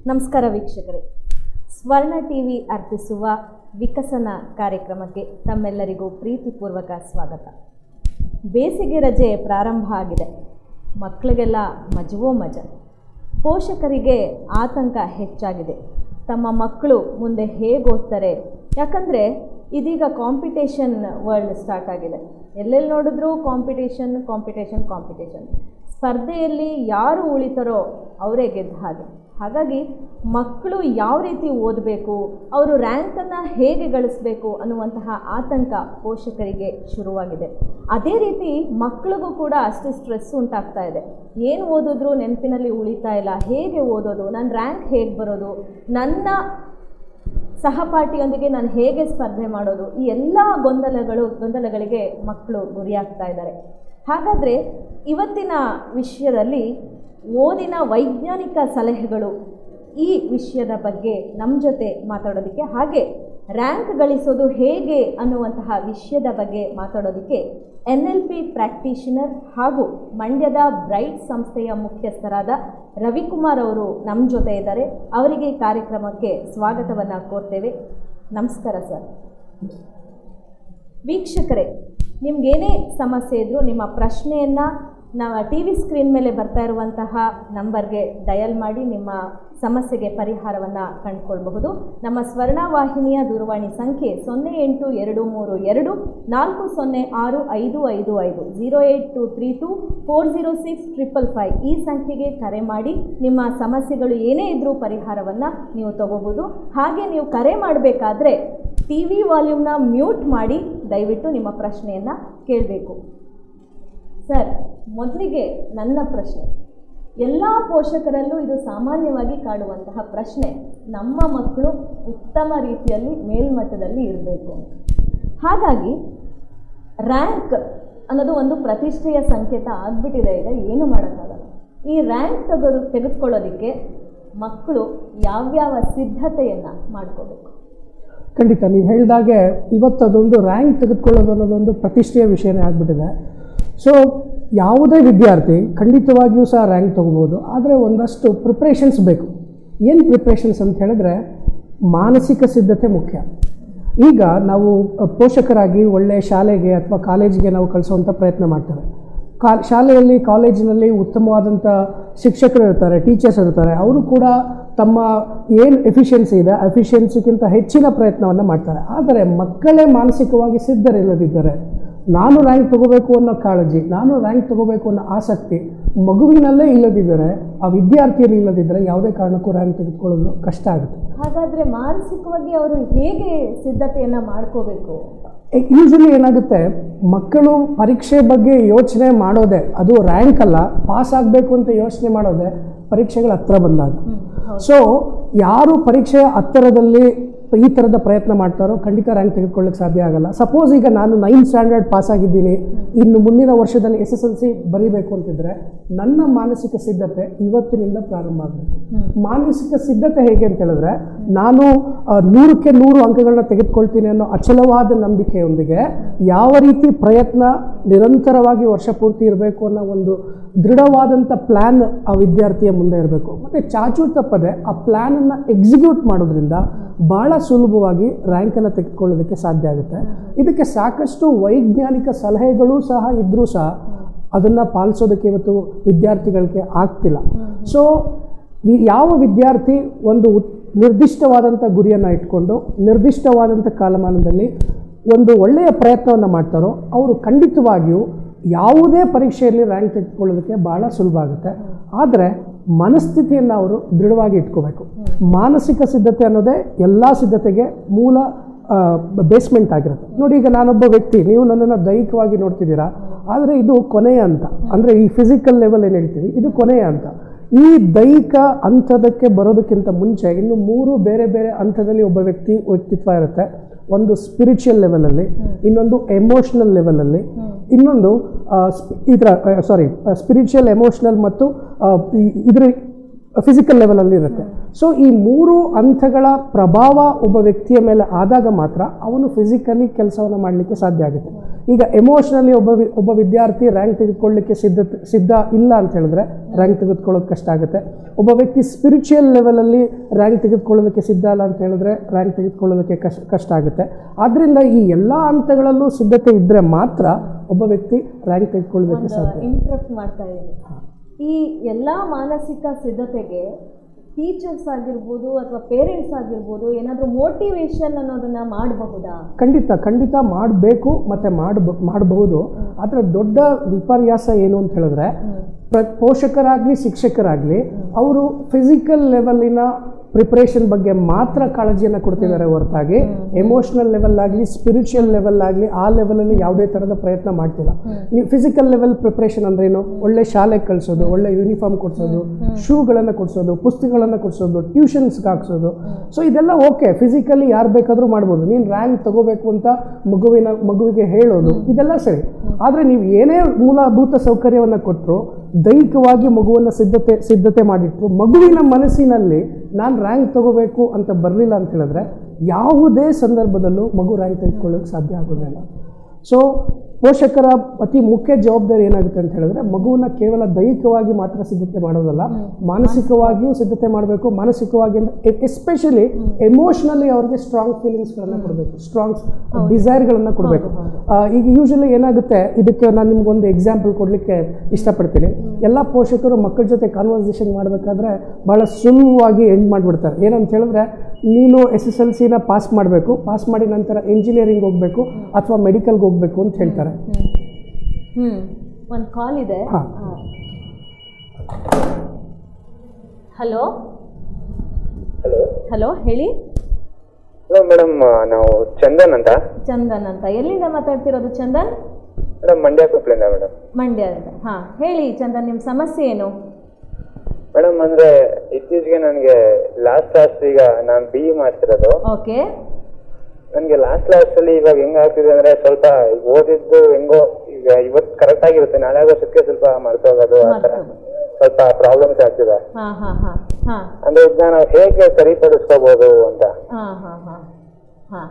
ನಮಸ್ಕಾರ ವೀಕ್ಷಕರೇ ಸ್ವರ್ಣ ಟಿವಿ ಅರ್ಪಿಸುವ ವಿಕಸನ ಕಾರ್ಯಕ್ರಮಕ್ಕೆ ತಮ್ಮೆಲ್ಲರಿಗೂ ಪ್ರೀತಿಪೂರ್ವಕ ಸ್ವಾಗತ ಬೇಸಿಗೆ ರಜೆ ಪ್ರಾರಂಭ ಆಗಿದೆ ಮಕ್ಕಳಿಗೆಲ್ಲ ಮಜವೋ ಮಜ ಪೋಷಕರಿಗೆ ಆತಂಕ ಹೆಚ್ಚಾಗಿದೆ ತಮ್ಮ ಮಕ್ಕಳು ಮುಂದೆ ಹೇಗೆ ಓದ್ತಾರೆ ಯಾಕಂದರೆ ಇದೀಗ ಕಾಂಪಿಟೇಷನ್ ವರ್ಲ್ಡ್ ಸ್ಟಾರ್ಟ್ ಆಗಿದೆ ಎಲ್ಲೆಲ್ಲಿ ನೋಡಿದ್ರೂ ಕಾಂಪಿಟೇಷನ್ ಕಾಂಪಿಟೇಷನ್ ಕಾಂಪಿಟೇಷನ್ ಸ್ಪರ್ಧೆಯಲ್ಲಿ ಯಾರು ಉಳಿತಾರೋ ಅವರೇ ಗೆದ್ದ ಹಾಗೆ ಹಾಗಾಗಿ ಮಕ್ಕಳು ಯಾವ ರೀತಿ ಓದಬೇಕು ಅವರು ರ್ಯಾಂಕನ್ನು ಹೇಗೆ ಗಳಿಸಬೇಕು ಅನ್ನುವಂತಹ ಆತಂಕ ಪೋಷಕರಿಗೆ ಶುರುವಾಗಿದೆ ಅದೇ ರೀತಿ ಮಕ್ಕಳಿಗೂ ಕೂಡ ಅಷ್ಟೇ ಸ್ಟ್ರೆಸ್ ಉಂಟಾಗ್ತಾ ಇದೆ ಏನು ಓದಿದ್ರು ನೆನಪಿನಲ್ಲಿ ಉಳಿತಾ ಇಲ್ಲ ಹೇಗೆ ಓದೋದು ನನ್ನ ರ್ಯಾಂಕ್ ಹೇಗೆ ಬರೋದು ನನ್ನ ಸಹಪಾಠಿಯೊಂದಿಗೆ ನಾನು ಹೇಗೆ ಸ್ಪರ್ಧೆ ಮಾಡೋದು ಈ ಎಲ್ಲ ಗೊಂದಲಗಳು ಗೊಂದಲಗಳಿಗೆ ಮಕ್ಕಳು ಗುರಿಯಾಗ್ತಾ ಇದ್ದಾರೆ ಹಾಗಾದರೆ ಇವತ್ತಿನ ವಿಷಯದಲ್ಲಿ ಓದಿನ ವೈಜ್ಞಾನಿಕ ಸಲಹೆಗಳು ಈ ವಿಷಯದ ಬಗ್ಗೆ ನಮ್ಮ ಜೊತೆ ಮಾತಾಡೋದಕ್ಕೆ ಹಾಗೆ ರ್ಯಾಂಕ್ ಗಳಿಸೋದು ಹೇಗೆ ಅನ್ನುವಂತಹ ವಿಷಯದ ಬಗ್ಗೆ ಮಾತಾಡೋದಕ್ಕೆ ಎನ್ ಎಲ್ ಪಿ ಪ್ರಾಕ್ಟೀಷನರ್ ಹಾಗೂ ಮಂಡ್ಯದ ಬ್ರೈಟ್ ಸಂಸ್ಥೆಯ ಮುಖ್ಯಸ್ಥರಾದ ರವಿಕುಮಾರ್ ಅವರು ನಮ್ಮ ಜೊತೆ ಇದ್ದಾರೆ ಅವರಿಗೆ ಈ ಕಾರ್ಯಕ್ರಮಕ್ಕೆ ಸ್ವಾಗತವನ್ನು ಕೋರ್ತೇವೆ ನಮಸ್ಕಾರ ಸರ್ ವೀಕ್ಷಕರೇ ನಿಮ್ಗೇನೇ ಸಮಸ್ಯೆ ಇದ್ದರೂ ನಿಮ್ಮ ಪ್ರಶ್ನೆಯನ್ನು ನಾವು ಟಿ ವಿ ಸ್ಕ್ರೀನ್ ಮೇಲೆ ಬರ್ತಾ ಇರುವಂತಹ ನಂಬರ್ಗೆ ಡಯಲ್ ಮಾಡಿ ನಿಮ್ಮ ಸಮಸ್ಯೆಗೆ ಪರಿಹಾರವನ್ನು ಕಂಡುಕೊಳ್ಬಹುದು ನಮ್ಮ ಸ್ವರ್ಣ ವಾಹಿನಿಯ ದೂರವಾಣಿ ಸಂಖ್ಯೆ ಸೊನ್ನೆ ಎಂಟು ಎರಡು ಮೂರು ಎರಡು ನಾಲ್ಕು ಸೊನ್ನೆ ಆರು ಐದು ಐದು ಐದು zero eight two three two four zero six triple five ಈ ಸಂಖ್ಯೆಗೆ ಕರೆ ಮಾಡಿ ನಿಮ್ಮ ಸಮಸ್ಯೆಗಳು ಏನೇ ಇದ್ದರೂ ಪರಿಹಾರವನ್ನು ನೀವು ತಗೋಬೋದು ಹಾಗೆ ನೀವು ಕರೆ ಮಾಡಬೇಕಾದ್ರೆ ಟಿ ವಿ ವಾಲ್ಯೂಮ್ನ ಮ್ಯೂಟ್ ಮಾಡಿ ದಯವಿಟ್ಟು ನಿಮ್ಮ ಪ್ರಶ್ನೆಯನ್ನು ಕೇಳಬೇಕು ಸರ್ ಮೊದಲಿಗೆ ನನ್ನ ಪ್ರಶ್ನೆ ಎಲ್ಲ ಪೋಷಕರಲ್ಲೂ ಇದು ಸಾಮಾನ್ಯವಾಗಿ ಕಾಡುವಂತಹ ಪ್ರಶ್ನೆ ನಮ್ಮ ಮಕ್ಕಳು ಉತ್ತಮ ರೀತಿಯಲ್ಲಿ ಮೇಲ್ಮಟ್ಟದಲ್ಲಿ ಇರಬೇಕು ಅಂತ ಹಾಗಾಗಿ ರ್ಯಾಂಕ್ ಅನ್ನೋದು ಒಂದು ಪ್ರತಿಷ್ಠೆಯ ಸಂಕೇತ ಆಗಿಬಿಟ್ಟಿದೆ ಈಗ ಏನು ಮಾಡೋಕ್ಕಾಗಲ್ಲ ಈ ರ್ಯಾಂಕ್ ತೆಗೆದು ತೆಗೆದುಕೊಳ್ಳೋದಕ್ಕೆ ಮಕ್ಕಳು ಯಾವ್ಯಾವ ಸಿದ್ಧತೆಯನ್ನು ಮಾಡ್ಕೋಬೇಕು ಖಂಡಿತ ನೀವು ಹೇಳಿದಾಗೆ ಇವತ್ತು ಅದೊಂದು ರ್ಯಾಂಕ್ ತೆಗೆದುಕೊಳ್ಳೋದು ಅನ್ನೋದೊಂದು ಪ್ರತಿಷ್ಠೆಯ ವಿಷಯನೇ ಆಗಿಬಿಟ್ಟಿದೆ ಸೊ ಯಾವುದೇ ವಿದ್ಯಾರ್ಥಿ ಖಂಡಿತವಾಗಿಯೂ ಸಹ ರ್ಯಾಂಕ್ ತೊಗೋಬೋದು ಆದರೆ ಒಂದಷ್ಟು ಪ್ರಿಪ್ರೇಷನ್ಸ್ ಬೇಕು ಏನು ಪ್ರಿಪ್ರೇಷನ್ಸ್ ಅಂತ ಹೇಳಿದ್ರೆ ಮಾನಸಿಕ ಸಿದ್ಧತೆ ಮುಖ್ಯ ಈಗ ನಾವು ಪೋಷಕರಾಗಿ ಒಳ್ಳೆಯ ಶಾಲೆಗೆ ಅಥವಾ ಕಾಲೇಜಿಗೆ ನಾವು ಕಳಿಸುವಂಥ ಪ್ರಯತ್ನ ಮಾಡ್ತೇವೆ ಕಾ ಶಾಲೆಯಲ್ಲಿ ಕಾಲೇಜಿನಲ್ಲಿ ಉತ್ತಮವಾದಂಥ ಶಿಕ್ಷಕರು ಇರ್ತಾರೆ ಟೀಚರ್ಸ್ ಇರ್ತಾರೆ ಅವರು ಕೂಡ ತಮ್ಮ ಏನು ಎಫಿಷಿಯನ್ಸಿ ಇದೆ ಎಫಿಷಿಯನ್ಸಿಗಿಂತ ಹೆಚ್ಚಿನ ಪ್ರಯತ್ನವನ್ನು ಮಾಡ್ತಾರೆ ಆದರೆ ಮಕ್ಕಳೇ ಮಾನಸಿಕವಾಗಿ ಸಿದ್ಧರಿಲ್ಲದಿದ್ದರೆ ನಾನು ರ್ಯಾಂಕ್ ತಗೋಬೇಕು ಅನ್ನೋ ಕಾಳಜಿ ನಾನು ರ್ಯಾಂಕ್ ತಗೋಬೇಕು ಅನ್ನೋ ಆಸಕ್ತಿ ಮಗುವಿನಲ್ಲೇ ಇಲ್ಲದಿದ್ದರೆ ಆ ವಿದ್ಯಾರ್ಥಿಯಲ್ಲಿ ಇಲ್ಲದಿದ್ದರೆ ಯಾವುದೇ ಕಾರಣಕ್ಕೂ ರ್ಯಾಂಕ್ ತೆಗೆದುಕೊಳ್ಳೋದು ಕಷ್ಟ ಆಗುತ್ತೆ ಹಾಗಾದರೆ ಮಾನಸಿಕವಾಗಿ ಅವರು ಹೇಗೆ ಸಿದ್ಧತೆಯನ್ನು ಮಾಡ್ಕೋಬೇಕು ಯೂಶಲಿ ಏನಾಗುತ್ತೆ ಮಕ್ಕಳು ಪರೀಕ್ಷೆ ಬಗ್ಗೆ ಯೋಚನೆ ಮಾಡೋದೇ ಅದು ರ್ಯಾಂಕ್ ಅಲ್ಲ ಪಾಸ್ ಆಗಬೇಕು ಅಂತ ಯೋಚನೆ ಮಾಡೋದೇ ಪರೀಕ್ಷೆಗಳ ಹತ್ರ ಬಂದಾಗ ಸೊ ಯಾರು ಪರೀಕ್ಷೆಯ ಹತ್ತಿರದಲ್ಲಿ ಈ ಥರದ ಪ್ರಯತ್ನ ಮಾಡ್ತಾರೋ ಖಂಡಿತ ರ್ಯಾಂಕ್ ತೆಗೆದುಕೊಳ್ಳಕ್ಕೆ ಸಾಧ್ಯ ಆಗಲ್ಲ ಸಪೋಸ್ ಈಗ ನಾನು ನೈನ್ತ್ ಸ್ಟ್ಯಾಂಡರ್ಡ್ ಪಾಸ್ ಆಗಿದ್ದೀನಿ ಇನ್ನು ಮುಂದಿನ ವರ್ಷದಲ್ಲಿ ಎಸ್ ಎಸ್ ಎಲ್ ಸಿ ಬರೀಬೇಕು ಅಂತಿದ್ರೆ ನನ್ನ ಮಾನಸಿಕ ಸಿದ್ಧತೆ ಇವತ್ತಿನಿಂದ ಪ್ರಾರಂಭ ಆಗಬೇಕು ಮಾನಸಿಕ ಸಿದ್ಧತೆ ಹೇಗೆ ಅಂತ ಹೇಳಿದ್ರೆ ನಾನು ಆ, ನೂರಕ್ಕೆ ನೂರು ಅಂಕಗಳನ್ನ ತೆಗೆದುಕೊಳ್ತೀನಿ ಅನ್ನೋ ಅಚಲವಾದ ನಂಬಿಕೆಯೊಂದಿಗೆ ಯಾವ ರೀತಿ ಪ್ರಯತ್ನ ನಿರಂತರವಾಗಿ ವರ್ಷ ಪೂರ್ತಿ ಇರಬೇಕು ಅನ್ನೋ ಒಂದು ದೃಢವಾದಂಥ ಪ್ಲ್ಯಾನ್ ಆ ವಿದ್ಯಾರ್ಥಿಯ ಮುಂದೆ ಇರಬೇಕು ಮತ್ತು ಚಾಚು ತಪ್ಪದೆ ಆ ಪ್ಲ್ಯಾನನ್ನು ಎಕ್ಸಿಕ್ಯೂಟ್ ಮಾಡೋದ್ರಿಂದ ಭಾಳ ಸುಲಭವಾಗಿ ರ್ಯಾಂಕನ್ನು ತೆಗೆದುಕೊಳ್ಳೋದಕ್ಕೆ ಸಾಧ್ಯ ಆಗುತ್ತೆ ಇದಕ್ಕೆ ಸಾಕಷ್ಟು ವೈಜ್ಞಾನಿಕ ಸಲಹೆಗಳು ಸಹ ಇದ್ದರೂ ಸಹ ಅದನ್ನು ಪಾಲಿಸೋದಕ್ಕೆ ಇವತ್ತು ವಿದ್ಯಾರ್ಥಿಗಳಿಗೆ ಆಗ್ತಿಲ್ಲ ಸೊ ವಿ- ಯಾವ ವಿದ್ಯಾರ್ಥಿ ಒಂದು ಉತ್- ನಿರ್ದಿಷ್ಟವಾದಂಥ ಗುರಿಯನ್ನು ಇಟ್ಕೊಂಡು ನಿರ್ದಿಷ್ಟವಾದಂಥ ಕಾಲಮಾನದಲ್ಲಿ ಒಂದು ಒಳ್ಳೆಯ ಪ್ರಯತ್ನವನ್ನು ಮಾಡ್ತಾರೋ ಅವರು ಖಂಡಿತವಾಗಿಯೂ ಯಾವುದೇ ಪರೀಕ್ಷೆಯಲ್ಲಿ ರ್ಯಾಂಕ್ ತೆಗೆದುಕೊಳ್ಳೋದಕ್ಕೆ ಭಾಳ ಸುಲಭ ಆಗುತ್ತೆ ಆದರೆ ಮನಸ್ಥಿತಿಯನ್ನು ಅವರು ದೃಢವಾಗಿ ಇಟ್ಕೋಬೇಕು ಮಾನಸಿಕ ಸಿದ್ಧತೆ ಅನ್ನೋದೇ ಎಲ್ಲ ಸಿದ್ಧತೆಗೆ ಮೂಲ ಬೇಸ್ಮೆಂಟ್ ಆಗಿರುತ್ತೆ ನೋಡಿ ಈಗ ನಾನೊಬ್ಬ ವ್ಯಕ್ತಿ ನೀವು ನನ್ನನ್ನು ದೈಹಿಕವಾಗಿ ನೋಡ್ತಿದ್ದೀರಾ ಆದರೆ ಇದು ಕೊನೆಯ ಅಂತ ಅಂದರೆ ಈ ಫಿಸಿಕಲ್ ಲೆವೆಲ್ ಏನು ಹೇಳ್ತೀವಿ ಇದು ಕೊನೆಯ ಅಂತ ಈ ದೈಹಿಕ ಹಂತದಕ್ಕೆ ಬರೋದಕ್ಕಿಂತ ಮುಂಚೆ ಇನ್ನು ಮೂರು ಬೇರೆ ಬೇರೆ ಹಂತದಲ್ಲಿ ಒಬ್ಬ ವ್ಯಕ್ತಿ ವ್ಯಕ್ತಿತ್ವ ಇರುತ್ತೆ ಒಂದು ಸ್ಪಿರಿಚುವಲ್ ಲೆವೆಲಲ್ಲಿ ಇನ್ನೊಂದು ಎಮೋಷ್ನಲ್ ಲೆವೆಲಲ್ಲಿ ಇನ್ನೊಂದು ಆ, ಸ್ಪ್- ಇದರ ಸಾರಿ ಸ್ಪಿರಿಚುವಲ್ ಎಮೋಷ್ನಲ್ ಮತ್ತು ಆ, ಈ- ಇದರ ಫಿಸಿಕಲ್ ಲೆವೆಲಲ್ಲಿ ಇರುತ್ತೆ ಸೊ ಈ ಮೂರು ಹಂತಗಳ ಪ್ರಭಾವ ಒಬ್ಬ ವ್ಯಕ್ತಿಯ ಮೇಲೆ ಆದಾಗ ಮಾತ್ರ ಅವನು ಫಿಸಿಕಲಿ ಕೆಲಸವನ್ನು ಮಾಡಲಿಕ್ಕೆ ಸಾಧ್ಯ ಆಗುತ್ತೆ ಈಗ ಎಮೋಷ್ನಲಿ ಒಬ್ಬ ವಿ- ಒಬ್ಬ ವಿದ್ಯಾರ್ಥಿ ರ್ಯಾಂಕ್ ತೆಗೆದುಕೊಳ್ಳಿಕ್ಕೆ ಸಿದ್ಧ ಸಿದ್ಧ ಇಲ್ಲ ಅಂತ ಹೇಳಿದ್ರೆ ರ್ಯಾಂಕ್ ತೆಗೆದುಕೊಳ್ಳೋದು ಕಷ್ಟ ಆಗುತ್ತೆ ಒಬ್ಬ ವ್ಯಕ್ತಿ ಸ್ಪಿರಿಚುವಲ್ ಲೆವೆಲಲ್ಲಿ ರ್ಯಾಂಕ್ ತೆಗೆದುಕೊಳ್ಳೋದಕ್ಕೆ ಸಿದ್ಧ ಅಲ್ಲ ಅಂತ ಹೇಳಿದ್ರೆ ರ್ಯಾಂಕ್ ತೆಗೆದುಕೊಳ್ಳೋದಕ್ಕೆ ಕಷ್ಟ ಕಷ್ಟ ಆಗುತ್ತೆ ಆದ್ದರಿಂದ ಈ ಎಲ್ಲ ಹಂತಗಳಲ್ಲೂ ಸಿದ್ಧತೆ ಇದ್ದರೆ ಮಾತ್ರ ಒಬ್ಬ ವ್ಯಕ್ತಿ ರ್ಯಾಂಕ್ ತೆಗೆದುಕೊಳ್ಳೋದಕ್ಕೆ ಒಂದು ಸಾಧ್ಯ ಇಂಟ್ರಪ್ಟ್ ಮಾಡ್ತಾ ಇದ್ದೀನಿ ಈ ಎಲ್ಲ ಮಾನಸಿಕ ಸಿದ್ಧತೆಗೆ ಟೀಚರ್ಸ್ ಆಗಿರ್ಬೋದು ಅಥವಾ ಪೇರೆಂಟ್ಸ್ ಆಗಿರ್ಬೋದು ಏನಾದರೂ ಮೋಟಿವೇಶನ್ ಅನ್ನೋದನ್ನ ಮಾಡಬಹುದಾ ಖಂಡಿತ ಖಂಡಿತ ಮಾಡಬೇಕು ಮತ್ತು ಮಾಡಬ ಮಾಡಬಹುದು ಆದರೆ ದೊಡ್ಡ ವಿಪರ್ಯಾಸ ಏನು ಅಂತ ಹೇಳಿದ್ರೆ ಪ್ರ ಪೋಷಕರಾಗಲಿ ಶಿಕ್ಷಕರಾಗಲಿ ಅವರು ಫಿಸಿಕಲ್ ಲೆವೆಲಿನ ಪ್ರಿಪ್ರೇಷನ್ ಬಗ್ಗೆ ಮಾತ್ರ ಕಾಳಜಿಯನ್ನು ಕೊಡ್ತಿದ್ದಾರೆ ಹೊರತಾಗಿ ಎಮೋಷನಲ್ ಲೆವೆಲ್ ಆಗಲಿ ಸ್ಪಿರಿಚುವಲ್ ಲೆವೆಲ್ ಆಗಲಿ ಆ ಲೆವೆಲಲ್ಲಿ ಯಾವುದೇ ಥರದ ಪ್ರಯತ್ನ ಮಾಡ್ತಿಲ್ಲ ನೀವು ಫಿಸಿಕಲ್ ಲೆವೆಲ್ ಪ್ರಿಪ್ರೇಷನ್ ಅಂದ್ರೇನು ಒಳ್ಳೆ ಶಾಲೆಗೆ ಕಳಿಸೋದು ಒಳ್ಳೆ ಯೂನಿಫಾರ್ಮ್ ಕೊಡಿಸೋದು ಶೂಗಳನ್ನು ಕೊಡಿಸೋದು ಪುಸ್ತಕಗಳನ್ನು ಕೊಡಿಸೋದು ಟ್ಯೂಷನ್ಸ್ಗೆ ಹಾಕ್ಸೋದು ಸೊ ಇದೆಲ್ಲ ಓಕೆ ಫಿಸಿಕಲಿ ಯಾರು ಬೇಕಾದರೂ ಮಾಡ್ಬೋದು ನೀನು ರ್ಯಾಂಕ್ ತಗೋಬೇಕು ಅಂತ ಮಗುವಿನ ಮಗುವಿಗೆ ಹೇಳೋದು ಇದೆಲ್ಲ ಸರಿ ಆದರೆ ನೀವು ಏನೇ ಮೂಲಭೂತ ಸೌಕರ್ಯವನ್ನು ಕೊಟ್ಟರು ದೈಹಿಕವಾಗಿ ಮಗುವನ್ನು ಸಿದ್ಧತೆ ಸಿದ್ಧತೆ ಮಾಡಿಟ್ರು ಮಗುವಿನ ಮನಸ್ಸಿನಲ್ಲಿ ನಾನು ರ್ಯಾಂಕ್ ತಗೋಬೇಕು ಅಂತ ಬರಲಿಲ್ಲ ಅಂತ ಹೇಳಿದ್ರೆ ಯಾವುದೇ ಸಂದರ್ಭದಲ್ಲೂ ಮಗು ರ್ಯಾಂಕ್ ತೆಗೆದುಕೊಳ್ಳೋಕೆ ಸಾಧ್ಯ ಆಗೋದಿಲ್ಲ ಸೊ ಪೋಷಕರ ಅತಿ ಮುಖ್ಯ ಜವಾಬ್ದಾರಿ ಏನಾಗುತ್ತೆ ಅಂತ ಹೇಳಿದ್ರೆ ಮಗುವನ್ನ ಕೇವಲ ದೈಹಿಕವಾಗಿ ಮಾತ್ರ ಸಿದ್ಧತೆ ಮಾಡೋದಲ್ಲ ಮಾನಸಿಕವಾಗಿಯೂ ಸಿದ್ಧತೆ ಮಾಡಬೇಕು ಮಾನಸಿಕವಾಗಿ ಎಸ್ಪೆಷಲಿ ಎಮೋಷ್ನಲಿ ಅವ್ರಿಗೆ ಸ್ಟ್ರಾಂಗ್ ಫೀಲಿಂಗ್ಸ್ಗಳನ್ನು ಕೊಡಬೇಕು ಸ್ಟ್ರಾಂಗ್ ಡಿಸೈರ್ಗಳನ್ನು ಕೊಡಬೇಕು ಈಗ ಯೂಶಲಿ ಏನಾಗುತ್ತೆ ಇದಕ್ಕೆ ನಾನು ನಿಮ್ಗೊಂದು ಎಕ್ಸಾಂಪಲ್ ಕೊಡಲಿಕ್ಕೆ ಇಷ್ಟಪಡ್ತೀನಿ ಎಲ್ಲ ಪೋಷಕರು ಮಕ್ಕಳ ಜೊತೆ ಕಾನ್ವರ್ಸೇಷನ್ ಮಾಡಬೇಕಾದ್ರೆ ಭಾಳ ಸುಲಭವಾಗಿ ಎಂಡ್ ಮಾಡಿಬಿಡ್ತಾರೆ ಏನಂತ ಹೇಳಿದ್ರೆ ನೀನು ಎಸ್ ಎಸ್ ಎಲ್ ಸಿನ ಪಾಸ್ ಮಾಡಬೇಕು ಪಾಸ್ ಮಾಡಿ ನಂತರ ಇಂಜಿನಿಯರಿಂಗ್ ಹೋಗಬೇಕು ಅಥವಾ ಮೆಡಿಕಲ್ಗೆ ಹೋಗಬೇಕು ಅಂತ ಹೇಳ್ತಾರೆ ಹ್ಞೂ ಒಂದು ಕಾಲ್ ಇದೆ ಹಾ. ಹಲೋ ಹಲೋ ಹಲೋ ಹೇಳಿ ಹಲೋ ಮೇಡಮ್ ನಾವು ಚಂದನ್ ಅಂತ ಚಂದನ್ ಅಂತ ಎಲ್ಲಿಂದ ಮಾತಾಡ್ತಿರೋದು ಚಂದನ್ ಮೇಡಮ್ ಮಂಡ್ಯ ಕೊಪ್ಪಳಿಂದ ಮೇಡಮ್ ಮಂಡ್ಯದಿಂದ ಹಾಂ ಹೇಳಿ ಚಂದನ್ ನಿಮ್ಮ ಸಮಸ್ಯೆ ಏನು ಮೇಡಮ್ ಅಂದ್ರೆ ಇತ್ತೀಚೆಗೆ ನನಗೆ ಲಾಸ್ಟ್ ಲಾಸ್ಟ್ ಈಗ ನಾನು ಬಿ ಇ ಮಾಡ್ತಿರೋದು ಓಕೆ ನನಗೆ ಲಾಸ್ಟ್ ಲಾಸ್ಟ್ ಅಲ್ಲಿ ಇವಾಗ ಹೆಂಗ್ ಆಗ್ತಿದೆ ಅಂದ್ರೆ ಸ್ವಲ್ಪ ಓದಿದ್ದು ಹೆಂಗೋ ಈಗ ಇವತ್ತು ಕರೆಕ್ಟ್ ಆಗಿರುತ್ತೆ ನಾಳೆ ಆಗೋಷ್ಟಕ್ಕೆ ಸ್ವಲ್ಪ ಮರ್ತೋಗೋದು ಆ ಥರ ಸ್ವಲ್ಪ ಪ್ರಾಬ್ಲಮ್ಸ್ ಆಗ್ತಿದೆ ಹಾಂ ಹಾಂ ಹಾಂ ಹಾಂ ಅಂದ್ರೆ ಇದನ್ನ ನಾವು ಹೇಗೆ ಸರಿಪಡಿಸ್ಕೋಬಹುದು ಅಂತ ಹಾಂ ಹಾಂ ಹಾಂ ಹಾಂ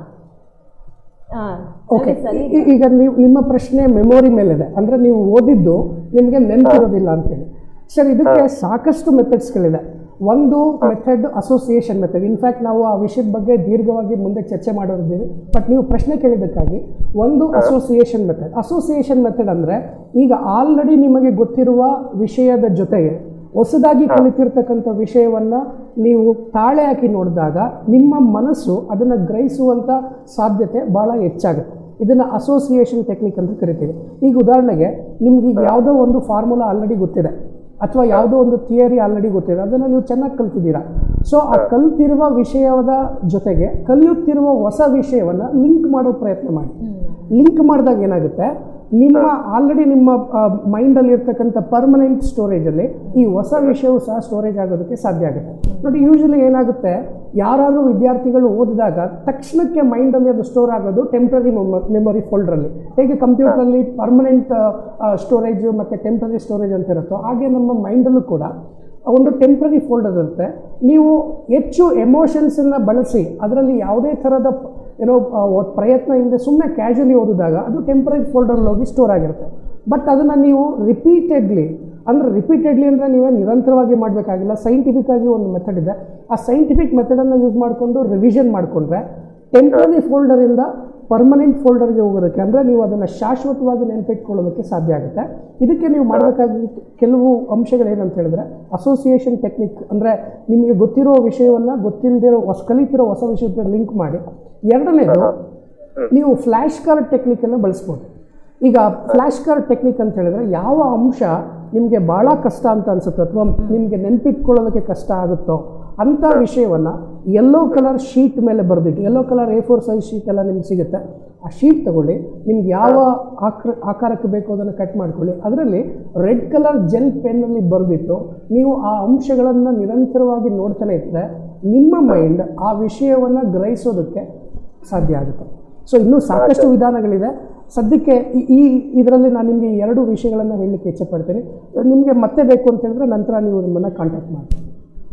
ಹಾಂ ಓಕೆ ಸರಿ ಈಗ ನೀವು ನಿಮ್ಮ ಪ್ರಶ್ನೆ ಮೆಮೊರಿ ಮೇಲಿದೆ ಅಂದರೆ ನೀವು ಓದಿದ್ದು ನಿಮಗೆ ನೆನಪಿರೋದಿಲ್ಲ ಅಂತೇಳಿ ಸರ್ ಇದಕ್ಕೆ ಸಾಕಷ್ಟು ಮೆಥಡ್ಸ್ಗಳಿದೆ ಒಂದು ಮೆಥಡ್ ಅಸೋಸಿಯೇಷನ್ ಮೆಥಡ್ ಇನ್ಫ್ಯಾಕ್ಟ್ ನಾವು ಆ ವಿಷಯದ ಬಗ್ಗೆ ದೀರ್ಘವಾಗಿ ಮುಂದೆ ಚರ್ಚೆ ಮಾಡೋರಿದ್ದೀವಿ ಬಟ್ ನೀವು ಪ್ರಶ್ನೆ ಕೇಳಿದ್ದಕ್ಕಾಗಿ ಒಂದು ಅಸೋಸಿಯೇಷನ್ ಮೆಥಡ್ ಅಸೋಸಿಯೇಷನ್ ಮೆಥಡ್ ಅಂದರೆ ಈಗ ಆಲ್ರೆಡಿ ನಿಮಗೆ ಗೊತ್ತಿರುವ ವಿಷಯದ ಜೊತೆಗೆ ಹೊಸದಾಗಿ ಕಲಿತಿರ್ತಕ್ಕಂಥ ವಿಷಯವನ್ನು ನೀವು ತಾಳೆ ಹಾಕಿ ನೋಡಿದಾಗ ನಿಮ್ಮ ಮನಸ್ಸು ಅದನ್ನು ಗ್ರಹಿಸುವಂಥ ಸಾಧ್ಯತೆ ಭಾಳ ಹೆಚ್ಚಾಗುತ್ತೆ ಇದನ್ನು ಅಸೋಸಿಯೇಷನ್ ಟೆಕ್ನಿಕ್ ಅಂತ ಕರಿತೀವಿ ಈಗ ಉದಾಹರಣೆಗೆ ನಿಮ್ಗೆ ಈಗ ಯಾವುದೋ ಒಂದು ಫಾರ್ಮುಲಾ ಆಲ್ರೆಡಿ ಗೊತ್ತಿದೆ ಅಥವಾ ಯಾವುದೋ ಒಂದು ಥಿಯರಿ ಆಲ್ರೆಡಿ ಗೊತ್ತಿದೆ ಅದನ್ನು ನೀವು ಚೆನ್ನಾಗಿ ಕಲ್ತಿದ್ದೀರಾ ಸೊ ಆ ಕಲ್ತಿರುವ ವಿಷಯದ ಜೊತೆಗೆ ಕಲಿಯುತ್ತಿರುವ ಹೊಸ ವಿಷಯವನ್ನು ಲಿಂಕ್ ಮಾಡೋ ಪ್ರಯತ್ನ ಮಾಡಿ ಲಿಂಕ್ ಮಾಡಿದಾಗ ಏನಾಗುತ್ತೆ ನಿಮ್ಮ ಆಲ್ರೆಡಿ ನಿಮ್ಮ ಮೈಂಡಲ್ಲಿ ಇರ್ತಕ್ಕಂಥ ಪರ್ಮನೆಂಟ್ ಸ್ಟೋರೇಜಲ್ಲಿ ಈ ಹೊಸ ವಿಷಯವು ಸಹ ಸ್ಟೋರೇಜ್ ಆಗೋದಕ್ಕೆ ಸಾಧ್ಯ ಆಗುತ್ತೆ ನೋಡಿ ಯೂಶಲಿ ಏನಾಗುತ್ತೆ ಯಾರು ವಿದ್ಯಾರ್ಥಿಗಳು ಓದಿದಾಗ ತಕ್ಷಣಕ್ಕೆ ಮೈಂಡಲ್ಲಿ ಅದು ಸ್ಟೋರ್ ಆಗೋದು ಟೆಂಪ್ರರಿ ಮೆಮೊರಿ ಫೋಲ್ಡ್ರಲ್ಲಿ ಹೇಗೆ ಕಂಪ್ಯೂಟ್ರಲ್ಲಿ ಪರ್ಮನೆಂಟ್ ಸ್ಟೋರೇಜ್ ಮತ್ತು ಟೆಂಪ್ರರಿ ಸ್ಟೋರೇಜ್ ಅಂತ ಇರುತ್ತೋ ಹಾಗೆ ನಮ್ಮ ಮೈಂಡಲ್ಲೂ ಕೂಡ ಒಂದು ಟೆಂಪ್ರರಿ ಫೋಲ್ಡರ್ ಇರುತ್ತೆ ನೀವು ಹೆಚ್ಚು ಎಮೋಷನ್ಸನ್ನು ಬಳಸಿ ಅದರಲ್ಲಿ ಯಾವುದೇ ಥರದ ಪ- ಏನೋ ಆ, ಒ- ಪ್ರಯತ್ನ ಇಲ್ಲದೆ ಸುಮ್ಮನೆ ಕ್ಯಾಶುಲಿ ಓದಿದಾಗ ಅದು ಟೆಂಪ್ರರಿ ಫೋಲ್ಡರಲ್ಲಿ ಹೋಗಿ ಸ್ಟೋರ್ ಆಗಿರುತ್ತೆ ಬಟ್ ಅದನ್ನು ನೀವು ರಿಪೀಟೆಡ್ಲಿ ಅಂದರೆ ರಿಪೀಟೆಡ್ಲಿ ಅಂದರೆ ನೀವೇ ನಿರಂತರವಾಗಿ ಮಾಡಬೇಕಾಗಿಲ್ಲ ಸೈಂಟಿಫಿಕ್ ಆಗಿ ಒಂದು ಮೆಥಡ್ ಇದೆ ಆ ಸೈಂಟಿಫಿಕ್ ಮೆಥಡನ್ನು ಯೂಸ್ ಮಾಡಿಕೊಂಡು ರಿವಿಷನ್ ಮಾಡಿಕೊಂಡ್ರೆ ಟೆಂಪ್ರರಿ ಫೋಲ್ಡರಿಂದ ಪರ್ಮನೆಂಟ್ ಫೋಲ್ಡರ್ಗೆ ಹೋಗೋದಕ್ಕೆ ಅಂದರೆ ನೀವು ಅದನ್ನು ಶಾಶ್ವತವಾಗಿ ನೆನಪಿಟ್ಕೊಳ್ಳೋದಕ್ಕೆ ಸಾಧ್ಯ ಆಗುತ್ತೆ ಇದಕ್ಕೆ ನೀವು ಮಾಡಬೇಕಾದ ಕೆಲವು ಅಂಶಗಳೇನಂತ ಹೇಳಿದ್ರೆ ಅಸೋಸಿಯೇಷನ್ ಟೆಕ್ನಿಕ್ ಅಂದರೆ ನಿಮಗೆ ಗೊತ್ತಿರೋ ವಿಷಯವನ್ನು ಗೊತ್ತಿಲ್ಲದಿರೋ ಹೊಸ ಕಲಿತಿರೋ ಹೊಸ ವಿಷಯದ ಲಿಂಕ್ ಮಾಡಿ ಎರಡನೇದು ನೀವು ಫ್ಲ್ಯಾಶ್ ಕಾರ್ಡ್ ಟೆಕ್ನಿಕನ್ನು ಬಳಸ್ಬೋದು ಈಗ ಫ್ಲ್ಯಾಶ್ ಕಾರ್ಡ್ ಟೆಕ್ನಿಕ್ ಅಂತ ಹೇಳಿದ್ರೆ ಯಾವ ಅಂಶ ನಿಮಗೆ ಭಾಳ ಕಷ್ಟ ಅಂತ ಅನ್ಸುತ್ತೋ ಅಥವಾ ನಿಮಗೆ ನೆನಪಿಟ್ಕೊಳ್ಳೋದಕ್ಕೆ ಕಷ್ಟ ಆಗುತ್ತೋ ಅಂಥ ವಿಷಯವನ್ನು ಯೆಲ್ಲೋ ಕಲರ್ ಶೀಟ್ ಮೇಲೆ ಬರೆದಿಟ್ಟು yellow colour A four size sheet ಎಲ್ಲ ನಿಮ್ಗೆ ಸಿಗುತ್ತೆ ಆ ಶೀಟ್ ತಗೊಳ್ಳಿ ನಿಮ್ಗೆ ಯಾವ ಆಕ್ರ ಆಕಾರಕ್ಕೆ ಬೇಕು ಅದನ್ನು ಕಟ್ ಮಾಡ್ಕೊಳ್ಳಿ ಅದರಲ್ಲಿ ರೆಡ್ ಕಲರ್ ಜೆಲ್ ಪೆನ್ನಲ್ಲಿ ಬರೆದಿಟ್ಟು ನೀವು ಆ ಅಂಶಗಳನ್ನು ನಿರಂತರವಾಗಿ ನೋಡ್ತಾನೆ ಇದ್ದರೆ ನಿಮ್ಮ ಮೈಂಡ್ ಆ ವಿಷಯವನ್ನು ಗ್ರಹಿಸೋದಕ್ಕೆ ಸಾಧ್ಯ ಆಗುತ್ತೆ ಸೊ ಇನ್ನೂ ಸಾಕಷ್ಟು ವಿಧಾನಗಳಿದೆ ಸದ್ಯಕ್ಕೆ ಈ- ಈ ಇದರಲ್ಲಿ ನಾನು ನಿಮಗೆ ಈ ಎರಡು ವಿಷಯಗಳನ್ನು ಹೇಳಲಿಕ್ಕೆ ಇಚ್ಛೆಪಡ್ತೀನಿ ನಿಮಗೆ ಮತ್ತೆ ಬೇಕು ಅಂತ ಹೇಳಿದ್ರೆ ನಂತರ ನೀವು ನಮ್ಮನ್ನು ಕಾಂಟ್ಯಾಕ್ಟ್ ಮಾಡಿ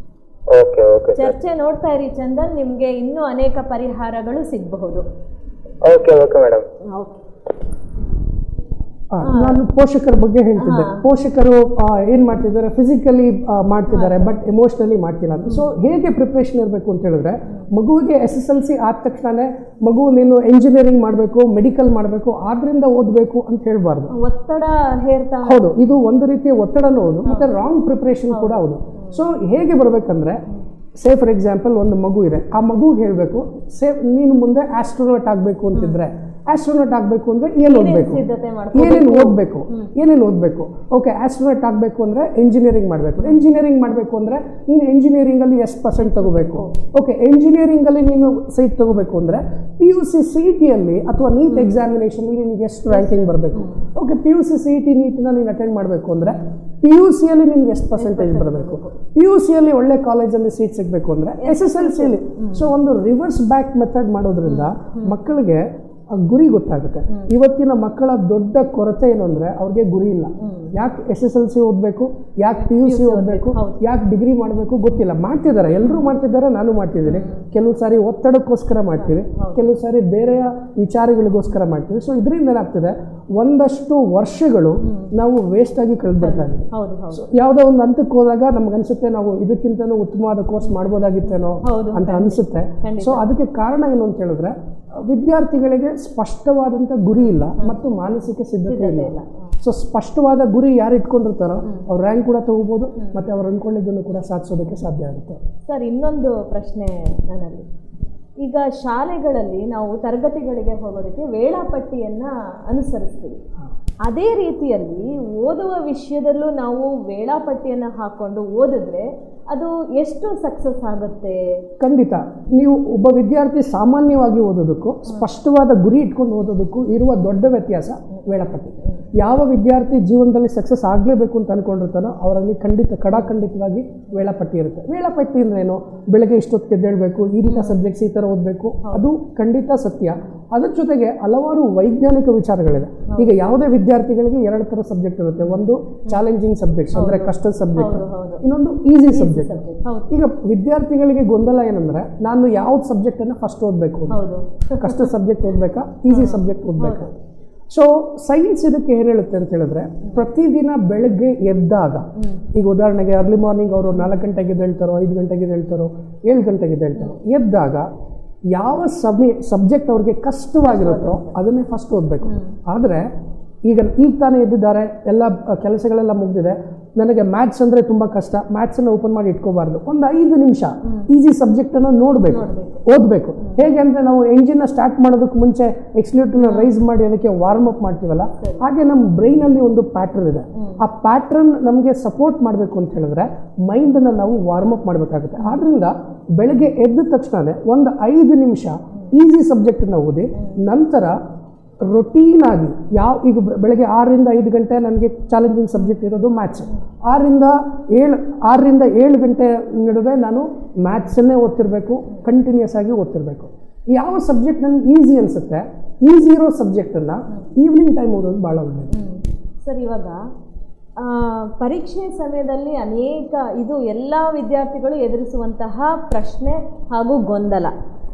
ಓಕೆ ಓಕೆ ಸರ್ ಚರ್ಚೆ ನೋಡ್ತಾ ಇರಿ ಚಂದನ್ ನಿಮ್ಗೆ ಇನ್ನೂ ಅನೇಕ ಪರಿಹಾರಗಳು ಸಿಗಬಹುದು ಓಕೆ ಓಕೆ ಮೇಡಮ್ ಓಕೆ ಆ, ನಾನು ಪೋಷಕರ ಬಗ್ಗೆ ಹೇಳ್ತಿದ್ದೆ ಪೋಷಕರು ಆ, ಏನ್ ಮಾಡ್ತಿದ್ದಾರೆ ಫಿಸಿಕಲಿ ಮಾಡ್ತಿದ್ದಾರೆ ಬಟ್ ಎಮೋಷನಲಿ ಮಾಡ್ತಿಲ್ಲ ಅಂತ ಸೊ ಹೇಗೆ ಪ್ರಿಪ್ರೇಷನ್ ಇರಬೇಕು ಅಂತ ಹೇಳಿದ್ರೆ ಮಗುವಿಗೆ ಎಸ್ ಎಸ್ ಎಲ್ ಸಿ ಆದ ತಕ್ಷಣನೇ ಮಗು ನೀನು ಎಂಜಿನಿಯರಿಂಗ್ ಮಾಡಬೇಕು ಮೆಡಿಕಲ್ ಮಾಡಬೇಕು ಆದ್ರಿಂದ ಓದಬೇಕು ಅಂತ ಹೇಳ್ಬಾರ್ದು ಒತ್ತಡ ಹೇರ್ತಾ ಹೌದು ಇದು ಒಂದು ರೀತಿಯ ಒತ್ತಡನೂ ಹೌದು ಮತ್ತೆ ರಾಂಗ್ ಪ್ರಿಪ್ರೇಷನ್ ಕೂಡ ಹೌದು ಸೊ ಹೇಗೆ ಬರಬೇಕಂದ್ರೆ ಸೇ ಫಾರ್ ಎಕ್ಸಾಂಪಲ್ ಒಂದು ಮಗು ಇದೆ ಆ ಮಗುಗೆ ಹೇಳಬೇಕು ಸೇ ನೀನು ಮುಂದೆ ಆಸ್ಟ್ರೋನಾಟ್ ಆಗಬೇಕು ಅಂತಿದ್ರೆ ಆಸ್ಟ್ರೋನಾಟ್ ಆಗಬೇಕು ಅಂದ್ರೆ ಏನು ಓದಬೇಕು ಸಿದ್ಧತೆ ಮಾಡ್ಕೊ ಏನೇನು ಓದಬೇಕು ಏನೇನು ಓದಬೇಕು ಓಕೆ ಆಸ್ಟ್ರೋನಾಟ್ ಆಗಬೇಕು ಅಂದರೆ ಎಂಜಿನಿಯರಿಂಗ್ ಮಾಡಬೇಕು ಎಂಜಿನಿಯರಿಂಗ್ ಮಾಡಬೇಕು ಅಂದರೆ ನೀನು ಎಂಜಿನಿಯರಿಂಗಲ್ಲಿ ಎಷ್ಟು ಪರ್ಸೆಂಟ್ ತಗೋಬೇಕು ಓಕೆ ಎಂಜಿನಿಯರಿಂಗಲ್ಲಿ ನೀನು ಸೀಟ್ ತಗೋಬೇಕು ಅಂದರೆ ಪಿ ಯು ಸಿ ಸಿ ಟಿಯಲ್ಲಿ ಅಥವಾ ನೀಟ್ ಎಕ್ಸಾಮಿನೇಷನಲ್ಲಿ ನಿನಗೆ ಎಷ್ಟು ರ್ಯಾಂಕಿಂಗ್ ಬರಬೇಕು okay P U C C T ನೀಟ್ನ ನೀನು ಅಟೆಂಡ್ ಮಾಡಬೇಕು ಅಂದರೆ ಪಿ ಯು ಸಿಯಲ್ಲಿ ನಿನ್ಗೆ ಎಷ್ಟು ಪರ್ಸೆಂಟೇಜ್ ಬರಬೇಕು ಪಿ ಯು ಸಿಯಲ್ಲಿ ಒಳ್ಳೆ ಕಾಲೇಜಲ್ಲಿ ಸೀಟ್ ಸಿಗಬೇಕು ಅಂದರೆ ಎಸ್ ಎಸ್ ಎಲ್ ಸಿಯಲ್ಲಿ ಸೊ ಒಂದು ರಿವರ್ಸ್ ಬ್ಯಾಕ್ ಮೆಥಡ್ ಮಾಡೋದ್ರಿಂದ ಮಕ್ಕಳಿಗೆ ಆ ಗುರಿ ಗೊತ್ತಾಗುತ್ತೆ ಇವತ್ತಿನ ಮಕ್ಕಳ ದೊಡ್ಡ ಕೊರತೆ ಏನು ಅಂದ್ರೆ ಅವ್ರಿಗೆ ಗುರಿ ಇಲ್ಲ ಯಾಕೆ ಎಸ್ ಎಸ್ ಎಲ್ ಸಿ ಓದಬೇಕು ಯಾಕೆ ಪಿ ಯು ಸಿ ಓದಬೇಕು ಯಾಕೆ ಡಿಗ್ರಿ ಮಾಡಬೇಕು ಗೊತ್ತಿಲ್ಲ ಮಾಡ್ತಿದ್ದಾರೆ ಎಲ್ಲರೂ ಮಾಡ್ತಿದ್ದಾರೆ ನಾನು ಮಾಡ್ತಿದ್ದೀನಿ ಕೆಲವು ಸಾರಿ ಒತ್ತಡಕ್ಕೋಸ್ಕರ ಮಾಡ್ತೀವಿ ಕೆಲವು ಸಾರಿ ಬೇರೆಯ ವಿಚಾರಗಳಿಗೋಸ್ಕರ ಮಾಡ್ತೀವಿ ಸೊ ಇದರಿಂದ ಏನಾಗ್ತಿದೆ ಒಂದಷ್ಟು ವರ್ಷಗಳು ನಾವು ವೇಸ್ಟ್ ಆಗಿ ಕಳೆದ್ಬಿಡ್ತಾ ಇದ್ದೀವಿ ಹೌದು ಹೌದು ಸೊ ಯಾವುದೋ ಒಂದು ಹಂತಕ್ಕೆ ಹೋದಾಗ ನಮ್ಗೆ ಅನ್ಸುತ್ತೆ ನಾವು ಇದಕ್ಕಿಂತನೂ ಉತ್ತಮವಾದ ಕೋರ್ಸ್ ಮಾಡ್ಬೋದಾಗಿತ್ತೇನೋ ಹೌದು, ಅಂತ ಅನಿಸುತ್ತೆ ಖಂಡಿತ. ಸೊ ಅದಕ್ಕೆ ಕಾರಣ ಏನು ಅಂತ ಹೇಳಿದ್ರೆ ವಿದ್ಯಾರ್ಥಿಗಳಿಗೆ ಸ್ಪಷ್ಟವಾದಂಥ ಗುರಿ ಇಲ್ಲ ಮತ್ತು ಮಾನಸಿಕ ಸಿದ್ಧತೆ ಇಲ್ಲ ಇಲ್ಲ. ಸೊ ಸ್ಪಷ್ಟವಾದ ಗುರಿ ಯಾರು ಇಟ್ಕೊಂಡಿರ್ತಾರೋ ಅವ್ರು ರ್ಯಾಂಕ್ ಕೂಡ ತಗೋಬೋದು ಮತ್ತು ಅವ್ರು ಅಂದ್ಕೊಂಡಿದ್ದನ್ನು ಕೂಡ ಸಾಧಿಸೋದಕ್ಕೆ ಸಾಧ್ಯ ಆಗುತ್ತೆ ಸರ್ ಇನ್ನೊಂದು ಪ್ರಶ್ನೆ ನನ್ನಲ್ಲಿ ಈಗ ಶಾಲೆಗಳಲ್ಲಿ ನಾವು ತರಗತಿಗಳಿಗೆ ಹೋಗೋದಕ್ಕೆ ವೇಳಾಪಟ್ಟಿಯನ್ನು ಅನುಸರಿಸ್ತೀವಿ ಅದೇ ರೀತಿಯಲ್ಲಿ ಓದುವ ವಿಷಯದಲ್ಲೂ ನಾವು ವೇಳಾಪಟ್ಟಿಯನ್ನು ಹಾಕ್ಕೊಂಡು ಓದಿದ್ರೆ ಅದು ಎಷ್ಟು ಸಕ್ಸಸ್ ಆಗುತ್ತೆ ಖಂಡಿತ ನೀವು ಒಬ್ಬ ವಿದ್ಯಾರ್ಥಿ ಸಾಮಾನ್ಯವಾಗಿ ಓದೋದಕ್ಕೂ ಸ್ಪಷ್ಟವಾದ ಗುರಿ ಇಟ್ಕೊಂಡು ಓದೋದಕ್ಕೂ ಇರುವ ದೊಡ್ಡ ವ್ಯತ್ಯಾಸ ವೇಳಾಪಟ್ಟಿ ಯಾವ ವಿದ್ಯಾರ್ಥಿ ಜೀವನದಲ್ಲಿ ಸಕ್ಸಸ್ ಆಗಲೇಬೇಕು ಅಂತ ಅನ್ಕೊಂಡಿರ್ತಾನೋ ಅವರಲ್ಲಿ ಖಂಡಿತ ಕಡಾಖಂಡಿತವಾಗಿ ವೇಳಾಪಟ್ಟಿ ಇರುತ್ತೆ ವೇಳಾಪಟ್ಟಿ ಅಂದ್ರೆ ಏನು ಬೆಳಗ್ಗೆ ಇಷ್ಟೊತ್ತಿಗೆ ಎದ್ದೇಳಬೇಕು ಈ ರೀತಿಯ ಸಬ್ಜೆಕ್ಟ್ಸ್ ಈ ಥರ ಓದಬೇಕು ಅದು ಖಂಡಿತ ಸತ್ಯ ಅದ್ರ ಜೊತೆಗೆ ಹಲವಾರು ವೈಜ್ಞಾನಿಕ ವಿಚಾರಗಳಿದೆ ಈಗ ಯಾವುದೇ ವಿದ್ಯಾರ್ಥಿಗಳಿಗೆ ಎರಡು ಥರ ಸಬ್ಜೆಕ್ಟ್ ಇರುತ್ತೆ ಒಂದು ಚಾಲೆಂಜಿಂಗ್ ಸಬ್ಜೆಕ್ಟ್ಸ್ ಅಂದರೆ ಕಷ್ಟದ ಸಬ್ಜೆಕ್ಟ್ ಹೌದು ಹೌದು ಇನ್ನೊಂದು ಈಸಿ ಸಬ್ಜೆಕ್ಟ್ subject. ಹೌದು ಈಗ ವಿದ್ಯಾರ್ಥಿಗಳಿಗೆ ಗೊಂದಲ ಏನಂದ್ರೆ ನಾನು ಯಾವ ಸಬ್ಜೆಕ್ಟ್ ಅನ್ನ ಫಸ್ಟ್ ಓದಬೇಕು ಹೌದು ಕಷ್ಟ ಸಬ್ಜೆಕ್ಟ್ ಓದಬೇಕಾ ಈಸಿ ಸಬ್ಜೆಕ್ಟ್ ಓದಬೇಕಾ ಸೊ ಸೈನ್ಸ್ ಇದಕ್ಕೆ ಏನು ಹೇಳುತ್ತೆ ಅಂತ ಹೇಳಿದ್ರೆ ಪ್ರತಿದಿನ ಬೆಳಗ್ಗೆ ಎದ್ದಾಗ ಈಗ ಉದಾಹರಣೆಗೆ ಅರ್ಲಿ ಮಾರ್ನಿಂಗ್ ಅವರು ನಾಲ್ಕು ಗಂಟೆಗೆ ಎದ್ದೇಳ್ತಾರೋ ಐದು ಗಂಟೆಗೆ ಎದ್ದೇಳ್ತಾರೋ ಏಳು ಗಂಟೆಗೆ ಎದ್ದೇಳ್ತಾರೋ ಎದ್ದಾಗ ಯಾವ ಸಮಯ ಸಬ್ಜೆಕ್ಟ್ ಅವ್ರಿಗೆ ಕಷ್ಟವಾಗಿರುತ್ತೋ ಅದನ್ನೇ ಫಸ್ಟ್ ಓದಬೇಕು ಆದರೆ ಈಗ ಈಗ ತಾನೇ ಎದ್ದಿದ್ದಾರೆ ಎಲ್ಲ ಅ, ಕೆಲಸಗಳೆಲ್ಲ ಮುಗಿದಿದೆ ನನಗೆ ಮ್ಯಾಥ್ಸ್ ಅಂದರೆ ತುಂಬ ಕಷ್ಟ ಮ್ಯಾಥ್ಸನ್ನು ಓಪನ್ ಮಾಡಿ ಇಟ್ಕೋಬಾರ್ದು ಒಂದು ಐದು ನಿಮಿಷ ಈಸಿ ಸಬ್ಜೆಕ್ಟನ್ನು ನೋಡಬೇಕು ಓದಬೇಕು ಹೇಗೆ ಅಂದರೆ ನಾವು ಎಂಜಿನ್ನ ಸ್ಟಾರ್ಟ್ ಮಾಡೋದಕ್ಕೆ ಮುಂಚೆ ಎಕ್ಸ್ಲೇಟರ್ನ ರೈಸ್ ಮಾಡಿ ಅದಕ್ಕೆ ವಾರ್ಮ್ ಅಪ್ ಮಾಡ್ತೀವಲ್ಲ ಹಾಗೆ ನಮ್ಮ ಬ್ರೈನಲ್ಲಿ ಒಂದು ಪ್ಯಾಟ್ರನ್ ಇದೆ ಆ ಪ್ಯಾಟ್ರನ್ ನಮಗೆ ಸಪೋರ್ಟ್ ಮಾಡಬೇಕು ಅಂತ ಹೇಳಿದ್ರೆ ಮೈಂಡನ್ನು ನಾವು ವಾರ್ಮ್ ಅಪ್ ಮಾಡಬೇಕಾಗುತ್ತೆ ಆದ್ದರಿಂದ ಬೆಳಗ್ಗೆ ಎದ್ದ ತಕ್ಷಣವೇ ಒಂದು ಐದು ನಿಮಿಷ ಈಸಿ ಸಬ್ಜೆಕ್ಟನ್ನು ಓದಿ ನಂತರ ರೊಟೀನ್ ಆಗಿ ಯಾವ ಈಗ ಬೆ- ಬೆಳಗ್ಗೆ ಆರರಿಂದ ಐದು ಗಂಟೆ ನನಗೆ ಚಾಲೆಂಜಿಂಗ್ ಸಬ್ಜೆಕ್ಟ್ ಇರೋದು ಮ್ಯಾಥ್ಸ್ ಆರರಿಂದ ಏಳು ಆರರಿಂದ ಏಳು ಗಂಟೆ ನಡುವೆ ನಾನು ಮ್ಯಾಥ್ಸನ್ನೇ ಓದ್ತಿರ್ಬೇಕು ಕಂಟಿನ್ಯೂಸ್ ಆಗಿ ಓದ್ತಿರ್ಬೇಕು ಯಾವ ಸಬ್ಜೆಕ್ಟ್ ನನಗೆ ಈಸಿ ಅನಿಸುತ್ತೆ ಈಸಿ ಇರೋ ಸಬ್ಜೆಕ್ಟನ್ನು ಈವ್ನಿಂಗ್ ಟೈಮ್ ಓದೋದು ಭಾಳ ಒಳ್ಳೆಯದು ಸರ್ ಇವಾಗ ಆ, ಪರೀಕ್ಷೆ ಸಮಯದಲ್ಲಿ ಅನೇಕ ಇದು ಎಲ್ಲ ವಿದ್ಯಾರ್ಥಿಗಳು ಎದುರಿಸುವಂತಹ ಪ್ರಶ್ನೆ ಹಾಗೂ ಗೊಂದಲ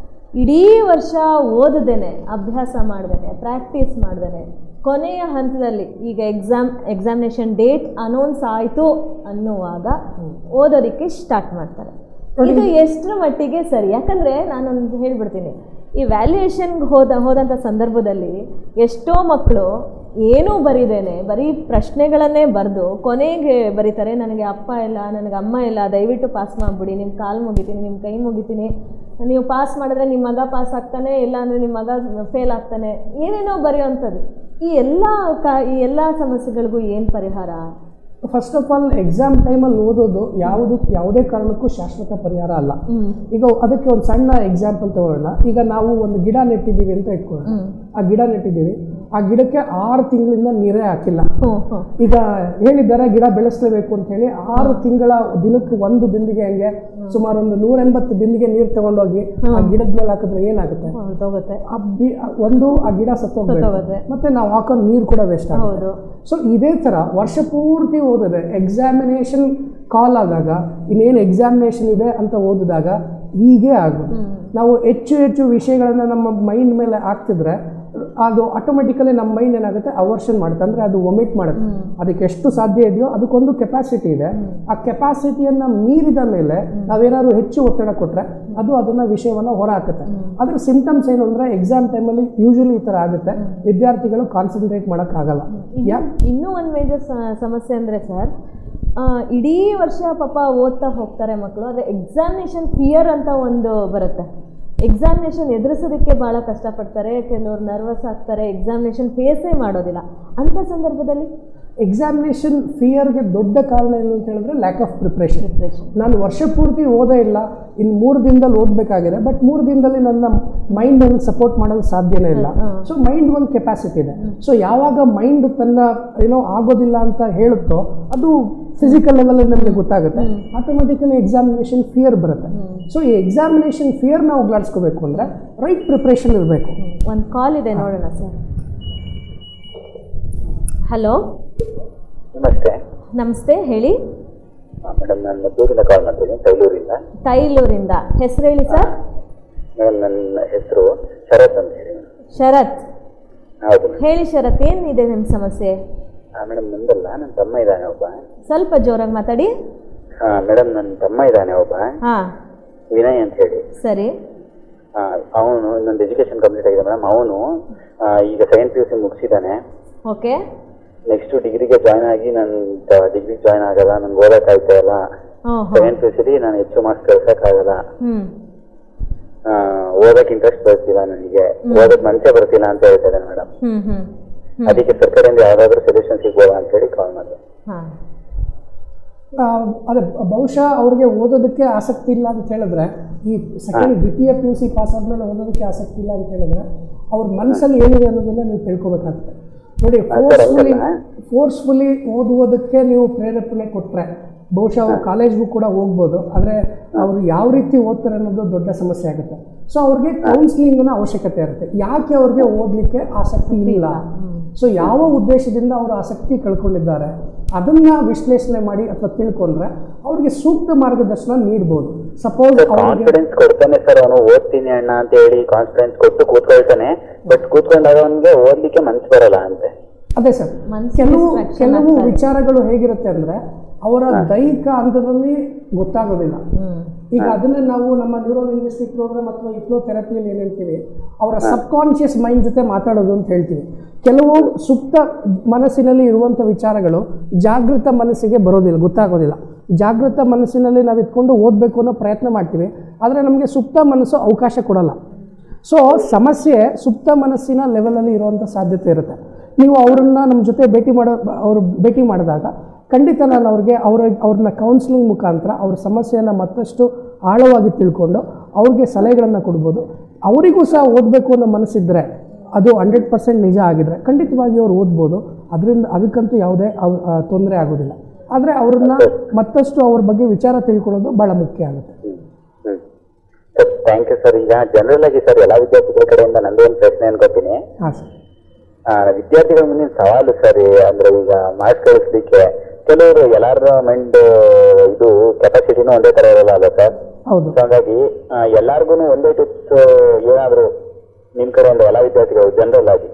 ಇಡೀ ವರ್ಷ ಓದದೇನೆ ಅಭ್ಯಾಸ ಮಾಡ್ದೇನೆ ಪ್ರಾಕ್ಟೀಸ್ ಮಾಡ್ದೇನೆ ಕೊನೆಯ ಹಂತದಲ್ಲಿ ಈಗ ಎಕ್ಸಾಮ್ ಎಕ್ಸಾಮಿನೇಷನ್ ಡೇಟ್ ಅನೌನ್ಸ್ ಆಯಿತು ಅನ್ನುವಾಗ ಓದೋದಕ್ಕೆ ಸ್ಟಾರ್ಟ್ ಮಾಡ್ತಾರೆ ಇದು ಎಷ್ಟರ ಮಟ್ಟಿಗೆ ಸರಿ ಯಾಕಂದರೆ ನಾನೊಂದು ಹೇಳ್ಬಿಡ್ತೀನಿ ಈ ವ್ಯಾಲ್ಯೂಯೇಷನ್ಗೆ ಹೋದ ಹೋದಂಥ ಸಂದರ್ಭದಲ್ಲಿ ಎಷ್ಟೋ ಮಕ್ಕಳು ಏನೂ ಬರೀದೇನೆ ಬರೀ ಪ್ರಶ್ನೆಗಳನ್ನೇ ಬರೆದು ಕೊನೆಗೆ ಬರೀತಾರೆ ನನಗೆ ಅಪ್ಪ ಇಲ್ಲ ನನಗೆ ಅಮ್ಮ ಇಲ್ಲ ದಯವಿಟ್ಟು ಪಾಸ್ ಮಾಡಿಬಿಡಿ ನಿಮ್ಮ ಕಾಲು ಮುಗಿತೀನಿ ನಿಮ್ಮ ಕೈ ಮುಗಿತೀನಿ ನೀವು ಪಾಸ್ ಮಾಡಿದ್ರೆ ನಿಮ್ಮ ಮಗ ಪಾಸ್ ಆಗ್ತಾನೆ ಇಲ್ಲ ಅಂದರೆ ನಿಮ್ಮ ಮಗ ಫೇಲ್ ಆಗ್ತಾನೆ ಏನೇನೋ ಬರೆಯೋವಂಥದ್ದು ಈ ಎಲ್ಲ ಕಾ ಈ ಎಲ್ಲ ಸಮಸ್ಯೆಗಳಿಗೂ ಏನು ಪರಿಹಾರ ಫಸ್ಟ್ ಆಫ್ ಆಲ್ ಎಕ್ಸಾಮ್ ಟೈಮಲ್ಲಿ ಓದೋದು ಯಾವುದು ಯಾವುದೇ ಕಾರಣಕ್ಕೂ ಶಾಶ್ವತ ಪರಿಹಾರ ಅಲ್ಲ ಈಗ ಅದಕ್ಕೆ ಒಂದು ಸಣ್ಣ ಎಕ್ಸಾಂಪಲ್ ತಗೊಳ್ಳೋಣ ಈಗ ನಾವು ಒಂದು ಗಿಡ ನೆಟ್ಟಿದ್ದೀವಿ ಅಂತ ಇಟ್ಕೊಳ್ಳೋಣ ಆ ಗಿಡ ನೆಟ್ಟಿದ್ದೀವಿ ಆ ಗಿಡಕ್ಕೆ ಆರು ತಿಂಗಳಿಂದ ನೀರೇ ಹಾಕಿಲ್ಲ ಹ್ಞೂ ಹ್ಞೂ ಈಗ ಹೇಳಿದ್ದಾರೆ ಗಿಡ ಬೆಳೆಸಲೇಬೇಕು ಅಂತ ಹೇಳಿ ಆರು ತಿಂಗಳ ದಿನಕ್ಕೆ ಒಂದು ಬಿಂದಿಗೆ ಹಂಗೆ ಸುಮಾರು ಒಂದು ನೂರ ಎಂಬತ್ತು ಬಿಂದಿಗೆ ನೀರು ತಗೊಂಡೋಗಿ ಆ ಗಿಡದ ಮೇಲೆ ಹಾಕಿದ್ರೆ ಏನಾಗುತ್ತೆ ಹೊರಟೋಗುತ್ತೆ ಆ ಬಿ ಒಂದು ಆ ಗಿಡ ಸತ್ತೋಗ್ಬೇಕು ಸತ್ತೋಗುತ್ತೆ. ಮತ್ತೆ ನಾವು ಹಾಕೋ ನೀರು ಕೂಡ ವೇಸ್ಟ್ ಆಗುತ್ತೆ ಹೌದು ಸೊ ಇದೇ ಥರ ವರ್ಷ ಪೂರ್ತಿ ಓದಿದೆ ಎಕ್ಸಾಮಿನೇಷನ್ ಕಾಲ್ ಆದಾಗ ಇನ್ನೇನು ಎಕ್ಸಾಮಿನೇಷನ್ ಇದೆ ಅಂತ ಓದಿದಾಗ ಹೀಗೆ ಆಗೋದು ನಾವು ಹೆಚ್ಚು ಹೆಚ್ಚು ವಿಷಯಗಳನ್ನ ನಮ್ಮ ಮೈಂಡ್ ಮೇಲೆ ಹಾಕ್ತಿದ್ರೆ ಅದು ಆಟೋಮೆಟಿಕಲಿ ನಮ್ಮ ಮೈಂಡ್ ಏನಾಗುತ್ತೆ ಅವರ್ಷನ್ ಮಾಡುತ್ತೆ ಅಂದರೆ ಅದು ಒಮಿಟ್ ಮಾಡುತ್ತೆ ಅದಕ್ಕೆ ಎಷ್ಟು ಸಾಧ್ಯ ಇದೆಯೋ ಅದಕ್ಕೊಂದು ಕೆಪಾಸಿಟಿ ಇದೆ ಆ ಕೆಪಾಸಿಟಿಯನ್ನು ಮೀರಿದ ಮೇಲೆ ನಾವೇನಾದ್ರು ಹೆಚ್ಚು ಒತ್ತಡ ಕೊಟ್ಟರೆ ಅದು ಅದನ್ನ ವಿಷಯವನ್ನು ಹೊರಹಾಕುತ್ತೆ ಅದರ ಸಿಂಟಮ್ಸ್ ಏನು ಅಂದರೆ ಎಕ್ಸಾಮ್ ಟೈಮಲ್ಲಿ ಯೂಶಲಿ ಈ ಥರ ಆಗುತ್ತೆ ವಿದ್ಯಾರ್ಥಿಗಳು ಕಾನ್ಸಂಟ್ರೇಟ್ ಮಾಡೋಕ್ಕಾಗಲ್ಲ ಯಾ ಇನ್ನೂ ಒಂದು ಮೇಜರ್ ಸಮಸ್ಯೆ ಅಂದರೆ ಸರ್ ಇಡೀ ವರ್ಷ ಪಾಪ ಓದ್ತಾ ಹೋಗ್ತಾರೆ ಮಕ್ಕಳು ಆದರೆ ಎಕ್ಸಾಮಿನೇಷನ್ ಫಿಯರ್ ಅಂತ ಒಂದು ಬರುತ್ತೆ ಎಕ್ಸಾಮಿನೇಷನ್ ಎದುರಿಸೋದಕ್ಕೆ ಭಾಳ ಕಷ್ಟಪಡ್ತಾರೆ ಕೆಲವರು ನರ್ವಸ್ ಆಗ್ತಾರೆ ಎಕ್ಸಾಮಿನೇಷನ್ ಫೇಸೇ ಮಾಡೋದಿಲ್ಲ ಅಂಥ ಸಂದರ್ಭದಲ್ಲಿ ಎಕ್ಸಾಮಿನೇಷನ್ ಫಿಯರ್ಗೆ ದೊಡ್ಡ ಕಾರಣ ಏನು ಅಂತ ಹೇಳಿದ್ರೆ ಲ್ಯಾಕ್ ಆಫ್ ಪ್ರಿಪ್ರೇಷನ್ ಡಿಪ್ರೆಷನ್ ನಾನು ವರ್ಷ ಪೂರ್ತಿ ಓದೇ ಇಲ್ಲ ಇನ್ನು ಮೂರು ದಿನದಲ್ಲಿ ಓದಬೇಕಾಗಿದೆ ಬಟ್ ಮೂರು ದಿನದಲ್ಲಿ ನನ್ನ ಮೈಂಡನ್ನು ಸಪೋರ್ಟ್ ಮಾಡೋದು ಸಾಧ್ಯನೇ ಇಲ್ಲ ಸೊ ಮೈಂಡ್ ಒಂದು ಕೆಪಾಸಿಟಿ ಇದೆ ಸೊ ಯಾವಾಗ ಮೈಂಡ್ ತನ್ನ ಏನೋ ಆಗೋದಿಲ್ಲ ಅಂತ ಹೇಳುತ್ತೋ ಅದು ಫಿಸಿಕಲ್ ಲೆವೆಲಲ್ಲಿ ನಮಗೆ ಗೊತ್ತಾಗುತ್ತೆ ಆಟೋಮೆಟಿಕಲಿ ಎಕ್ಸಾಮಿನೇಷನ್ ಫಿಯರ್ ಬರುತ್ತೆ ಸೊ ಈ ಎಕ್ಸಾಮಿನೇಷನ್ ಫಿಯರ್ನ ಹೋಗ್ಲಾಡಿಸ್ಕೋಬೇಕು ಅಂದರೆ ರೈಟ್ ಪ್ರಿಪ್ರೇಷನ್ ಇರಬೇಕು ಒಂದು ಕಾಲ್ ಇದೆ ನೋಡೋಣ ಸರ್ ಹಲೋ ನಮಸ್ತೆ ನಮಸ್ತೆ ಹೇಳಿ ಮೇಡಮ್ ನಾನು ಮದ್ದೂರಿಂದ ಕಾಲ್ ಮಾಡ್ತೀನಿ ತೈಲೂರಿಂದ ತೈಲೂರಿಂದ ಹೆಸರು ಹೇಳಿ ಸರ್ ಮೇಡಮ್ ನನ್ನ ಹೆಸರು ಶರತ್ ಅಂತ ಹೇಳಿ ಶರತ್ ಹೌದು ಮೇಡಮ್ ಹೇಳಿ ಶರತ್ ಏನಿದೆ ನಿಮ್ಮ ಸಮಸ್ಯೆ ಮೇಡಮ್ ನಂದಲ್ಲ ನನ್ನ ತಮ್ಮ ಇದ್ದಾನೆ ಒಬ್ಬ ಸ್ವಲ್ಪ ಜೋರಾಗಿ ಮಾತಾಡಿ ಮೇಡಮ್ ನನ್ನ ತಮ್ಮ ಇದ್ದಾನೆ ಒಬ್ಬ ಹಾಂ ವಿನಯ್ ಅಂತ ಹೇಳಿ ಸರಿ ಅವನು ಇನ್ನೊಂದು ಎಜುಕೇಶನ್ ಕಂಪ್ಲೀಟ್ ಆಗಿದೆ ಮೇಡಮ್ ಅವನು ಈಗ ಸೆಕೆಂಡ್ ಪಿ ಯು ಸಿ ಮುಗಿಸಿದ್ದಾನೆ ಓಕೆ ನೆಕ್ಸ್ಟ್ ಡಿಗ್ರಿಗೆ ಜಾಯ್ನ್ ಆಗಿ ನಾನು ಡಿಗ್ರಿಗೆ ಜಾಯ್ನ್ ಆಗಲ್ಲ ನನ್ಗೆ ಓದಕ್ಕಾಯ್ತಾ ಇಲ್ಲ ಹ್ಞೂ ಹ್ಞೂ ಸೆಕೆಂಡ್ ಪಿ ಯು ಸಿಲಿ ನಾನು ಹೆಚ್ಚು ಮಾರ್ಕ್ಸ್ ಕಳ್ಸಕ್ಕಾಗಲ್ಲ ಹ್ಞೂ ಆ, ಓದಕ್ ಇಂಟ್ರೆಸ್ಟ್ ಬರ್ತಿಲ್ಲ ನನಗೆ ಓದಕ್ ಮನಸ್ಸೇ ಬರ್ತಿಲ್ಲ ಅಂತ ಹೇಳ್ತಾ ಇದ್ದಾನೆ ಮೇಡಮ್ ಹ್ಞೂ ಹ್ಞೂ ಅದಕ್ಕೆ ಸರ್ಕಾರದಿಂದ ಯಾವ್ದಾದ್ರು ಸೊಲ್ಯೂಷನ್ ಸಿಗ್ಬೋದಾ ಅಂತ ಹೇಳಿ ಕಾಲ್ ಮಾಡಿದೆ ಹಾಂ ಆ, ಅದೇ ಬಹುಶಃ ಅವ್ರಿಗೆ ಓದೋದಕ್ಕೆ ಆಸಕ್ತಿ ಇಲ್ಲ ಅಂತ ಹೇಳಿದ್ರೆ ಈ ಸೆಕೆಂಡ್ ದ್ವಿತೀಯ ಪಿ ಯು ಸಿ ಪಾಸ್ ಆದಮೇಲೆ ಓದೋದಕ್ಕೆ ಆಸಕ್ತಿ ಇಲ್ಲ ಅಂತ ಹೇಳಿದ್ರೆ ಅವ್ರ ಮನಸ್ಸಲ್ಲಿ ಏನಿದೆ ಅನ್ನೋದನ್ನ ನೀವು ತಿಳ್ಕೊಬೇಕಾಗುತ್ತೆ ನೋಡಿ ಫೋರ್ಸ್ಫುಲಿ ಫೋರ್ಸ್ಫುಲಿ ಓದುವುದಕ್ಕೆ ನೀವು ಪ್ರೇರೇಪಣೆ ಕೊಟ್ಟರೆ ಬಹುಶಃ ಅವ್ರು ಕಾಲೇಜ್ಗೂ ಕೂಡ ಹೋಗ್ಬೋದು ಆದರೆ ಅವರು ಯಾವ ರೀತಿ ಓದ್ತಾರೆ ಅನ್ನೋದು ದೊಡ್ಡ ಸಮಸ್ಯೆ ಆಗುತ್ತೆ ಸೊ ಅವ್ರಿಗೆ ಕೌನ್ಸಿಲಿಂಗ್ನ ಅವಶ್ಯಕತೆ ಇರುತ್ತೆ ಯಾಕೆ ಅವ್ರಿಗೆ ಓದಲಿಕ್ಕೆ ಆಸಕ್ತಿ ಇಲ್ಲ ಸೊ ಯಾವ ಉದ್ದೇಶದಿಂದ ಅವರು ಆಸಕ್ತಿ ಕಳ್ಕೊಂಡಿದ್ದಾರೆ ಅದನ್ನ ವಿಶ್ಲೇಷಣೆ ಮಾಡಿ ಅಥವಾ ತಿಳ್ಕೊಂಡ್ರೆ ಅವ್ರಿಗೆ ಸೂಕ್ತ ಮಾರ್ಗದರ್ಶನ ನೀಡ್ಬೋದು ಸಪೋಸ್ ಅವ್ರಿಗೆ ಕಾನ್ಫಿಡೆನ್ಸ್ ಕೊಡ್ತಾನೆ ಸರ್ ಅವನು ಓದ್ತೀನಿ ಅಣ್ಣ ಅಂತ ಹೇಳಿ ಕಾನ್ಫಿಡೆನ್ಸ್ ಕೊಟ್ಟು ಕೂತ್ಕೊಳ್ತಾನೆ ಬಟ್ ಕೂತ್ಕೊಂಡಾಗ ಅವನಿಗೆ ಓದ್ಲಿಕ್ಕೆ ಮನ್ಸು ಬರಲ್ಲ ಅಂತೆ ಅದೇ ಸರ್ ಮನ್ಸಿಗೆ ಕೆಲವು distraction ಕೆಲವು ಆಗ್ತಾ ಇದೆ. ವಿಚಾರಗಳು ಹೇಗಿರುತ್ತೆ ಅಂದ್ರೆ ಅವರ ದೈಹಿಕ ಹಂತದಲ್ಲಿ ಗೊತ್ತಾಗೋದಿಲ್ಲ ಹ್ಞೂ ಈಗ ಅದನ್ನೇ ನಾವು ನಮ್ಮ ನ್ಯೂರೋ ಲಿಂಗ್ವಿಸ್ಟಿಕ್ ಪ್ರೋಗ್ರಾಮ್ ಅಥವಾ ಇಫ್ಲೋ ಥೆರಪಿಯಲ್ಲಿ ಏನು ಹೇಳ್ತೀವಿ ಅವರ ಸಬ್ ಕಾನ್ಷಿಯಸ್ ಮೈಂಡ್ ಜೊತೆ ಮಾತಾಡೋದು ಅಂತ ಹೇಳ್ತೀವಿ ಕೆಲವು ಸುಪ್ತ ಮನಸ್ಸಿನಲ್ಲಿ ಇರುವಂಥ ವಿಚಾರಗಳು ಜಾಗೃತ ಮನಸ್ಸಿಗೆ ಬರೋದಿಲ್ಲ ಗೊತ್ತಾಗೋದಿಲ್ಲ ಜಾಗೃತ ಮನಸ್ಸಿನಲ್ಲಿ ನಾವು ಇಟ್ಕೊಂಡು ಓದಬೇಕು ಅನ್ನೋ ಪ್ರಯತ್ನ ಮಾಡ್ತೀವಿ ಆದರೆ ನಮಗೆ ಸುಪ್ತ ಮನಸ್ಸು ಅವಕಾಶ ಕೊಡಲ್ಲ ಸೊ ಸಮಸ್ಯೆ ಸುಪ್ತ ಮನಸ್ಸಿನ ಲೆವೆಲಲ್ಲಿ ಇರುವಂಥ ಸಾಧ್ಯತೆ ಇರುತ್ತೆ ನೀವು ಅವರನ್ನ ನಮ್ಮ ಜೊತೆ ಭೇಟಿ ಮಾಡೋ ಅವರು ಭೇಟಿ ಮಾಡಿದಾಗ ಖಂಡಿತ ನಾನು ಅವ್ರಿಗೆ ಅವ್ರ ಅವ್ರನ್ನ ಕೌನ್ಸಿಲಿಂಗ್ ಮುಖಾಂತರ ಅವ್ರ ಸಮಸ್ಯೆಯನ್ನು ಮತ್ತಷ್ಟು ಆಳವಾಗಿ ತಿಳ್ಕೊಂಡು ಅವ್ರಿಗೆ ಸಲಹೆಗಳನ್ನು ಕೊಡ್ಬೋದು ಅವರಿಗೂ ಸಹ ಓದಬೇಕು ಅನ್ನೋ ಮನಸ್ಸಿದ್ರೆ ಅದು ಹಂಡ್ರೆಡ್ ಪರ್ಸೆಂಟ್ ನಿಜ ಆಗಿದ್ರೆ ಖಂಡಿತವಾಗಿ ಅವ್ರು ಓದ್ಬೋದು ಅದರಿಂದ ಅದಕ್ಕಂತೂ ಯಾವುದೇ ತೊಂದರೆ ಆಗೋದಿಲ್ಲ ಆದರೆ ಅವ್ರನ್ನ ಮತ್ತಷ್ಟು ಅವ್ರ ಬಗ್ಗೆ ವಿಚಾರ ತಿಳ್ಕೊಳ್ಳೋದು ಭಾಳ ಮುಖ್ಯ ಆಗುತ್ತೆ hmm sir thank you sir ಈಗ ಜನರಲ್ ಆಗಿ ಸರ್ ಎಲ್ಲಾ ವಿದ್ಯಾರ್ಥಿಗಳ ಕಡೆಯಿಂದ ನಂದು ಒಂದು ಪ್ರಶ್ನೆ ಅನ್ಕೋತೀನಿ ಹಾಂ ಸರ್ ಆ, ವಿದ್ಯಾರ್ಥಿಗಳ ಮುಂದಿನ ಸವಾಲು ಸರ್ ಅಂದ್ರೆ ಈಗ ಮಾರ್ಕ್ಸ್ ಕಳಿಸ್ಲಿಕ್ಕೆ ಕೆಲವರು ಎಲ್ಲಾರ ಮೈಂಡ್ ಇದು ಕೆಪಾಸಿಟಿನೂ ಒಂದೇ ತರ ಇರಲ್ಲ ಅಲ್ಲ ಸರ್ ಹೌದು ಸೊ ಹಾಗಾಗಿ ಎಲ್ಲಾರ್ಗು ಒಂದೇ ಟಿಪ್ಸ್ ಏನಾದ್ರು ನಿಮ್ ಕಡೆಯಿಂದ ಎಲ್ಲಾ ವಿದ್ಯಾರ್ಥಿಗಳು ಜನರಲ್ ಆಗಿ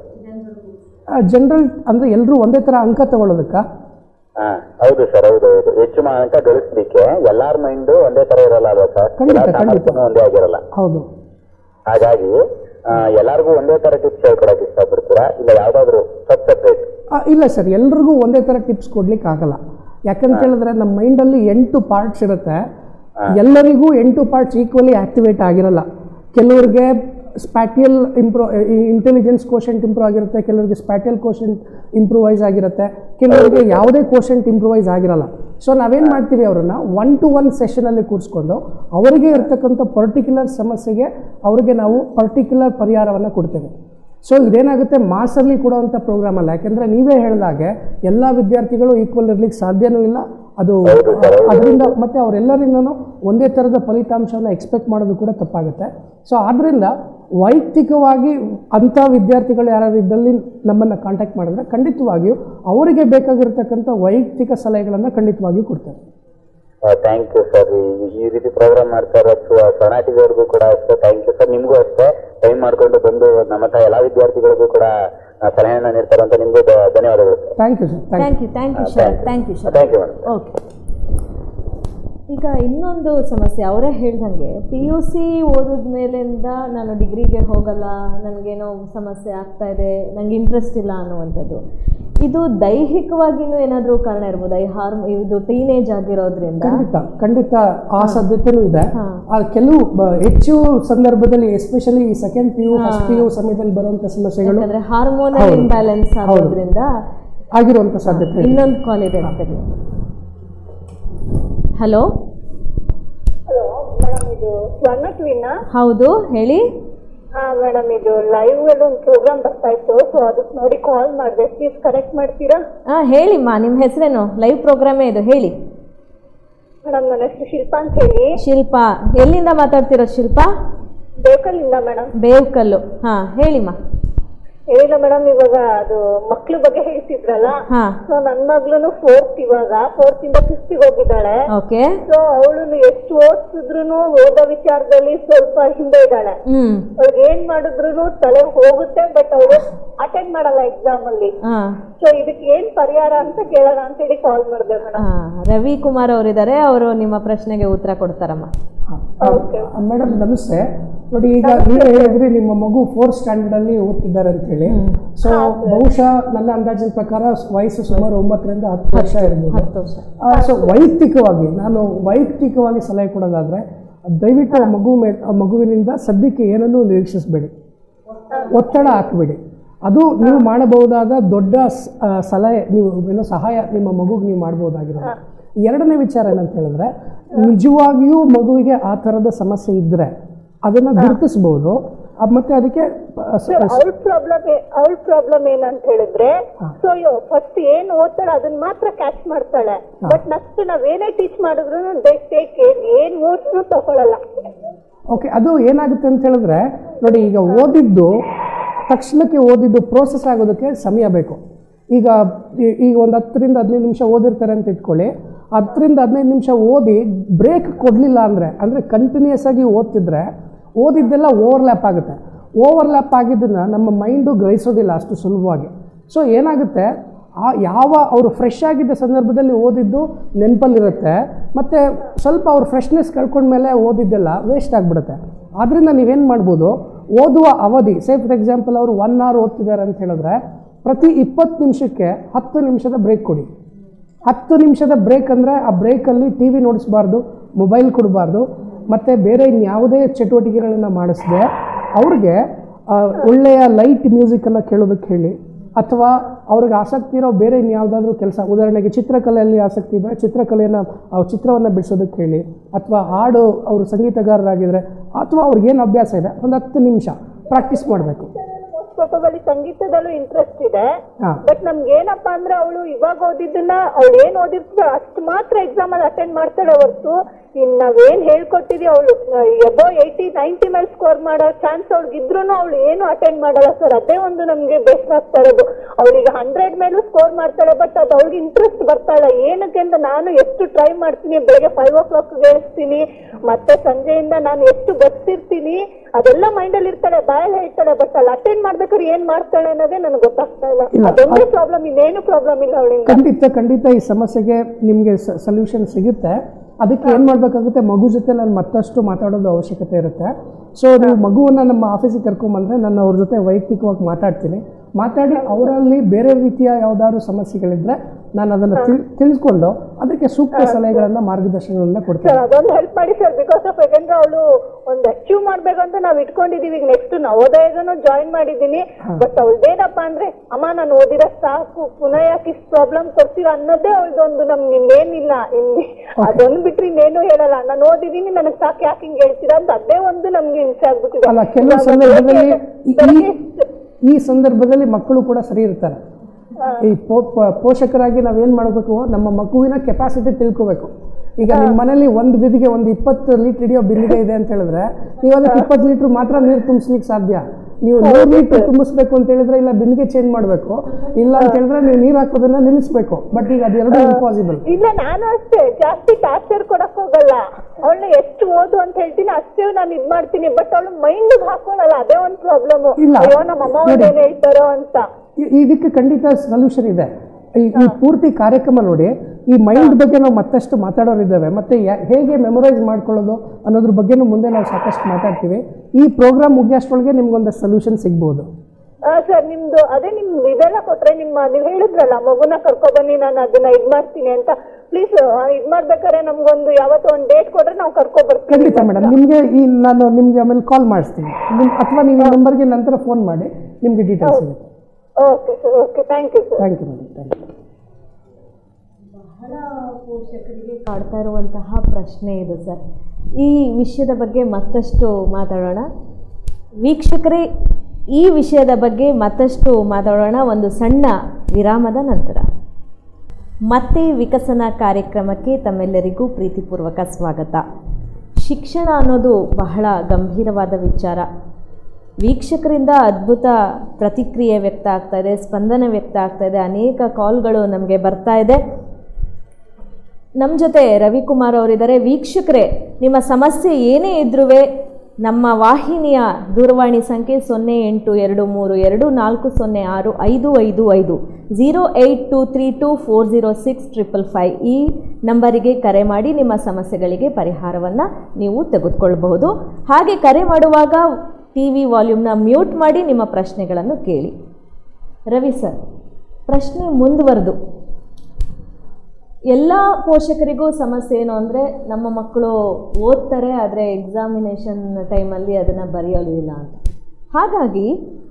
ಜನರಲ್ ಅಂದರೆ ಎಲ್ಲರೂ ಒಂದೇ ಥರ ಅಂಕ ತಗೊಳ್ಳೋದಕ್ಕೆ ಹಾ ಹೌದು ಸರ್ ಹೌದು ಹೌದು ಹೆಚ್ಚು ಮಾ- ಅಂಕ ಗಳಿಸ್ಲಿಕ್ಕೆ ಎಲ್ಲಾರ ಮೈಂಡ್ ಒಂದೇ ತರ ಇರಲ್ಲ ಅಲ್ವಾ ಸರ್ ಖಂಡಿತ, ಎಲ್ಲಾರ ಸಾಮರ್ಥ್ಯನೂ ಒಂದೇ ಆಗಿರಲ್ಲ ಹೌದು ಹಾಗಾಗಿ ಆ, ಎಲ್ಲಾರ್ಗೂ ಒಂದೇ ತರ ಟಿಪ್ಸ್ ಹೇಳ್ಕೊಡಕ್ ಇಷ್ಟಪಡ್ತೀರಾ ಇಲ್ಲ ಯಾವ್ದಾದ್ರು ಸಬ್ ಸಪ್ರೇಟ್ ಆ, ಇಲ್ಲ ಸರ್ ಎಲ್ರಿಗೂ ಒಂದೇ ಥರ ಟಿಪ್ಸ್ ಕೊಡ್ಲಿಕ್ಕೆ ಆಗಲ್ಲ ಯಾಕಂತ ಹೇಳಿದ್ರೆ ನಮ್ಮ ಮೈಂಡಲ್ಲಿ ಎಂಟು ಪಾರ್ಟ್ಸ್ ಇರುತ್ತೆ ಎಲ್ಲರಿಗೂ ಎಂಟು ಪಾರ್ಟ್ಸ್ ಈಕ್ವಲಿ ಆಕ್ಟಿವೇಟ್ ಆಗಿರಲ್ಲ ಕೆಲವ್ರಿಗೆ spatial improve intelligence quotient improve ಆಗಿರುತ್ತೆ ಕೆಲವರಿಗೆ ಸ್ಪ್ಯಾಟಿಯಲ್ ಕೋಶೆಂಟ್ ಇಂಪ್ರೂವೈಸ್ ಆಗಿರುತ್ತೆ ಕೆಲವರಿಗೆ ಯಾವುದೇ ಕೋಶೆಂಟ್ ಇಂಪ್ರೂವೈಸ್ ಆಗಿರಲ್ಲ ಸೊ ನಾವೇನು ಮಾಡ್ತೀವಿ ಅವರನ್ನ ಒನ್ ಟು ಒನ್ ಸೆಷನಲ್ಲಿ ಕೂರಿಸ್ಕೊಂಡು ಅವರಿಗೆ ಇರ್ತಕ್ಕಂಥ ಪರ್ಟಿಕ್ಯುಲರ್ ಸಮಸ್ಯೆಗೆ ಅವರಿಗೆ ನಾವು ಪರ್ಟಿಕ್ಯುಲರ್ ಪರಿಹಾರವನ್ನು ಕೊಡ್ತೇವೆ ಸೊ ಇದೇನಾಗುತ್ತೆ ಮಾಸಲ್ಲಿ ಕೊಡುವಂಥ ಪ್ರೋಗ್ರಾಮ್ ಅಲ್ಲ ಯಾಕೆಂದರೆ ನೀವೇ ಹೇಳಿದಾಗೆ ಎಲ್ಲ ವಿದ್ಯಾರ್ಥಿಗಳು ಈಕ್ವಲ್ ಇರ್ಲಿಕ್ಕೆ ಸಾಧ್ಯನೂ ಇಲ್ಲ ಅದು ಅದರಿಂದ ಮತ್ತು ಅವರೆಲ್ಲರಿಂದನೂ ಒಂದೇ ಥರದ ಫಲಿತಾಂಶವನ್ನು ಎಕ್ಸ್ಪೆಕ್ಟ್ ಮಾಡೋದು ಕೂಡ ತಪ್ಪಾಗುತ್ತೆ ಸೊ ಆದ್ದರಿಂದ ವೈಯಕ್ತಿಕವಾಗಿ ಅಂಥ ವಿದ್ಯಾರ್ಥಿಗಳು ಯಾರಾದ್ರು ಇದ್ದಲ್ಲಿ ನಮ್ಮನ್ನು ಕಾಂಟ್ಯಾಕ್ಟ್ ಮಾಡಿದ್ರೆ ಖಂಡಿತವಾಗಿಯೂ ಅವರಿಗೆ ಬೇಕಾಗಿರ್ತಕ್ಕಂಥ ವೈಯಕ್ತಿಕ ಸಲಹೆಗಳನ್ನು ಖಂಡಿತವಾಗಿಯೂ ಕೊಡ್ತಾರೆ ಥ್ಯಾಂಕ್ ಯು ಸರ್ ಈ ರೀತಿ ಪ್ರೋಗ್ರಾಮ್ ಮಾಡ್ತಾ ಇರೋದು ಕರ್ನಾಟಕದವ್ರಿಗೂ ಕೂಡ ಅಷ್ಟೇ ಥ್ಯಾಂಕ್ ಯು ಸರ್ ನಿಮಗೂ ಅಷ್ಟೇ ಟೈಮ್ ಮಾಡ್ಕೊಂಡು ಬಂದು ನಮ್ಮ ಹತ್ರ ಎಲ್ಲ ವಿದ್ಯಾರ್ಥಿಗಳಿಗೂ ಕೂಡ ಆ, ಸಲಹೆಯನ್ನ ನೀಡ್ತಾರೆ ಅಂತ ನಿಮಗೂ ಧನ್ಯವಾದಗಳು sir thank you sir thank you thank you thank you Sharath thank you Sharath thank you madam okay ಈಗ ಇನ್ನೊಂದು ಸಮಸ್ಯೆ ಅವರೇ ಹೇಳ್ದಂಗೆ ಪಿ ಯು ಸಿ ಓದಿದ ಮೇಲಿಂದ ನಾನು ಡಿಗ್ರಿಗೆ ಹೋಗಲ್ಲ ನನಗೇನೋ ಸಮಸ್ಯೆ ಆಗ್ತಾ ಇದೆ ನನಗೆ ಇಂಟ್ರೆಸ್ಟ್ ಇಲ್ಲ ಅನ್ನುವಂಥದ್ದು ಇದು ದೈಹಿಕವಾಗಿನೂ ಏನಾದರೂ ಕಾರಣ ಇರ್ಬೋದಾ ಈ ಹಾರ್ಮ್ ಇದು ಟೀನೇಜ್ ಆಗಿರೋದ್ರಿಂದ ಖಂಡಿತ ಖಂಡಿತ ಆ ಸಾಧ್ಯತೆನೂ ಇದೆ ಹಾ. ಆ ಕೆಲವು ಬ- ಹೆಚ್ಚು ಸಂದರ್ಭದಲ್ಲಿ ಎಸ್ಪೆಷಲಿ ಈ second P U first P U ಸಮಯದಲ್ಲಿ ಬರುವಂಥ ಸಮಸ್ಯೆಗಳು ಯಾಕಂದ್ರೆ ಹಾರ್ಮೋನಲ್ ಹೌದು. ಇಂಬ್ಯಾಲೆನ್ಸ್ ಆಗೋದ್ರಿಂದ ಆಗಿರುವಂಥ ಸಾಧ್ಯತೆ ಇದೆ ಇನ್ನೊಂದು ಕಾಲ್ ಇದೆ ಅಂತೇಳಿ ಹಲೋ ಹಲೋ ಮೇಡಮ್ ಇದು ಸ್ವರ್ಣ ಟ್ವಿನ್ನ ಹೌದು ಹೇಳಿ ಮೇಡಮ್ ಇದು ಲೈವ್ ಅಲ್ಲಿ ಒಂದು ಪ್ರೋಗ್ರಾಮ್ ಬರ್ತಾ ಇತ್ತು ಸೊ ಅದಕ್ಕೆ ನೋಡಿ ಕಾಲ್ ಮಾಡಿದೆ ಪ್ಲೀಸ್ ಕರೆಕ್ಟ್ ಮಾಡ್ತೀರಾ ಹಾಂ ಹೇಳಿಮ್ಮ ನಿಮ್ಮ ಹೆಸರೇನು ಲೈವ್ ಪ್ರೋಗ್ರಾಮೇ ಇದು ಹೇಳಿ ಮೇಡಮ್ ನನ್ನ ಹೆಸರು ಶಿಲ್ಪಾ ಅಂತ ಹೇಳಿ ಶಿಲ್ಪಾ ಎಲ್ಲಿಂದ ಮಾತಾಡ್ತಿರೋ ಶಿಲ್ಪಾ ಬೇಕಲ್ಲಿಂದ ಮೇಡಮ್ ಬೇವ್ಕಲ್ಲು ಹಾಂ ಹೇಳಿಮ್ಮ ಹೇಳಿಲ್ಲ ಮೇಡಮ್ ಇವಾಗ ಅದು ಮಕ್ಳ ಬಗ್ಗೆ ಹೇಳ್ತಿದ್ರಲ್ಲ ಹಾಂ ಸೊ ನನ್ನ ಮಗ್ಳು ಫೋರ್ತ್ ಇವಾಗ ಫೋರ್ತ್ ಇಂದ ಫಿಫ್ತಿಗೆ ಹೋಗಿದ್ದಾಳೆ ಓಕೆ ಸೊ ಅವಳು ಎಷ್ಟು ಓದಿಸಿದ್ರು ಓದೋ ವಿಚಾರದಲ್ಲಿ ಸ್ವಲ್ಪ ಹಿಂದೆ ಇದ್ದಾಳೆ ಹ್ಞೂ ಅವ್ಳಿಗೆ ಏನ್ ಮಾಡಿದ್ರು ತಲೆ ಹೋಗುತ್ತೆ ಬಟ್ ಅವಳು ಅಟೆಂಡ್ ಮಾಡಲ್ಲ ಎಕ್ಸಾಮ್ ಅಲ್ಲಿ ಹಾಂ ಸೊ ಇದಕ್ಕೆ ಏನ್ ಪರಿಹಾರ ಅಂತ ಕೇಳೋಣ ಅಂತ ಹೇಳಿ ಕಾಲ್ ಮಾಡಿದೆ ಮೇಡಮ್ ಹಾಂ ರವಿ ಕುಮಾರ್ ಅವರಿದ್ದಾರೆ ಅವರು ನಿಮ್ಮ ಪ್ರಶ್ನೆಗೆ ಉತ್ತರ ಕೊಡ್ತಾರಮ್ಮ ಮೇಡಮ್ ನಮಸ್ತೆ ನೋಡಿ ಈಗ ನೀವೇ ಹೇಳಿದ್ರಿ ನಿಮ್ಮ ಮಗು ಫೋರ್ತ್ ಸ್ಟ್ಯಾಂಡರ್ಡಲ್ಲಿ ಓದ್ತಿದ್ದಾರೆ ಅಂತ ಹೇಳಿ ಸೊ ಬಹುಶಃ ನನ್ನ ಅಂದಾಜಿನ ಪ್ರಕಾರ ವಯಸ್ಸು ಸುಮಾರು ಒಂಬತ್ತರಿಂದ ಹತ್ತು ವರ್ಷ ಇರ್ಬೋದು ಹತ್ತು ವರ್ಷ ಸೊ ವೈಯಕ್ತಿಕವಾಗಿ ನಾನು ವೈಯಕ್ತಿಕವಾಗಿ ಸಲಹೆ ಕೊಡೋದಾದ್ರೆ ದಯವಿಟ್ಟು ಆ ಮಗು ಮೇಲೆ ಆ ಮಗುವಿನಿಂದ ಸದ್ಯಕ್ಕೆ ಏನನ್ನೂ ನಿರೀಕ್ಷಿಸಬೇಡಿ ಒತ್ತಡ ಹಾಕಬೇಡಿ ಅದು ನೀವು ಮಾಡಬಹುದಾದ ದೊಡ್ಡ ಸ- ಆ, ಸಲಹೆ ನೀವು ಏನೋ ಸಹಾಯ ನಿಮ್ಮ ಮಗುಗೆ ನೀವು ಮಾಡ್ಬೋದಾಗಿರೋದು ಎರಡನೇ ವಿಚಾರ ಏನಂತ ಹೇಳಿದ್ರೆ ನಿಜವಾಗಿಯೂ ಮಗುವಿಗೆ ಆ ಥರದ ಸಮಸ್ಯೆ ಇದ್ದರೆ ಅದನ್ನು ಗುರುತಿಸ್ಬೋದು ಆ, ಮತ್ತೆ ಅದಕ್ಕೆ ಆ, ಸ- ಅವಳ ಪ್ರಾಬ್ಲಮ್ ಅವಳ ಪ್ರಾಬ್ಲಮ್ ಏನಂತ ಹೇಳಿದ್ರೆ ಸೊ ಫಸ್ಟ್ ಏನ್ ಓದ್ತಾಳೆ ಅದನ್ನ ಮಾತ್ರ ಕ್ಯಾಚ್ ಮಾಡ್ತಾಳೆ ಬಟ್ ನೆಕ್ಸ್ಟ್ ನಾವೇನೇ ಟೀಚ್ ಮಾಡಿದ್ರು ದೇ ಟೇಕ್ ಏನ್ ಓದ್ಸ್ರು ತಗೊಳಲ್ಲ ಓಕೆ ಅದು ಏನಾಗುತ್ತೆ ಅಂತ ಹೇಳಿದ್ರೆ ನೋಡಿ ಈಗ ಓದಿದ್ದು ತಕ್ಷಣಕ್ಕೆ ಓದಿದ್ದು ಪ್ರೋಸೆಸ್ ಆಗೋದಕ್ಕೆ ಸಮಯ ಬೇಕು ಈಗ ಈ- ಈಗ ಒಂದು ಹತ್ತರಿಂದ ಹದಿನೈದು ನಿಮಿಷ ಓದಿರ್ತಾರೆ ಅಂತ ಇಟ್ಕೊಳ್ಳಿ ಹತ್ತರಿಂದ ಹದಿನೈದು ನಿಮಿಷ ಓದಿ ಬ್ರೇಕ್ ಕೊಡಲಿಲ್ಲ ಅಂದರೆ ಅಂದರೆ ಕಂಟಿನ್ಯೂಸ್ ಆಗಿ ಓದ್ತಿದ್ರೆ ಓದಿದ್ದೆಲ್ಲ ಓವರ್ಲ್ಯಾಪ್ ಆಗುತ್ತೆ ಓವರ್ಲ್ಯಾಪ್ ಆಗಿದ್ದನ್ನು ನಮ್ಮ ಮೈಂಡು ಗ್ರಹಿಸೋದಿಲ್ಲ ಅಷ್ಟು ಸುಲಭವಾಗಿ ಸೊ ಏನಾಗುತ್ತೆ ಆ ಯಾವ ಅವರು ಫ್ರೆಶ್ ಆಗಿದ್ದ ಸಂದರ್ಭದಲ್ಲಿ ಓದಿದ್ದು ನೆನಪಲ್ಲಿರುತ್ತೆ ಮತ್ತು ಸ್ವಲ್ಪ ಅವ್ರ ಫ್ರೆಶ್ನೆಸ್ ಕಳ್ಕೊಂಡ್ಮೇಲೆ ಓದಿದ್ದೆಲ್ಲ ವೇಸ್ಟ್ ಆಗಿಬಿಡುತ್ತೆ ಆದ್ದರಿಂದ ನೀವೇನು ಮಾಡ್ಬೋದು ಓದುವ ಅವಧಿ ಸೇ ಫಾರ್ ಎಕ್ಸಾಂಪಲ್ ಅವರು ಒನ್ ಅವರ್ ಓದ್ತಿದ್ದಾರೆ ಅಂತ ಹೇಳಿದ್ರೆ ಪ್ರತಿ ಇಪ್ಪತ್ತು ನಿಮಿಷಕ್ಕೆ ಹತ್ತು ನಿಮಿಷದ ಬ್ರೇಕ್ ಕೊಡಿ ಹತ್ತು ನಿಮಿಷದ ಬ್ರೇಕ್ ಅಂದರೆ ಆ ಬ್ರೇಕಲ್ಲಿ ಟಿ ವಿ ನೋಡಿಸ್ಬಾರ್ದು ಮೊಬೈಲ್ ಕೊಡಬಾರ್ದು ಮತ್ತು ಬೇರೆ ಇನ್ಯಾವುದೇ ಚಟುವಟಿಕೆಗಳನ್ನು ಮಾಡಿಸದೆ ಅವ್ರಿಗೆ ಆ, ಒಳ್ಳೆಯ ಲೈಟ್ ಮ್ಯೂಸಿಕನ್ನು ಕೇಳೋದಕ್ಕೆ ಹೇಳಿ ಅಥವಾ ಅವ್ರಿಗೆ ಆಸಕ್ತಿ ಇರೋ ಬೇರೆ ಇನ್ಯಾವುದಾದ್ರೂ ಕೆಲಸ ಉದಾಹರಣೆಗೆ ಚಿತ್ರಕಲೆಯಲ್ಲಿ ಆಸಕ್ತಿ ಇದ್ದರೆ ಚಿತ್ರಕಲೆಯನ್ನು ಆ ಚಿತ್ರವನ್ನು ಬಿಡಿಸೋದಕ್ಕೆ ಹೇಳಿ ಅಥವಾ ಹಾಡು ಅವರು ಸಂಗೀತಗಾರರಾಗಿದ್ದರೆ ಅಥವಾ ಅವ್ರಿಗೇನು ಅಭ್ಯಾಸ ಇದೆ ಒಂದು ಹತ್ತು ನಿಮಿಷ ಪ್ರಾಕ್ಟೀಸ್ ಮಾಡಬೇಕು ಪಾಪದಲ್ಲಿ ಸಂಗೀತದಲ್ಲೂ ಇಂಟ್ರೆಸ್ಟ್ ಇದೆ ಹಾಂ ಬಟ್ ನಮ್ಗೆ ಏನಪ್ಪಾ ಅಂದ್ರೆ ಅವಳು ಇವಾಗ ಓದಿದ್ದನ್ನ ಅವಳು ಏನ್ ಓದಿರ್ತಾಳೆ ಅಷ್ಟು ಮಾತ್ರ ಎಕ್ಸಾಮ್ ಅಲ್ಲಿ ಅಟೆಂಡ್ ಮಾಡ್ತಾಳೆ ಹೊರತು ಇನ್ ನಾವೇನ್ ಹೇಳ್ಕೊಟ್ಟಿದೀವಿ ಅವಳು ಎಬೋ ಏಯ್ಟಿ ನೈಂಟಿ ಮೇಲೆ ಸ್ಕೋರ್ ಮಾಡೋ ಚಾನ್ಸ್ ಅವಳಿಗೆ ಇದ್ರೂ ಅವಳು ಏನು ಅಟೆಂಡ್ ಮಾಡಲ್ಲ ಸರ್ ಅದೇ ಒಂದು ನಮ್ಗೆ ಬೇಸರ ಆಗ್ತಾ ಇರೋದು ಅವಳಿಗೆ ಹಂಡ್ರೆಡ್ ಮೇಲೂ ಸ್ಕೋರ್ ಮಾಡ್ತಾಳೆ ಬಟ್ ಅದು ಅವಳಿಗೆ ಇಂಟ್ರೆಸ್ಟ್ ಬರ್ತಾಳೆ ಏನಕ್ಕೆ ಅಂತ ನಾನು ಎಷ್ಟು ಟ್ರೈ ಮಾಡ್ತೀನಿ ಬೆಳಗ್ಗೆ ಫೈವ್ ಓ ಕ್ಲಾಕ್ ಹೇಳ್ತೀನಿ ಮತ್ತೆ ಸಂಜೆಯಿಂದ ನಾನು ಎಷ್ಟು ಬರ್ತಿರ್ತೀನಿ ಅದೆಲ್ಲ ಮೈಂಡಲ್ಲಿ ಇರ್ತಾಳೆ ಬಾಯಲ್ಲಿ ಹೇಳ್ತಾಳೆ ಬಟ್ ಅಲ್ಲಿ ಅಟೆಂಡ್ ಮಾಡ್ಬೇಕಾದ್ರೆ ಏನ್ ಮಾಡ್ತಾಳೆ ಅನ್ನೋದೇ ನನಗೆ ಗೊತ್ತಾಗ್ತಾ ಇಲ್ಲ ಇಲ್ಲ, ಅದೊಂದೇ ಪ್ರಾಬ್ಲಮ್ ಇನ್ನೇನು ಪ್ರಾಬ್ಲಮ್ ಇಲ್ಲ ಅವಳಿಂದ ಖಂಡಿತ ಖಂಡಿತ ಈ ಸಮಸ್ಯೆಗೆ ನಿಮಗೆ ಸೊಲ್ಯೂಷನ್ ಸಿಗುತ್ತೆ ಅದಕ್ಕೆ ಏನು ಮಾಡಬೇಕಾಗುತ್ತೆ ಮಗು ಜೊತೆ ನಾನು ಮತ್ತಷ್ಟು ಮಾತಾಡೋದು ಅವಶ್ಯಕತೆ ಇರುತ್ತೆ ಸೊ ನೀವು ಮಗುವನ್ನು ನಮ್ಮ ಆಫೀಸಿಗೆ ಕರ್ಕೊಂಬಂದರೆ ನಾನು ಅವ್ರ ಜೊತೆ ವೈಯಕ್ತಿಕವಾಗಿ ಮಾತಾಡ್ತೀನಿ ಮಾತಾಡಿ ಅವರಲ್ಲಿ ಬೇರೆ ರೀತಿಯ ಯಾವುದಾದ್ರು ಸಮಸ್ಯೆಗಳಿದ್ದರೆ ನಾನು ಅದನ್ನು ತಿಳ್ ತಿಳಿಸ್ಕೊಂಡು ಅದಕ್ಕೆ ಸೂಕ್ತ ಸಲಹೆಗಳನ್ನು ಮಾರ್ಗದರ್ಶನಗಳನ್ನು ಕೊಡ್ತೇನೆ ಸರ್ ಅದೊಂದು ಹೆಲ್ಪ್ ಮಾಡಿ ಸರ್ ಬಿಕಾಸ್ ಆಫ್ ಯಾಕಂದ್ರೆ ಅವಳು ಒಂದು ಅಚೀವ್ ಮಾಡ್ಬೇಕಂತ ನಾವ್ ಇಟ್ಕೊಂಡಿದೀವಿ ಈಗ ನೆಕ್ಸ್ಟ್ ನವೋದಯಗನು ಜಾಯಿನ್ ಮಾಡಿದೀನಿ ಬಟ್ ಅವಳ್ದೇನಪ್ಪ ಅಂದ್ರೆ ಅಮ್ಮ ನಾನು ಓದಿರೋ ಸಾಕು ಪುನಃ ಯಾಕೆ ಇಷ್ಟು ಪ್ರಾಬ್ಲಮ್ ಕೊಡ್ತೀರಾ ಅನ್ನೋದೇ ಅವಳದೊಂದು ನಮ್ಗೆ ಇನ್ನೇನಿಲ್ಲ ಇಲ್ಲಿ ಅದೊಂದು ಬಿಟ್ರೆ ಇನ್ನೇನು ಹೇಳಲ್ಲ ನಾನು ಓದಿದೀನಿ ನನಗೆ ಸಾಕು ಯಾಕೆ ಹಿಂಗೆ ಹೇಳ್ತೀರಾ ಅಂತ ಅದೇ ಒಂದು ನಮ್ಗೆ ಹಿಂಸೆ ಆಗ್ಬಿಟ್ಟಿದೆ ಅಲ್ಲ, ಕೆಲವು ಇವಾಗ ಸಂದರ್ಭದಲ್ಲಿ ಈ- ಬೆಳಗ್ಗೆ- ಈ ಸಂದರ್ಭದಲ್ಲಿ ಮಕ್ಕಳು ಕೂಡ ಸರಿ ಇರ್ತಾರೆ ಈ ಪೋ ಪ- ಪೋಷಕರಾಗಿ ನಾವೇನು ಮಾಡಬೇಕು ನಮ್ಮ ಮಗುವಿನ ಕೆಪಾಸಿಟಿ ತಿಳ್ಕೋಬೇಕು ಈಗ ನಿಮ್ಮ ಮನೇಲಿ ಒಂದು ಬಿದಿಗೆ ಒಂದು ಇಪ್ಪತ್ತು ಲೀಟ್ರ್ ಹಿಡಿಯೋ ಬಿಂದಿಗೆ ಇದೆ ಅಂತ ಹೇಳಿದ್ರೆ ನೀವು ಅದಕ್ಕೆ ಇಪ್ಪತ್ತು ಲೀಟ್ರ್ ಮಾತ್ರ ನೀರು ತುಂಬಿಸ್ಲಿಕ್ಕೆ ಸಾಧ್ಯ ನೀವು ನೂರು ಲೀಟ್ರ್ ತುಂಬಿಸ್ಬೇಕು ಅಂತ ಹೇಳಿದ್ರೆ ಇಲ್ಲ ಬಿಂದಿಗೆ ಚೇಂಜ್ ಮಾಡಬೇಕು ಇಲ್ಲ ಅಂತ ಹೇಳಿದ್ರೆ ನೀವು ನೀರು ಹಾಕೋದನ್ನ ನಿಲ್ಲಿಸ್ಬೇಕು ಬಟ್ ಈಗ ಅದೆರಡು ಇಂಪಾಸಿಬಲ್ ಇಲ್ಲ ನಾನು ಅಷ್ಟೇ ಜಾಸ್ತಿ ಟಾರ್ಚರ್ ಕೊಡಕ್ ಹೋಗಲ್ಲ ಅವಳನ್ನ ಎಷ್ಟು ಓದು ಅಂತ ಹೇಳ್ತೀನಿ ಅಷ್ಟೇ ನಾನು ಇದ್ ಮಾಡ್ತೀನಿ ಬಟ್ ಅವಳು ಮೈಂಡ್ ಹಾಕೊಳಲ್ಲ ಅದೇ ಒಂದ್ ಪ್ರಾಬ್ಲಮ್ ಇಲ್ಲ. ಅಯ್ಯೋ ನಮ್ಮ ಅಮ್ಮ ಅವ್ರು ನೋಡಿ. ಏನ್ ಹೇಳ್ತಾರೋ ಅಂತ ಇ- ಇದಕ್ಕೆ ಖಂಡಿತ ಸೊಲ್ಯೂಷನ್ ಇದೆ ಈ ಈ ಪೂರ್ತಿ ಕಾರ್ಯಕ್ರಮ ನೋಡಿ ಈ ಮೈಂಡ್ ಬಗ್ಗೆ ನಾವು ಮತ್ತಷ್ಟು ಮಾತಾಡೋರಿದ್ದೇವೆ ಮತ್ತೆ ಯಾ- ಹೇಗೆ ಮೆಮೊರೈಸ್ ಮಾಡ್ಕೊಳ್ಳೋದು ಅನ್ನೋದ್ರ ಬಗ್ಗೆನೂ ಮುಂದೆ ನಾವು ಸಾಕಷ್ಟು ಮಾತಾಡ್ತೀವಿ ಈ ಪ್ರೋಗ್ರಾಮ್ ಮುಗಿಯೋಷ್ಟೊಳಗೆ ನಿಮ್ಗೊಂದು ಸೊಲ್ಯೂಷನ್ ಸಿಗ್ಬೋದು ಸರ್ ನಿಮ್ದು ಅದೇ ನಿಮ್ ಇದೆಲ್ಲ ಕೊಟ್ರೆ ನಿಮ್ಮ ನೀವ್ ಹೇಳಿದ್ರಲ್ಲ ಮಗುನ ಕರ್ಕೊ ಬನ್ನಿ ನಾನು ಅದನ್ನ ಇದ್ ಮಾಡ್ತೀನಿ ಅಂತ ಪ್ಲೀಸ್ ಇದ್ ಮಾಡ್ಬೇಕಾದ್ರೆ ನಮ್ಗೊಂದು ಯಾವತ್ತೋ ಒಂದ್ ಡೇಟ್ ಕೊಟ್ರೆ ನಾವು ಕರ್ಕೊ ಬರ್ತೀವಿ ಖಂಡಿತ ಮೇಡಮ್ ನಿಮಗೆ ಈ ನಾನು ನಿಮಗೆ ಆಮೇಲೆ ಕಾಲ್ ಮಾಡಿಸ್ತೀನಿ ನಿಮ್ಮ ಅಥವಾ ನೀವು ಈ ನಂಬರ್ಗೆ ನಂತರ ಫೋನ್ ಮಾಡಿ ನಿಮಗೆ ಡೀಟೇಲ್ಸ್ ಸಿಗುತ್ತೆ okay sir okay thank you sir thank you madam thank you ಬಹಳ ಪೋಷಕರಿಗೆ ಕಾಡ್ತಾ ಇರುವಂತಹ ಪ್ರಶ್ನೆ ಇದು ಸರ್ ಈ ವಿಷಯದ ಬಗ್ಗೆ ಮತ್ತಷ್ಟು ಮಾತಾಡೋಣ ವೀಕ್ಷಕರೇ ಈ ವಿಷಯದ ಬಗ್ಗೆ ಮತ್ತಷ್ಟು ಮಾತಾಡೋಣ ಒಂದು ಸಣ್ಣ ವಿರಾಮದ ನಂತರ ಮತ್ತೆ ವಿಕಸನ ಕಾರ್ಯಕ್ರಮಕ್ಕೆ ತಮ್ಮೆಲ್ಲರಿಗೂ ಪ್ರೀತಿಪೂರ್ವಕ ಸ್ವಾಗತ ಶಿಕ್ಷಣ ಅನ್ನೋದು ಬಹಳ ಗಂಭೀರವಾದ ವಿಚಾರ ವೀಕ್ಷಕರಿಂದ ಅದ್ಭುತ ಪ್ರತಿಕ್ರಿಯೆ ವ್ಯಕ್ತ ಆಗ್ತಾ ಇದೆ ಸ್ಪಂದನೆ ವ್ಯಕ್ತ ಆಗ್ತಾ ಇದೆ ಅನೇಕ ಕಾಲ್ಗಳು ನಮಗೆ ಬರ್ತಾ ಇದೆ ನಮ್ಮ ಜೊತೆ ರವಿಕುಮಾರ್ ಅವರಿದ್ದಾರೆ ವೀಕ್ಷಕರೇ ನಿಮ್ಮ ಸಮಸ್ಯೆ ಏನೇ ಇದ್ರೂ ನಮ್ಮ ವಾಹಿನಿಯ ದೂರವಾಣಿ ಸಂಖ್ಯೆ ಸೊನ್ನೆ ಎಂಟು ಎರಡು ಮೂರು ಎರಡು ನಾಲ್ಕು ಸೊನ್ನೆ ಆರು ಐದು ಐದು ಐದು zero eight two three two four zero six triple five ಈ ನಂಬರಿಗೆ ಕರೆ ಮಾಡಿ ನಿಮ್ಮ ಸಮಸ್ಯೆಗಳಿಗೆ ಪರಿಹಾರವನ್ನು ನೀವು ತೆಗೆದುಕೊಳ್ಬಹುದು ಹಾಗೆ ಕರೆ ಮಾಡುವಾಗ ಟಿ ವಿ ವಾಲ್ಯೂಮ್ನ ಮ್ಯೂಟ್ ಮಾಡಿ ನಿಮ್ಮ ಪ್ರಶ್ನೆಗಳನ್ನು ಕೇಳಿ ರವಿ ಸರ್ ಪ್ರಶ್ನೆ ಮುಂದುವರೆದು ಎಲ್ಲ ಪೋಷಕರಿಗೂ ಸಮಸ್ಯೆ ಏನು ಅಂದರೆ ನಮ್ಮ ಮಕ್ಕಳು ಓದ್ತಾರೆ ಆದರೆ ಎಕ್ಸಾಮಿನೇಷನ್ ಟೈಮಲ್ಲಿ ಅದನ್ನು ಬರೆಯಲು ಇಲ್ಲ ಅಂತ ಹಾಗಾಗಿ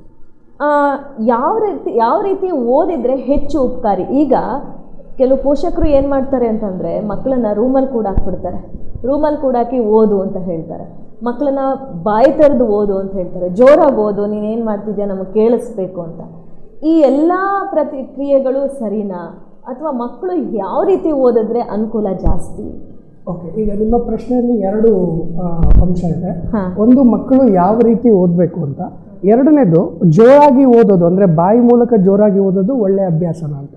ಆ, ಯಾವ ರೀತಿ ಯಾವ ರೀತಿ ಓದಿದರೆ ಹೆಚ್ಚು ಉಪಕಾರಿ ಈಗ ಕೆಲವು ಪೋಷಕರು ಏನು ಮಾಡ್ತಾರೆ ಅಂತಂದರೆ ಮಕ್ಕಳನ್ನ ರೂಮಲ್ಲಿ ಕೂಡ ಹಾಕ್ಬಿಡ್ತಾರೆ ರೂಮಲ್ಲಿ ಕೂಡಾಕಿ ಓದು ಅಂತ ಹೇಳ್ತಾರೆ ಮಕ್ಕಳನ್ನ ಬಾಯಿ ತೆರೆದು ಓದು ಅಂತ ಹೇಳ್ತಾರೆ ಜೋರಾಗಿ ಓದು ನೀನೇನು ಮಾಡ್ತಿದ್ಯಾ ನಮಗೆ ಕೇಳಿಸ್ಬೇಕು ಅಂತ ಈ ಎಲ್ಲ ಪ್ರತಿಕ್ರಿಯೆಗಳು ಸರಿನಾ ಅಥವಾ ಮಕ್ಕಳು ಯಾವ ರೀತಿ ಓದಿದ್ರೆ ಅನುಕೂಲ ಜಾಸ್ತಿ ಓಕೆ ಈಗ ನಿಮ್ಮ ಪ್ರಶ್ನೆಯಲ್ಲಿ ಎರಡು ಆ, ಅಂಶ ಇದೆ ಹಾ. ಒಂದು ಮಕ್ಕಳು ಯಾವ ರೀತಿ ಓದಬೇಕು ಅಂತ ಎರಡನೇದು ಜೋರಾಗಿ ಓದೋದು ಅಂದರೆ ಬಾಯಿ ಮೂಲಕ ಜೋರಾಗಿ ಓದೋದು ಒಳ್ಳೆಯ ಅಭ್ಯಾಸನ ಅಂತ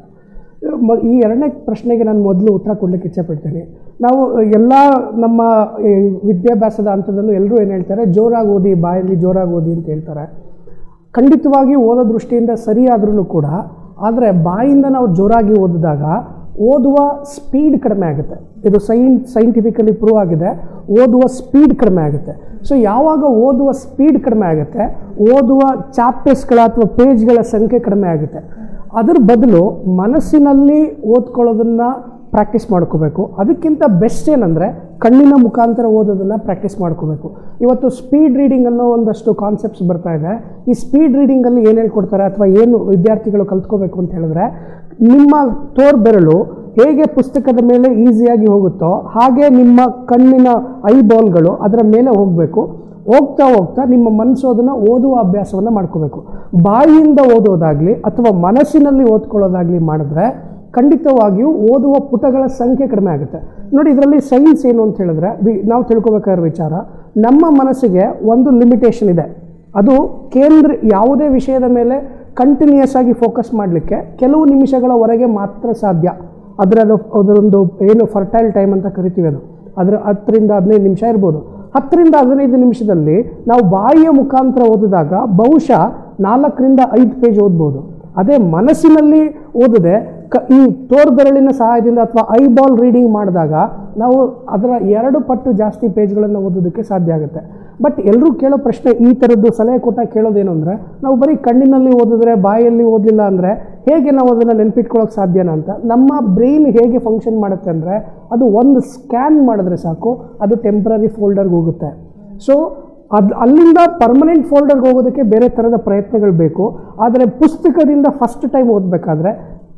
ಮ- ಈ ಎರಡನೇ ಪ್ರಶ್ನೆಗೆ ನಾನು ಮೊದಲು ಉತ್ತರ ಕೊಡಲಿಕ್ಕೆ ಇಚ್ಛೆಪಡ್ತೀನಿ ನಾವು ಎಲ್ಲ ನಮ್ಮ ಈ ವಿದ್ಯಾಭ್ಯಾಸದ ಹಂತದಲ್ಲೂ ಎಲ್ಲರೂ ಏನು ಹೇಳ್ತಾರೆ ಜೋರಾಗಿ ಓದಿ ಬಾಯಲ್ಲಿ ಜೋರಾಗಿ ಓದಿ ಅಂತ ಹೇಳ್ತಾರೆ ಖಂಡಿತವಾಗಿ ಓದೋ ದೃಷ್ಟಿಯಿಂದ ಸರಿಯಾದ್ರೂ ಕೂಡ ಆದರೆ ಬಾಯಿಂದ ನಾವು ಜೋರಾಗಿ ಓದಿದಾಗ ಓದುವ ಸ್ಪೀಡ್ ಕಡಿಮೆ ಆಗುತ್ತೆ ಇದು ಸೈನ್ ಸೈಂಟಿಫಿಕಲಿ ಪ್ರೂವ್ ಆಗಿದೆ ಓದುವ ಸ್ಪೀಡ್ ಕಡಿಮೆ ಆಗುತ್ತೆ ಸೊ ಯಾವಾಗ ಓದುವ ಸ್ಪೀಡ್ ಕಡಿಮೆ ಆಗುತ್ತೆ ಓದುವ ಚಾಪ್ಟರ್ಸ್ಗಳ ಅಥವಾ ಪೇಜ್ಗಳ ಸಂಖ್ಯೆ ಕಡಿಮೆ ಆಗುತ್ತೆ ಅದ್ರ ಬದಲು ಮನಸ್ಸಿನಲ್ಲಿ ಓದ್ಕೊಳ್ಳೋದನ್ನು ಪ್ರಾಕ್ಟೀಸ್ ಮಾಡ್ಕೋಬೇಕು ಅದಕ್ಕಿಂತ ಬೆಸ್ಟ್ ಏನಂದರೆ ಕಣ್ಣಿನ ಮುಖಾಂತರ ಓದೋದನ್ನು ಪ್ರಾಕ್ಟೀಸ್ ಮಾಡ್ಕೋಬೇಕು ಇವತ್ತು ಸ್ಪೀಡ್ ರೀಡಿಂಗ್ ಅನ್ನೋ ಒಂದಷ್ಟು ಕಾನ್ಸೆಪ್ಟ್ಸ್ ಬರ್ತಾ ಇದೆ ಈ ಸ್ಪೀಡ್ ರೀಡಿಂಗಲ್ಲಿ ಏನು ಹೇಳ್ಕೊಡ್ತಾರೆ ಅಥವಾ ಏನು ವಿದ್ಯಾರ್ಥಿಗಳು ಕಲ್ತ್ಕೋಬೇಕು ಅಂತ ಹೇಳಿದ್ರೆ ನಿಮ್ಮ ತೋರ್ ಬೆರಳು ಹೇಗೆ ಪುಸ್ತಕದ ಮೇಲೆ ಈಸಿಯಾಗಿ ಹೋಗುತ್ತೋ ಹಾಗೆ ನಿಮ್ಮ ಕಣ್ಣಿನ ಐ ಬಾಲ್ಗಳು ಅದರ ಮೇಲೆ ಹೋಗಬೇಕು ಹೋಗ್ತಾ ಹೋಗ್ತಾ ನಿಮ್ಮ ಮನಸ್ಸು ಅದನ್ನು ಓದುವ ಅಭ್ಯಾಸವನ್ನು ಮಾಡ್ಕೋಬೇಕು ಬಾಯಿಯಿಂದ ಓದೋದಾಗಲಿ ಅಥವಾ ಮನಸ್ಸಿನಲ್ಲಿ ಓದ್ಕೊಳ್ಳೋದಾಗಲಿ ಮಾಡಿದ್ರೆ ಖಂಡಿತವಾಗಿಯೂ ಓದುವ ಪುಟಗಳ ಸಂಖ್ಯೆ ಕಡಿಮೆ ಆಗುತ್ತೆ ನೋಡಿ ಇದರಲ್ಲಿ ಸೈನ್ಸ್ ಏನು ಅಂತ ಹೇಳಿದ್ರೆ ವಿ- ನಾವು ತಿಳ್ಕೊಬೇಕಾಗಿರೋ ವಿಚಾರ ನಮ್ಮ ಮನಸ್ಸಿಗೆ ಒಂದು ಲಿಮಿಟೇಷನ್ ಇದೆ ಅದು ಕೇಂದ್ರ ಯಾವುದೇ ವಿಷಯದ ಮೇಲೆ ಕಂಟಿನ್ಯೂಯಸ್ ಆಗಿ ಫೋಕಸ್ ಮಾಡಲಿಕ್ಕೆ ಕೆಲವು ನಿಮಿಷಗಳವರೆಗೆ ಮಾತ್ರ ಸಾಧ್ಯ ಅದರದ್ದು ಅದರೊಂದು ಏನು ಫರ್ಟೈಲ್ ಟೈಮ್ ಅಂತ ಕರಿತೀವಿ ಅದು ಅದರ ಹತ್ತರಿಂದ ಹದಿನೈದು ನಿಮಿಷ ಇರ್ಬೋದು ಹತ್ತರಿಂದ ಹದಿನೈದು ನಿಮಿಷದಲ್ಲಿ ನಾವು ಬಾಯಿಯ ಮುಖಾಂತರ ಓದಿದಾಗ ಬಹುಶಃ ನಾಲ್ಕರಿಂದ ಐದು ಪೇಜ್ ಓದ್ಬೋದು ಅದೇ ಮನಸ್ಸಿನಲ್ಲಿ ಓದಿದೆ ಕ ಈ ತೋರ್ ಬೆರಳಿನ ಸಹಾಯದಿಂದ ಅಥವಾ ಐ ಬಾಲ್ ರೀಡಿಂಗ್ ಮಾಡಿದಾಗ ನಾವು ಅದರ ಎರಡು ಪಟ್ಟು ಜಾಸ್ತಿ ಪೇಜ್ಗಳನ್ನು ಓದೋದಕ್ಕೆ ಸಾಧ್ಯ ಆಗುತ್ತೆ ಬಟ್ ಎಲ್ಲರೂ ಕೇಳೋ ಪ್ರಶ್ನೆ ಈ ಥರದ್ದು ಸಲಹೆ ಕೊಟ್ಟ ಕೇಳೋದೇನು ಅಂದರೆ ನಾವು ಬರೀ ಕಣ್ಣಿನಲ್ಲಿ ಓದಿದ್ರೆ ಬಾಯಲ್ಲಿ ಓದಲಿಲ್ಲ ಅಂದರೆ ಹೇಗೆ ನಾವು ಅದನ್ನು ನೆನ್ಪಿಟ್ಕೊಳ್ಳೋಕೆ ಸಾಧ್ಯನಾ ಅಂತ ನಮ್ಮ ಬ್ರೈನ್ ಹೇಗೆ ಫಂಕ್ಷನ್ ಮಾಡುತ್ತೆ ಅಂದರೆ ಅದು ಒಂದು ಸ್ಕ್ಯಾನ್ ಮಾಡಿದ್ರೆ ಸಾಕು ಅದು ಟೆಂಪ್ರರಿ ಫೋಲ್ಡರ್ಗೆ ಹೋಗುತ್ತೆ ಸೊ ಅದು ಅಲ್ಲಿಂದ ಪರ್ಮನೆಂಟ್ ಫೋಲ್ಡರ್ಗೆ ಹೋಗೋದಕ್ಕೆ ಬೇರೆ ಥರದ ಪ್ರಯತ್ನಗಳು ಬೇಕು ಆದರೆ ಪುಸ್ತಕದಿಂದ ಫಸ್ಟ್ ಟೈಮ್ ಓದಬೇಕಾದ್ರೆ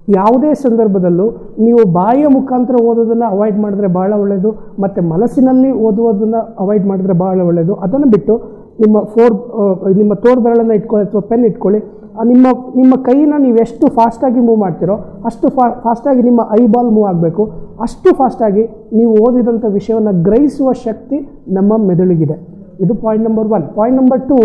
ಯಾವುದೇ ಸಂದರ್ಭದಲ್ಲೂ ನೀವು ಬಾಯಿಯ ಮುಖಾಂತರ ಓದೋದನ್ನು ಅವಾಯ್ಡ್ ಮಾಡಿದ್ರೆ ಭಾಳ ಒಳ್ಳೆಯದು ಮತ್ತು ಮನಸ್ಸಿನಲ್ಲಿ ಓದುವುದನ್ನು ಅವಾಯ್ಡ್ ಮಾಡಿದ್ರೆ ಭಾಳ ಒಳ್ಳೆಯದು ಅದನ್ನು ಬಿಟ್ಟು ನಿಮ್ಮ ಫೋರ್ ನಿಮ್ಮ ತೋರ್ ಬೆರಳನ್ನು ಇಟ್ಕೊಳ್ಳಿ ಅಥವಾ ಪೆನ್ ಇಟ್ಕೊಳ್ಳಿ ಆ ನಿಮ್ಮ ನಿಮ್ಮ ಕೈನ ನೀವು ಎಷ್ಟು ಫಾಸ್ಟಾಗಿ ಮೂವ್ ಮಾಡ್ತೀರೋ ಅಷ್ಟು ಫಾ ಫಾಸ್ಟಾಗಿ ನಿಮ್ಮ ಐ ಬಾಲ್ ಮೂವ್ ಆಗಬೇಕು ಅಷ್ಟು ಫಾಸ್ಟಾಗಿ ನೀವು ಓದಿದಂಥ ವಿಷಯವನ್ನು ಗ್ರಹಿಸುವ ಶಕ್ತಿ ನಮ್ಮ ಮೆದುಳಿಗಿದೆ ಇದು point number one point number two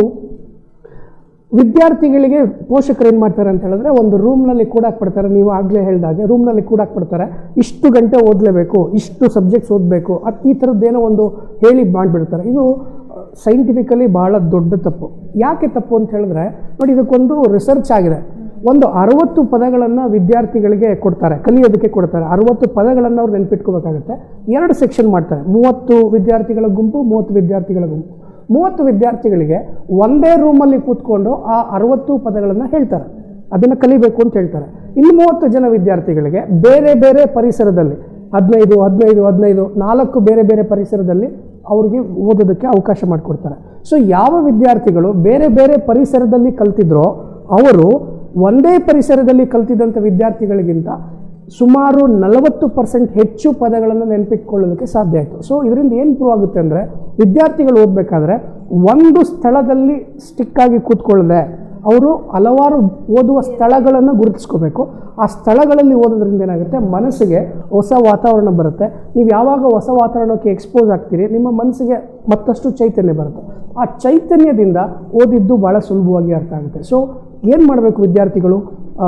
ವಿದ್ಯಾರ್ಥಿಗಳಿಗೆ ಪೋಷಕರು ಏನು ಮಾಡ್ತಾರೆ ಅಂತ ಹೇಳಿದ್ರೆ ಒಂದು ರೂಮ್ನಲ್ಲಿ ಕೂಡಾಕ್ಬಿಡ್ತಾರೆ ನೀವು ಆಗಲೇ ಹೇಳಿದಾಗೆ ರೂಮ್ನಲ್ಲಿ ಕೂಡಾಕ್ಬಿಡ್ತಾರೆ ಇಷ್ಟು ಗಂಟೆ ಓದಲೇಬೇಕು ಇಷ್ಟು ಸಬ್ಜೆಕ್ಟ್ಸ್ ಓದಬೇಕು ಅದು ಈ ಥರದ್ದೇನೋ ಒಂದು ಹೇಳಿ ಮಾಡಿಬಿಡ್ತಾರೆ ಇದು ಸೈಂಟಿಫಿಕಲಿ ಭಾಳ ದೊಡ್ಡ ತಪ್ಪು ಯಾಕೆ ತಪ್ಪು ಅಂತ ಹೇಳಿದ್ರೆ ನೋಡಿ ಇದಕ್ಕೊಂದು ರಿಸರ್ಚ್ ಆಗಿದೆ ಒಂದು ಅರವತ್ತು ಪದಗಳನ್ನು ವಿದ್ಯಾರ್ಥಿಗಳಿಗೆ ಕೊಡ್ತಾರೆ ಕಲಿಯೋದಕ್ಕೆ ಕೊಡ್ತಾರೆ ಅರವತ್ತು ಪದಗಳನ್ನು ಅವ್ರು ನೆನ್ಪಿಟ್ಕೋಬೇಕಾಗುತ್ತೆ ಎರಡು ಸೆಕ್ಷನ್ ಮಾಡ್ತಾರೆ ಮೂವತ್ತು ವಿದ್ಯಾರ್ಥಿಗಳ ಗುಂಪು ಮೂವತ್ತು ವಿದ್ಯಾರ್ಥಿಗಳ ಗುಂಪು ಮೂವತ್ತು ವಿದ್ಯಾರ್ಥಿಗಳಿಗೆ ಒಂದೇ ರೂಮಲ್ಲಿ ಕೂತ್ಕೊಂಡು ಆ ಅರವತ್ತು ಪದಗಳನ್ನು ಹೇಳ್ತಾರೆ ಅದನ್ನು ಕಲಿಬೇಕು ಅಂತ ಹೇಳ್ತಾರೆ ಇನ್ನು ಮೂವತ್ತು ಜನ ವಿದ್ಯಾರ್ಥಿಗಳಿಗೆ ಬೇರೆ ಬೇರೆ ಪರಿಸರದಲ್ಲಿ ಹದಿನೈದು ಹದಿನೈದು ಹದಿನೈದು ನಾಲ್ಕು ಬೇರೆ ಬೇರೆ ಪರಿಸರದಲ್ಲಿ ಅವ್ರಿಗೆ ಓದೋದಕ್ಕೆ ಅವಕಾಶ ಮಾಡಿಕೊಡ್ತಾರೆ ಸೊ ಯಾವ ವಿದ್ಯಾರ್ಥಿಗಳು ಬೇರೆ ಬೇರೆ ಪರಿಸರದಲ್ಲಿ ಕಲ್ತಿದ್ರೋ ಅವರು ಒಂದೇ ಪರಿಸರದಲ್ಲಿ ಕಲ್ತಿದ್ದಂಥ ವಿದ್ಯಾರ್ಥಿಗಳಿಗಿಂತ ಸುಮಾರು ನಲವತ್ತು ಪರ್ಸೆಂಟ್ ಹೆಚ್ಚು ಪದಗಳನ್ನು ನೆನಪಿಟ್ಕೊಳ್ಳೋದಕ್ಕೆ ಸಾಧ್ಯ ಆಯಿತು ಸೊ ಇದರಿಂದ ಏನು ಪ್ರೂವ್ ಆಗುತ್ತೆ ಅಂದರೆ ವಿದ್ಯಾರ್ಥಿಗಳು ಓದಬೇಕಾದ್ರೆ ಒಂದು ಸ್ಥಳದಲ್ಲಿ ಸ್ಟಿಕ್ ಆಗಿ ಕೂತ್ಕೊಳ್ಳದೆ ಅವರು ಹಲವಾರು ಓದುವ ಸ್ಥಳಗಳನ್ನು ಗುರುತಿಸ್ಕೋಬೇಕು ಆ ಸ್ಥಳಗಳಲ್ಲಿ ಓದೋದ್ರಿಂದ ಏನಾಗುತ್ತೆ ಮನಸ್ಸಿಗೆ ಹೊಸ ವಾತಾವರಣ ಬರುತ್ತೆ ನೀವು ಯಾವಾಗ ಹೊಸ ವಾತಾವರಣಕ್ಕೆ ಎಕ್ಸ್ಪೋಸ್ ಆಗ್ತೀರಿ ನಿಮ್ಮ ಮನಸ್ಸಿಗೆ ಮತ್ತಷ್ಟು ಚೈತನ್ಯ ಬರುತ್ತೆ ಆ ಚೈತನ್ಯದಿಂದ ಓದಿದ್ದು ಭಾಳ ಸುಲಭವಾಗಿ ಅರ್ಥ ಆಗುತ್ತೆ ಸೊ ಏನು ಮಾಡಬೇಕು ವಿದ್ಯಾರ್ಥಿಗಳು ಆ,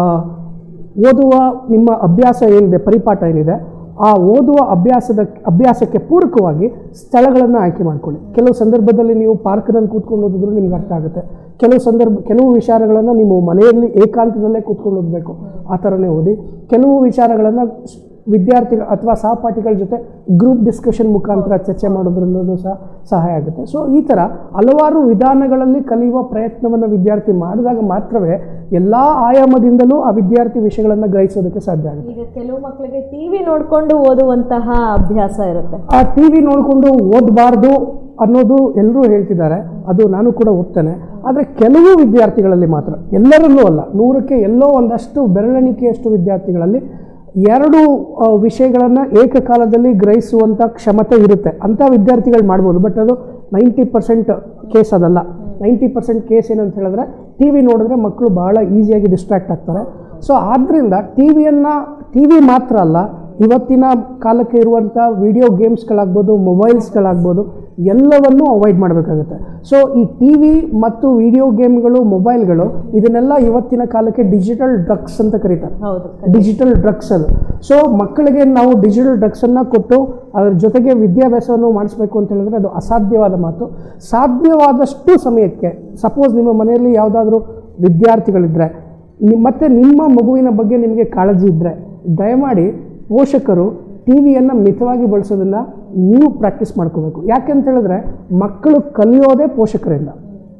ಓದುವ ನಿಮ್ಮ ಅಭ್ಯಾಸ ಏನಿದೆ ಪರಿಪಾಠ ಏನಿದೆ ಆ ಓದುವ ಅಭ್ಯಾಸದ ಅಭ್ಯಾಸಕ್ಕೆ ಪೂರಕವಾಗಿ ಸ್ಥಳಗಳನ್ನು ಆಯ್ಕೆ ಮಾಡ್ಕೊಳ್ಳಿ ಕೆಲವು ಸಂದರ್ಭದಲ್ಲಿ ನೀವು ಪಾರ್ಕ್ನಲ್ಲಿ ಕೂತ್ಕೊಂಡು ಓದಿದ್ರು ನಿಮ್ಗೆ ಅರ್ಥ ಆಗುತ್ತೆ ಕೆಲವು ಸಂದರ್ಭ ಕೆಲವು ವಿಚಾರಗಳನ್ನು ನೀವು ಮನೆಯಲ್ಲಿ ಏಕಾಂತದಲ್ಲೇ ಕೂತ್ಕೊಂಡು ಓದಬೇಕು ಆ ಥರನೇ ಓದಿ ಕೆಲವು ವಿಚಾರಗಳನ್ನು ವಿದ್ಯಾರ್ಥಿಗಳು ಅಥವಾ ಸಹಪಾಠಿಗಳ ಜೊತೆ ಗ್ರೂಪ್ ಡಿಸ್ಕಷನ್ ಮುಖಾಂತರ ಚರ್ಚೆ ಮಾಡೋದ್ರಲ್ಲೂ ಸಹ ಸಹಾಯ ಆಗುತ್ತೆ ಸೊ ಈ ಥರ ಹಲವಾರು ವಿಧಾನಗಳಲ್ಲಿ ಕಲಿಯುವ ಪ್ರಯತ್ನವನ್ನು ವಿದ್ಯಾರ್ಥಿ ಮಾಡಿದಾಗ ಮಾತ್ರವೇ ಎಲ್ಲ ಆಯಾಮದಿಂದಲೂ ಆ ವಿದ್ಯಾರ್ಥಿ ವಿಷಯಗಳನ್ನು ಗ್ರಹಿಸೋದಕ್ಕೆ ಸಾಧ್ಯ ಆಗುತ್ತೆ ಈಗ ಕೆಲವು ಮಕ್ಕಳಿಗೆ ಟಿವಿ ನೋಡ್ಕೊಂಡು ಓದುವಂತಹ ಅಭ್ಯಾಸ ಇರುತ್ತೆ ಆ ಟಿ ವಿ ನೋಡಿಕೊಂಡು ಓದಬಾರ್ದು ಅನ್ನೋದು ಎಲ್ಲರೂ ಹೇಳ್ತಿದ್ದಾರೆ ಅದು ನಾನು ಕೂಡ ಓದ್ತೇನೆ ಆದರೆ ಕೆಲವು ವಿದ್ಯಾರ್ಥಿಗಳಲ್ಲಿ ಮಾತ್ರ ಎಲ್ಲರಲ್ಲೂ ಅಲ್ಲ ನೂರಕ್ಕೆ ಎಲ್ಲೋ ಒಂದಷ್ಟು ಬೆರಳೆಣಿಕೆಯಷ್ಟು ವಿದ್ಯಾರ್ಥಿಗಳಲ್ಲಿ ಎರಡು ವಿಷಯಗಳನ್ನು ಏಕಕಾಲದಲ್ಲಿ ಗ್ರಹಿಸುವಂಥ ಕ್ಷಮತೆ ಇರುತ್ತೆ ಅಂಥ ವಿದ್ಯಾರ್ಥಿಗಳು ಮಾಡ್ಬೋದು ಬಟ್ ಅದು ನೈಂಟಿ ಪರ್ಸೆಂಟ್ ಕೇಸ್ ಅದಲ್ಲ ನೈಂಟಿ ಪರ್ಸೆಂಟ್ ಕೇಸ್ ಏನಂತ ಹೇಳಿದ್ರೆ ಟಿ ವಿ ನೋಡಿದ್ರೆ ಮಕ್ಕಳು ಭಾಳ ಈಸಿಯಾಗಿ ಡಿಸ್ಟ್ರಾಕ್ಟ್ ಆಗ್ತಾರೆ ಸೊ ಆದ್ದರಿಂದ ಟಿ ವಿಯನ್ನು ಟಿ ವಿ ಮಾತ್ರ ಅಲ್ಲ ಇವತ್ತಿನ ಕಾಲಕ್ಕೆ ಇರುವಂಥ ವಿಡಿಯೋ ಗೇಮ್ಸ್ಗಳಾಗ್ಬೋದು ಮೊಬೈಲ್ಸ್ಗಳಾಗ್ಬೋದು ಎಲ್ಲವನ್ನೂ ಅವಾಯ್ಡ್ ಮಾಡಬೇಕಾಗುತ್ತೆ ಸೊ ಈ ಟಿ ವಿ ಮತ್ತು ವಿಡಿಯೋ ಗೇಮ್ಗಳು ಮೊಬೈಲ್ಗಳು ಇದನ್ನೆಲ್ಲ ಇವತ್ತಿನ ಕಾಲಕ್ಕೆ ಡಿಜಿಟಲ್ ಡ್ರಗ್ಸ್ ಅಂತ ಕರೀತಾರೆ ಹೌದು ಡಿಜಿಟಲ್ ಡ್ರಗ್ಸ್ ಅದು ಸೊ ಮಕ್ಕಳಿಗೆ ನಾವು ಡಿಜಿಟಲ್ ಡ್ರಗ್ಸನ್ನು ಕೊಟ್ಟು ಅದರ ಜೊತೆಗೆ ವಿದ್ಯಾಭ್ಯಾಸವನ್ನು ಮಾಡಿಸ್ಬೇಕು ಅಂತ ಹೇಳಿದ್ರೆ ಅದು ಅಸಾಧ್ಯವಾದ ಮಾತು ಸಾಧ್ಯವಾದಷ್ಟು ಸಮಯಕ್ಕೆ ಸಪೋಸ್ ನಿಮ್ಮ ಮನೆಯಲ್ಲಿ ಯಾವುದಾದ್ರೂ ವಿದ್ಯಾರ್ಥಿಗಳಿದ್ದರೆ ನಿಮ್ಮ ಮತ್ತು ನಿಮ್ಮ ಮಗುವಿನ ಬಗ್ಗೆ ನಿಮಗೆ ಕಾಳಜಿ ಇದ್ದರೆ ದಯಮಾಡಿ ಪೋಷಕರು ಟಿ ವಿಯನ್ನು ಮಿತವಾಗಿ ಬಳಸೋದನ್ನು ನೀವು ಪ್ರಾಕ್ಟೀಸ್ ಮಾಡ್ಕೋಬೇಕು ಯಾಕೆಂತ ಹೇಳಿದ್ರೆ ಮಕ್ಕಳು ಕಲಿಯೋದೇ ಪೋಷಕರಿಂದ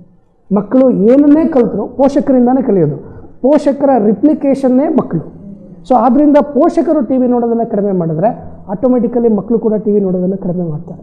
ಮಕ್ಕಳು ಏನನ್ನೇ ಕಲಿತರು ಪೋಷಕರಿಂದನೇ ಕಲಿಯೋದು ಪೋಷಕರ ರಿಪ್ಲಿಕೇಷನ್ನೇ ಮಕ್ಕಳು ಸೊ ಆದ್ದರಿಂದ ಪೋಷಕರು ಟಿ ವಿ ನೋಡೋದನ್ನು ಕಡಿಮೆ ಮಾಡಿದ್ರೆ ಆಟೋಮೆಟಿಕಲಿ ಮಕ್ಕಳು ಕೂಡ ಟಿ ವಿ ನೋಡೋದನ್ನು ಕಡಿಮೆ ಮಾಡ್ತಾರೆ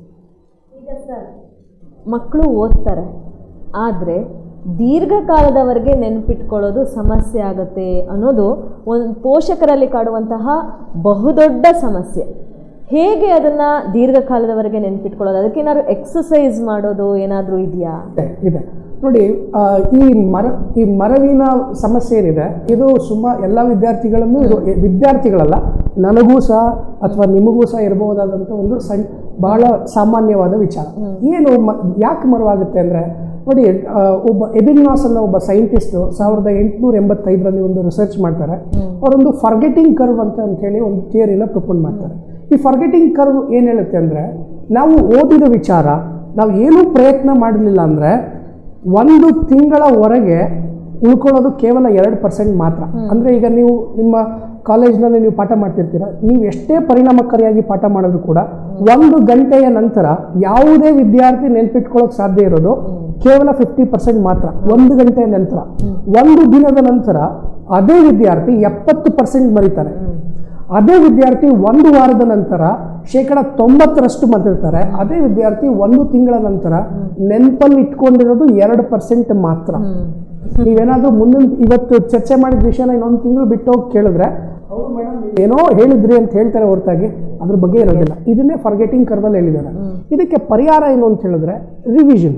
ಈಗ ಸರ್ ಮಕ್ಕಳು ಓದ್ತಾರೆ ಆದರೆ ದೀರ್ಘಕಾಲದವರೆಗೆ ನೆನಪಿಟ್ಕೊಳ್ಳೋದು ಸಮಸ್ಯೆ ಆಗುತ್ತೆ ಅನ್ನೋದು ಒಂದು ಪೋಷಕರಲ್ಲಿ ಕಾಡುವಂತಹ ಬಹುದೊಡ್ಡ ಸಮಸ್ಯೆ ಹೇಗೆ ಅದನ್ನು ದೀರ್ಘಕಾಲದವರೆಗೆ ನೆನಪಿಟ್ಕೊಳ್ಳೋದು ಅದಕ್ಕೇನಾದ್ರು ಎಕ್ಸಸೈಸ್ ಮಾಡೋದು ಏನಾದರೂ ಇದೆಯಾ ಇದೆ ಇದೆ ನೋಡಿ ಆ, ಈ ಮರ ಈ ಮರವಿನ ಸಮಸ್ಯೆ ಏನಿದೆ ಇದು ಸುಮ್ಮ ಎಲ್ಲ ವಿದ್ಯಾರ್ಥಿಗಳಲ್ಲೂ ಇದು ಎ- ವಿದ್ಯಾರ್ಥಿಗಳಲ್ಲ ನನಗೂ ಸಹ ಅಥವಾ ನಿಮಗೂ ಸಹ ಇರಬಹುದಾದಂಥ ಒಂದು ಸಣ್ಣ ಬಹಳ ಸಾಮಾನ್ಯವಾದ ವಿಚಾರ ಏನು ಮ ಯಾಕೆ ಮರವಾಗುತ್ತೆ ಅಂದರೆ ನೋಡಿ ಆ, ಒಬ್ಬ ಎಬಿಗ್ನಾಸ್ ಅನ್ನೋ ಒಬ್ಬ ಸೈಂಟಿಸ್ಟು ಸಾವಿರದ ಎಂಟುನೂರ ಎಂಬತ್ತೈದರಲ್ಲಿ ಒಂದು ರಿಸರ್ಚ್ ಮಾಡ್ತಾರೆ ಅವರೊಂದು ಫರ್ಗೆಟಿಂಗ್ ಕರ್ವ್ ಅಂತ ಹೇಳಿ ಒಂದು ಥಿಯರಿನ ಪ್ರಪೋನ್ ಮಾಡ್ತಾರೆ ಈ ಫರ್ಗೆಟಿಂಗ್ ಕರ್ವ್ ಏನು ಹೇಳುತ್ತೆ ಅಂದರೆ ನಾವು ಓದಿದ ವಿಚಾರ ನಾವು ಏನೂ ಪ್ರಯತ್ನ ಮಾಡಲಿಲ್ಲ ಅಂದರೆ ಒಂದು ತಿಂಗಳವರೆಗೆ ಉಳ್ಕೊಳ್ಳೋದು ಕೇವಲ ಎರಡು ಪರ್ಸೆಂಟ್ ಮಾತ್ರ ಅಂದರೆ ಈಗ ನೀವು ನಿಮ್ಮ ಕಾಲೇಜ್ನಲ್ಲಿ ನೀವು ಪಾಠ ಮಾಡ್ತಿರ್ತೀರ ನೀವು ಎಷ್ಟೇ ಪರಿಣಾಮಕಾರಿಯಾಗಿ ಪಾಠ ಮಾಡಿದ್ರು ಕೂಡ ಒಂದು ಗಂಟೆಯ ನಂತರ ಯಾವುದೇ ವಿದ್ಯಾರ್ಥಿ ನೆನ್ಪಿಟ್ಕೊಳ್ಳೋಕೆ ಸಾಧ್ಯ ಇರೋದು ಕೇವಲ ಫಿಫ್ಟಿ ಪರ್ಸೆಂಟ್ ಮಾತ್ರ ಒಂದು ಗಂಟೆಯ ನಂತರ ಒಂದು ದಿನದ ನಂತರ ಅದೇ ವಿದ್ಯಾರ್ಥಿ ಎಪ್ಪತ್ತು ಪರ್ಸೆಂಟ್ ಮರೀತಾರೆ ಅದೇ ವಿದ್ಯಾರ್ಥಿ ಒಂದು ವಾರದ ನಂತರ ಶೇಕಡ ತೊಂಬತ್ತರಷ್ಟು ಮರ್ತಿರ್ತಾರೆ ಅದೇ ವಿದ್ಯಾರ್ಥಿ ಒಂದು ತಿಂಗಳ ನಂತರ ನೆನಪಲ್ಲಿ ಇಟ್ಕೊಂಡಿರೋದು ಎರಡು ಪರ್ಸೆಂಟ್ ಮಾತ್ರ ನೀವೇನಾದ್ರೂ ಮುಂದಿನ ಇವತ್ತು ಚರ್ಚೆ ಮಾಡಿದ ವಿಷಯನ ಇನ್ನೊಂದು ತಿಂಗಳು ಬಿಟ್ಟು ಹೋಗಿ ಕೇಳಿದ್ರೆ ಏನೋ ಹೇಳಿದ್ರಿ ಅಂತ ಹೇಳ್ತಾರೆ ಹೊರತಾಗಿ ಅದ್ರ ಬಗ್ಗೆ ಇರೋದಿಲ್ಲ ಇದನ್ನೇ ಫರ್ಗೆಟಿಂಗ್ ಕರ್ವಲ್ಲಿ ಹೇಳಿದ್ದಾರೆ ಇದಕ್ಕೆ ಪರಿಹಾರ ಏನು ಅಂತ ಹೇಳಿದ್ರೆ ರಿವಿಷನ್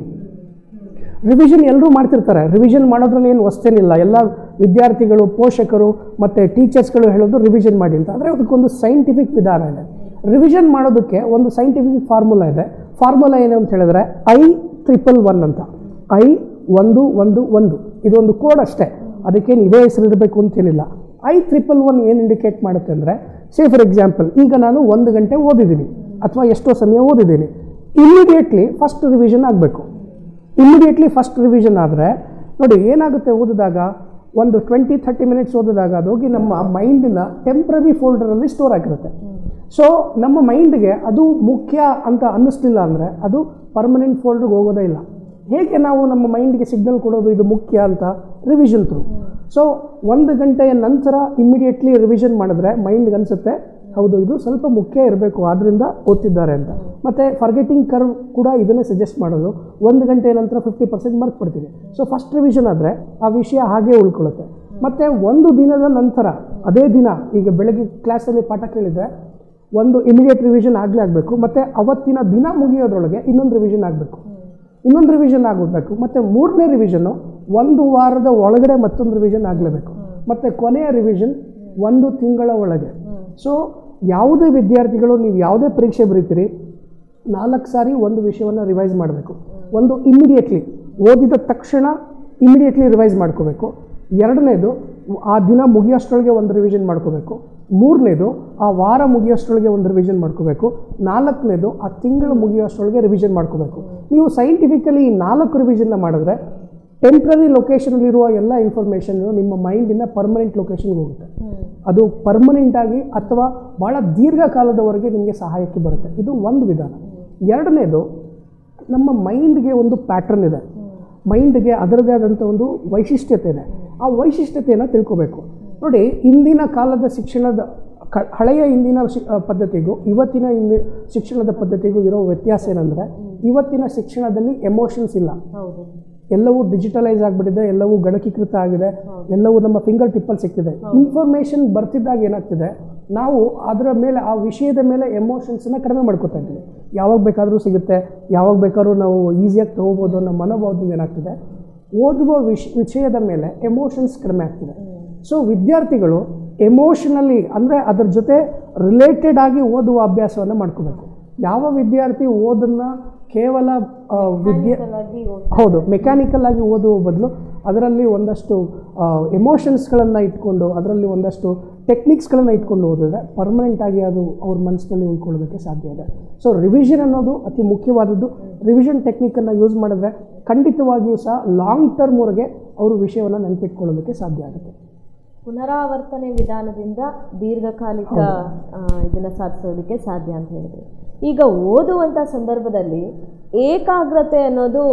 ರಿವಿಷನ್ ಎಲ್ಲರೂ ಮಾಡ್ತಿರ್ತಾರೆ ರಿವಿಷನ್ ಮಾಡೋದ್ರಲ್ಲಿ ಏನು ಹೊಸ್ತೇನಿಲ್ಲ ಎಲ್ಲ ವಿದ್ಯಾರ್ಥಿಗಳು ಪೋಷಕರು ಮತ್ತು ಟೀಚರ್ಸ್ಗಳು ಹೇಳೋದು ರಿವಿಷನ್ ಮಾಡಿ ಅಂತ ಅಂದರೆ ಅದಕ್ಕೊಂದು ಸೈಂಟಿಫಿಕ್ ವಿಧಾನ ಇದೆ ರಿವಿಷನ್ ಮಾಡೋದಕ್ಕೆ ಒಂದು ಸೈಂಟಿಫಿಕ್ ಫಾರ್ಮುಲಾ ಇದೆ ಫಾರ್ಮುಲಾ ಏನು ಅಂತ ಹೇಳಿದ್ರೆ ಐ ಟ್ರಿಪಲ್ ಒನ್ ಅಂತ ಐ ಒಂದು ಒಂದು ಒಂದು ಇದೊಂದು ಕೋಡ್ ಅಷ್ಟೇ ಅದಕ್ಕೇನು ಇದೇ ಹೆಸರು ಇರಬೇಕು ಅಂತೇನಿಲ್ಲ ಐ ಟ್ರಿಪಲ್ ಒನ್ ಏನು ಇಂಡಿಕೇಟ್ ಮಾಡುತ್ತೆ ಅಂದರೆ ಸೇ ಫಾರ್ ಎಕ್ಸಾಂಪಲ್ ಈಗ ನಾನು ಒಂದು ಗಂಟೆ ಓದಿದ್ದೀನಿ ಅಥವಾ ಎಷ್ಟೋ ಸಮಯ ಓದಿದ್ದೀನಿ ಇಮಿಡಿಯೇಟ್ಲಿ ಫಸ್ಟ್ ರಿವಿಷನ್ ಆಗಬೇಕು ಇಮಿಡಿಯೇಟ್ಲಿ ಫಸ್ಟ್ ರಿವಿಷನ್ ಆದರೆ ನೋಡಿ ಏನಾಗುತ್ತೆ ಓದಿದಾಗ ಒಂದು ಟ್ವೆಂಟಿ ಥರ್ಟಿ ಮಿನಿಟ್ಸ್ ಓದಿದಾಗ ಅದು ಹೋಗಿ ನಮ್ಮ ಮೈಂಡಿನ ಟೆಂಪ್ರರಿ ಫೋಲ್ಡರಲ್ಲಿ ಸ್ಟೋರ್ ಆಗಿರುತ್ತೆ ಸೊ ನಮ್ಮ ಮೈಂಡ್ಗೆ ಅದು ಮುಖ್ಯ ಅಂತ ಅನ್ನಿಸ್ಲಿಲ್ಲ ಅಂದರೆ ಅದು ಪರ್ಮನೆಂಟ್ ಫೋಲ್ಡ್ರಿಗೆ ಹೋಗೋದೇ ಇಲ್ಲ ಹೇಗೆ ನಾವು ನಮ್ಮ ಮೈಂಡ್ಗೆ ಸಿಗ್ನಲ್ ಕೊಡೋದು ಇದು ಮುಖ್ಯ ಅಂತ ರಿವಿಷನ್ ಥ್ರೂ ಸೊ ಒಂದು ಗಂಟೆಯ ನಂತರ ಇಮ್ಮಿಡಿಯೇಟ್ಲಿ ರಿವಿಷನ್ ಮಾಡಿದ್ರೆ ಮೈಂಡ್ಗೆ ಅನಿಸುತ್ತೆ ಹೌದು ಇದು ಸ್ವಲ್ಪ ಮುಖ್ಯ ಇರಬೇಕು ಆದ್ದರಿಂದ ಓದ್ತಿದ್ದಾರೆ ಅಂತ ಮತ್ತು ಫರ್ಗೆಟಿಂಗ್ ಕರ್ವ್ ಕೂಡ ಇದನ್ನೇ ಸಜೆಸ್ಟ್ ಮಾಡೋದು ಒಂದು ಗಂಟೆ ನಂತರ ಫಿಫ್ಟಿ ಪರ್ಸೆಂಟ್ ಮರ್ತು ಬಿಡ್ತೀವಿ ಸೊ ಫಸ್ಟ್ ರಿವಿಷನ್ ಆದರೆ ಆ ವಿಷಯ ಹಾಗೇ ಉಳ್ಕೊಳ್ಳುತ್ತೆ ಮತ್ತು ಒಂದು ದಿನದ ನಂತರ ಅದೇ ದಿನ ಈಗ ಬೆಳಗ್ಗೆ ಕ್ಲಾಸಲ್ಲಿ ಪಾಠ ಕೇಳಿದರೆ ಒಂದು ಇಮಿಡಿಯೇಟ್ ರಿವಿಷನ್ ಆಗಲೇ ಆಗಬೇಕು ಮತ್ತು ಅವತ್ತಿನ ದಿನ ಮುಗಿಯೋದ್ರೊಳಗೆ ಇನ್ನೊಂದು ರಿವಿಷನ್ ಆಗಬೇಕು ಇನ್ನೊಂದು ರಿವಿಷನ್ ಆಗಬೇಕು ಮತ್ತು ಮೂರನೇ ರಿವಿಷನ್ನು ಒಂದು ವಾರದ ಒಳಗಡೆ ಮತ್ತೊಂದು ರಿವಿಷನ್ ಆಗಲೇಬೇಕು ಮತ್ತು ಕೊನೆಯ ರಿವಿಷನ್ ಒಂದು ತಿಂಗಳ ಒಳಗೆ ಸೊ ಯಾವುದೇ ವಿದ್ಯಾರ್ಥಿಗಳು ನೀವು ಯಾವುದೇ ಪರೀಕ್ಷೆ ಬರೀತೀರಿ ನಾಲ್ಕು ಸಾರಿ ಒಂದು ವಿಷಯವನ್ನು ರಿವೈಸ್ ಮಾಡಬೇಕು ಒಂದು ಇಮಿಡಿಯೇಟ್ಲಿ ಓದಿದ ತಕ್ಷಣ ಇಮಿಡಿಯೇಟ್ಲಿ ರಿವೈಸ್ ಮಾಡ್ಕೋಬೇಕು ಎರಡನೇದು ಆ ದಿನ ಮುಗಿಯೋಷ್ಟರೊಳಗೆ ಒಂದು ರಿವಿಷನ್ ಮಾಡ್ಕೋಬೇಕು ಮೂರನೇದು ಆ ವಾರ ಮುಗಿಯೋಷ್ಟರೊಳಗೆ ಒಂದು ರಿವಿಷನ್ ಮಾಡ್ಕೋಬೇಕು ನಾಲ್ಕನೇದು ಆ ತಿಂಗಳು ಮುಗಿಯೋಷ್ಟರೊಳಗೆ ರಿವಿಷನ್ ಮಾಡ್ಕೋಬೇಕು ನೀವು ಸೈಂಟಿಫಿಕಲಿ ಈ ನಾಲ್ಕು ರಿವಿಷನ್ನ ಮಾಡಿದ್ರೆ ಟೆಂಪ್ರರಿ ಲೊಕೇಶನಲ್ಲಿರುವ ಎಲ್ಲ ಇನ್ಫಾರ್ಮೇಷನ್ನು ನಿಮ್ಮ ಮೈಂಡಿನ ಪರ್ಮನೆಂಟ್ ಲೊಕೇಶನ್ಗೆ ಹೋಗುತ್ತೆ ಅದು ಪರ್ಮನೆಂಟ್ ಆಗಿ ಅಥವಾ ಭಾಳ ದೀರ್ಘಕಾಲದವರೆಗೆ ನಿಮಗೆ ಸಹಾಯಕ್ಕೆ ಬರುತ್ತೆ ಇದು ಒಂದು ವಿಧಾನ ಎರಡನೇದು ನಮ್ಮ ಮೈಂಡ್ಗೆ ಒಂದು ಪ್ಯಾಟ್ರನ್ ಇದೆ ಮೈಂಡ್ಗೆ ಅದರದೇ ಆದಂಥ ಒಂದು ವೈಶಿಷ್ಟ್ಯತೆ ಇದೆ ಆ ವೈಶಿಷ್ಟ್ಯತೆಯನ್ನು ತಿಳ್ಕೋಬೇಕು ನೋಡಿ ಇಂದಿನ ಕಾಲದ ಶಿಕ್ಷಣದ ಕ ಹಳೆಯ ಇಂದಿನ ಶಿ ಆ, ಪದ್ಧತಿಗೂ ಇವತ್ತಿನ ಇಂದಿ ಶಿಕ್ಷಣದ ಪದ್ಧತಿಗೂ ಇರೋ ವ್ಯತ್ಯಾಸ ಏನಂದರೆ ಇವತ್ತಿನ ಶಿಕ್ಷಣದಲ್ಲಿ ಎಮೋಷನ್ಸ್ ಇಲ್ಲ ಹೌದು ಎಲ್ಲವೂ ಡಿಜಿಟಲೈಸ್ ಆಗಿಬಿಟ್ಟಿದೆ ಎಲ್ಲವೂ ಗಣಕೀಕೃತ ಆಗಿದೆ ಎಲ್ಲವೂ ನಮ್ಮ ಫಿಂಗರ್ ಟಿಪ್ಪಲ್ಲಿ ಸಿಗ್ತಿದೆ ಇನ್ಫಾರ್ಮೇಷನ್ ಬರ್ತಿದ್ದಾಗ ಏನಾಗ್ತಿದೆ ನಾವು ಅದರ ಮೇಲೆ ಆ ವಿಷಯದ ಮೇಲೆ ಎಮೋಷನ್ಸನ್ನ ಕಡಿಮೆ ಮಾಡ್ಕೊತಾ ಇದ್ದೀವಿ ಯಾವಾಗ ಬೇಕಾದರೂ ಸಿಗುತ್ತೆ ಯಾವಾಗ ಬೇಕಾದ್ರೂ ನಾವು ಈಸಿಯಾಗಿ ತೊಗೋಬೋದು ಅನ್ನೋ ಮನೋಭಾವದಿಂದ ಏನಾಗ್ತಿದೆ ಓದುವ ವಿಷ ವಿಷಯದ ಮೇಲೆ ಎಮೋಷನ್ಸ್ ಕಡಿಮೆ ಆಗ್ತಿದೆ ಸೊ ವಿದ್ಯಾರ್ಥಿಗಳು ಎಮೋಷನಲಿ ಅಂದರೆ ಅದರ ಜೊತೆ ರಿಲೇಟೆಡ್ ಆಗಿ ಓದುವ ಅಭ್ಯಾಸವನ್ನು ಮಾಡ್ಕೋಬೇಕು ಯಾವ ವಿದ್ಯಾರ್ಥಿ ಓದನ್ನು ಕೇವಲ ಆ, ವಿದ್ಯೆ ಆಗಿ ಹೌದು ಮೆಕ್ಯಾನಿಕಲ್ ಆಗಿ ಓದುವ ಬದಲು ಅದರಲ್ಲಿ ಒಂದಷ್ಟು ಎಮೋಷನ್ಸ್ಗಳನ್ನು ಇಟ್ಕೊಂಡು ಅದರಲ್ಲಿ ಒಂದಷ್ಟು ಟೆಕ್ನಿಕ್ಸ್ಗಳನ್ನು ಇಟ್ಕೊಂಡು ಓದಿದ್ರೆ ಪರ್ಮನೆಂಟ್ ಆಗಿ ಅದು ಅವ್ರ ಮನಸ್ಸಿನಲ್ಲಿ ಉಳ್ಕೊಳ್ಳೋದಕ್ಕೆ ಸಾಧ್ಯ ಇದೆ ಸೊ ರಿವಿಷನ್ ಅನ್ನೋದು ಅತಿ ಮುಖ್ಯವಾದದ್ದು ರಿವಿಷನ್ ಟೆಕ್ನಿಕನ್ನು ಯೂಸ್ ಮಾಡಿದ್ರೆ ಖಂಡಿತವಾಗಿಯೂ ಸಹ ಲಾಂಗ್ ಟರ್ಮ್ವರೆಗೆ ಅವರು ವಿಷಯವನ್ನು ನೆನಪಿಟ್ಕೊಳ್ಳೋದಕ್ಕೆ ಸಾಧ್ಯ ಆಗುತ್ತೆ ಪುನರಾವರ್ತನೆ ವಿಧಾನದಿಂದ ದೀರ್ಘಕಾಲಿಕ ಆ, ಇದನ್ನ ಸಾಧಿಸೋದಕ್ಕೆ ಸಾಧ್ಯ ಅಂತ ಹೇಳಿದ್ರಿ ಈಗ ಓದುವಂಥ ಸಂದರ್ಭದಲ್ಲಿ ಏಕಾಗ್ರತೆ ಅನ್ನೋದು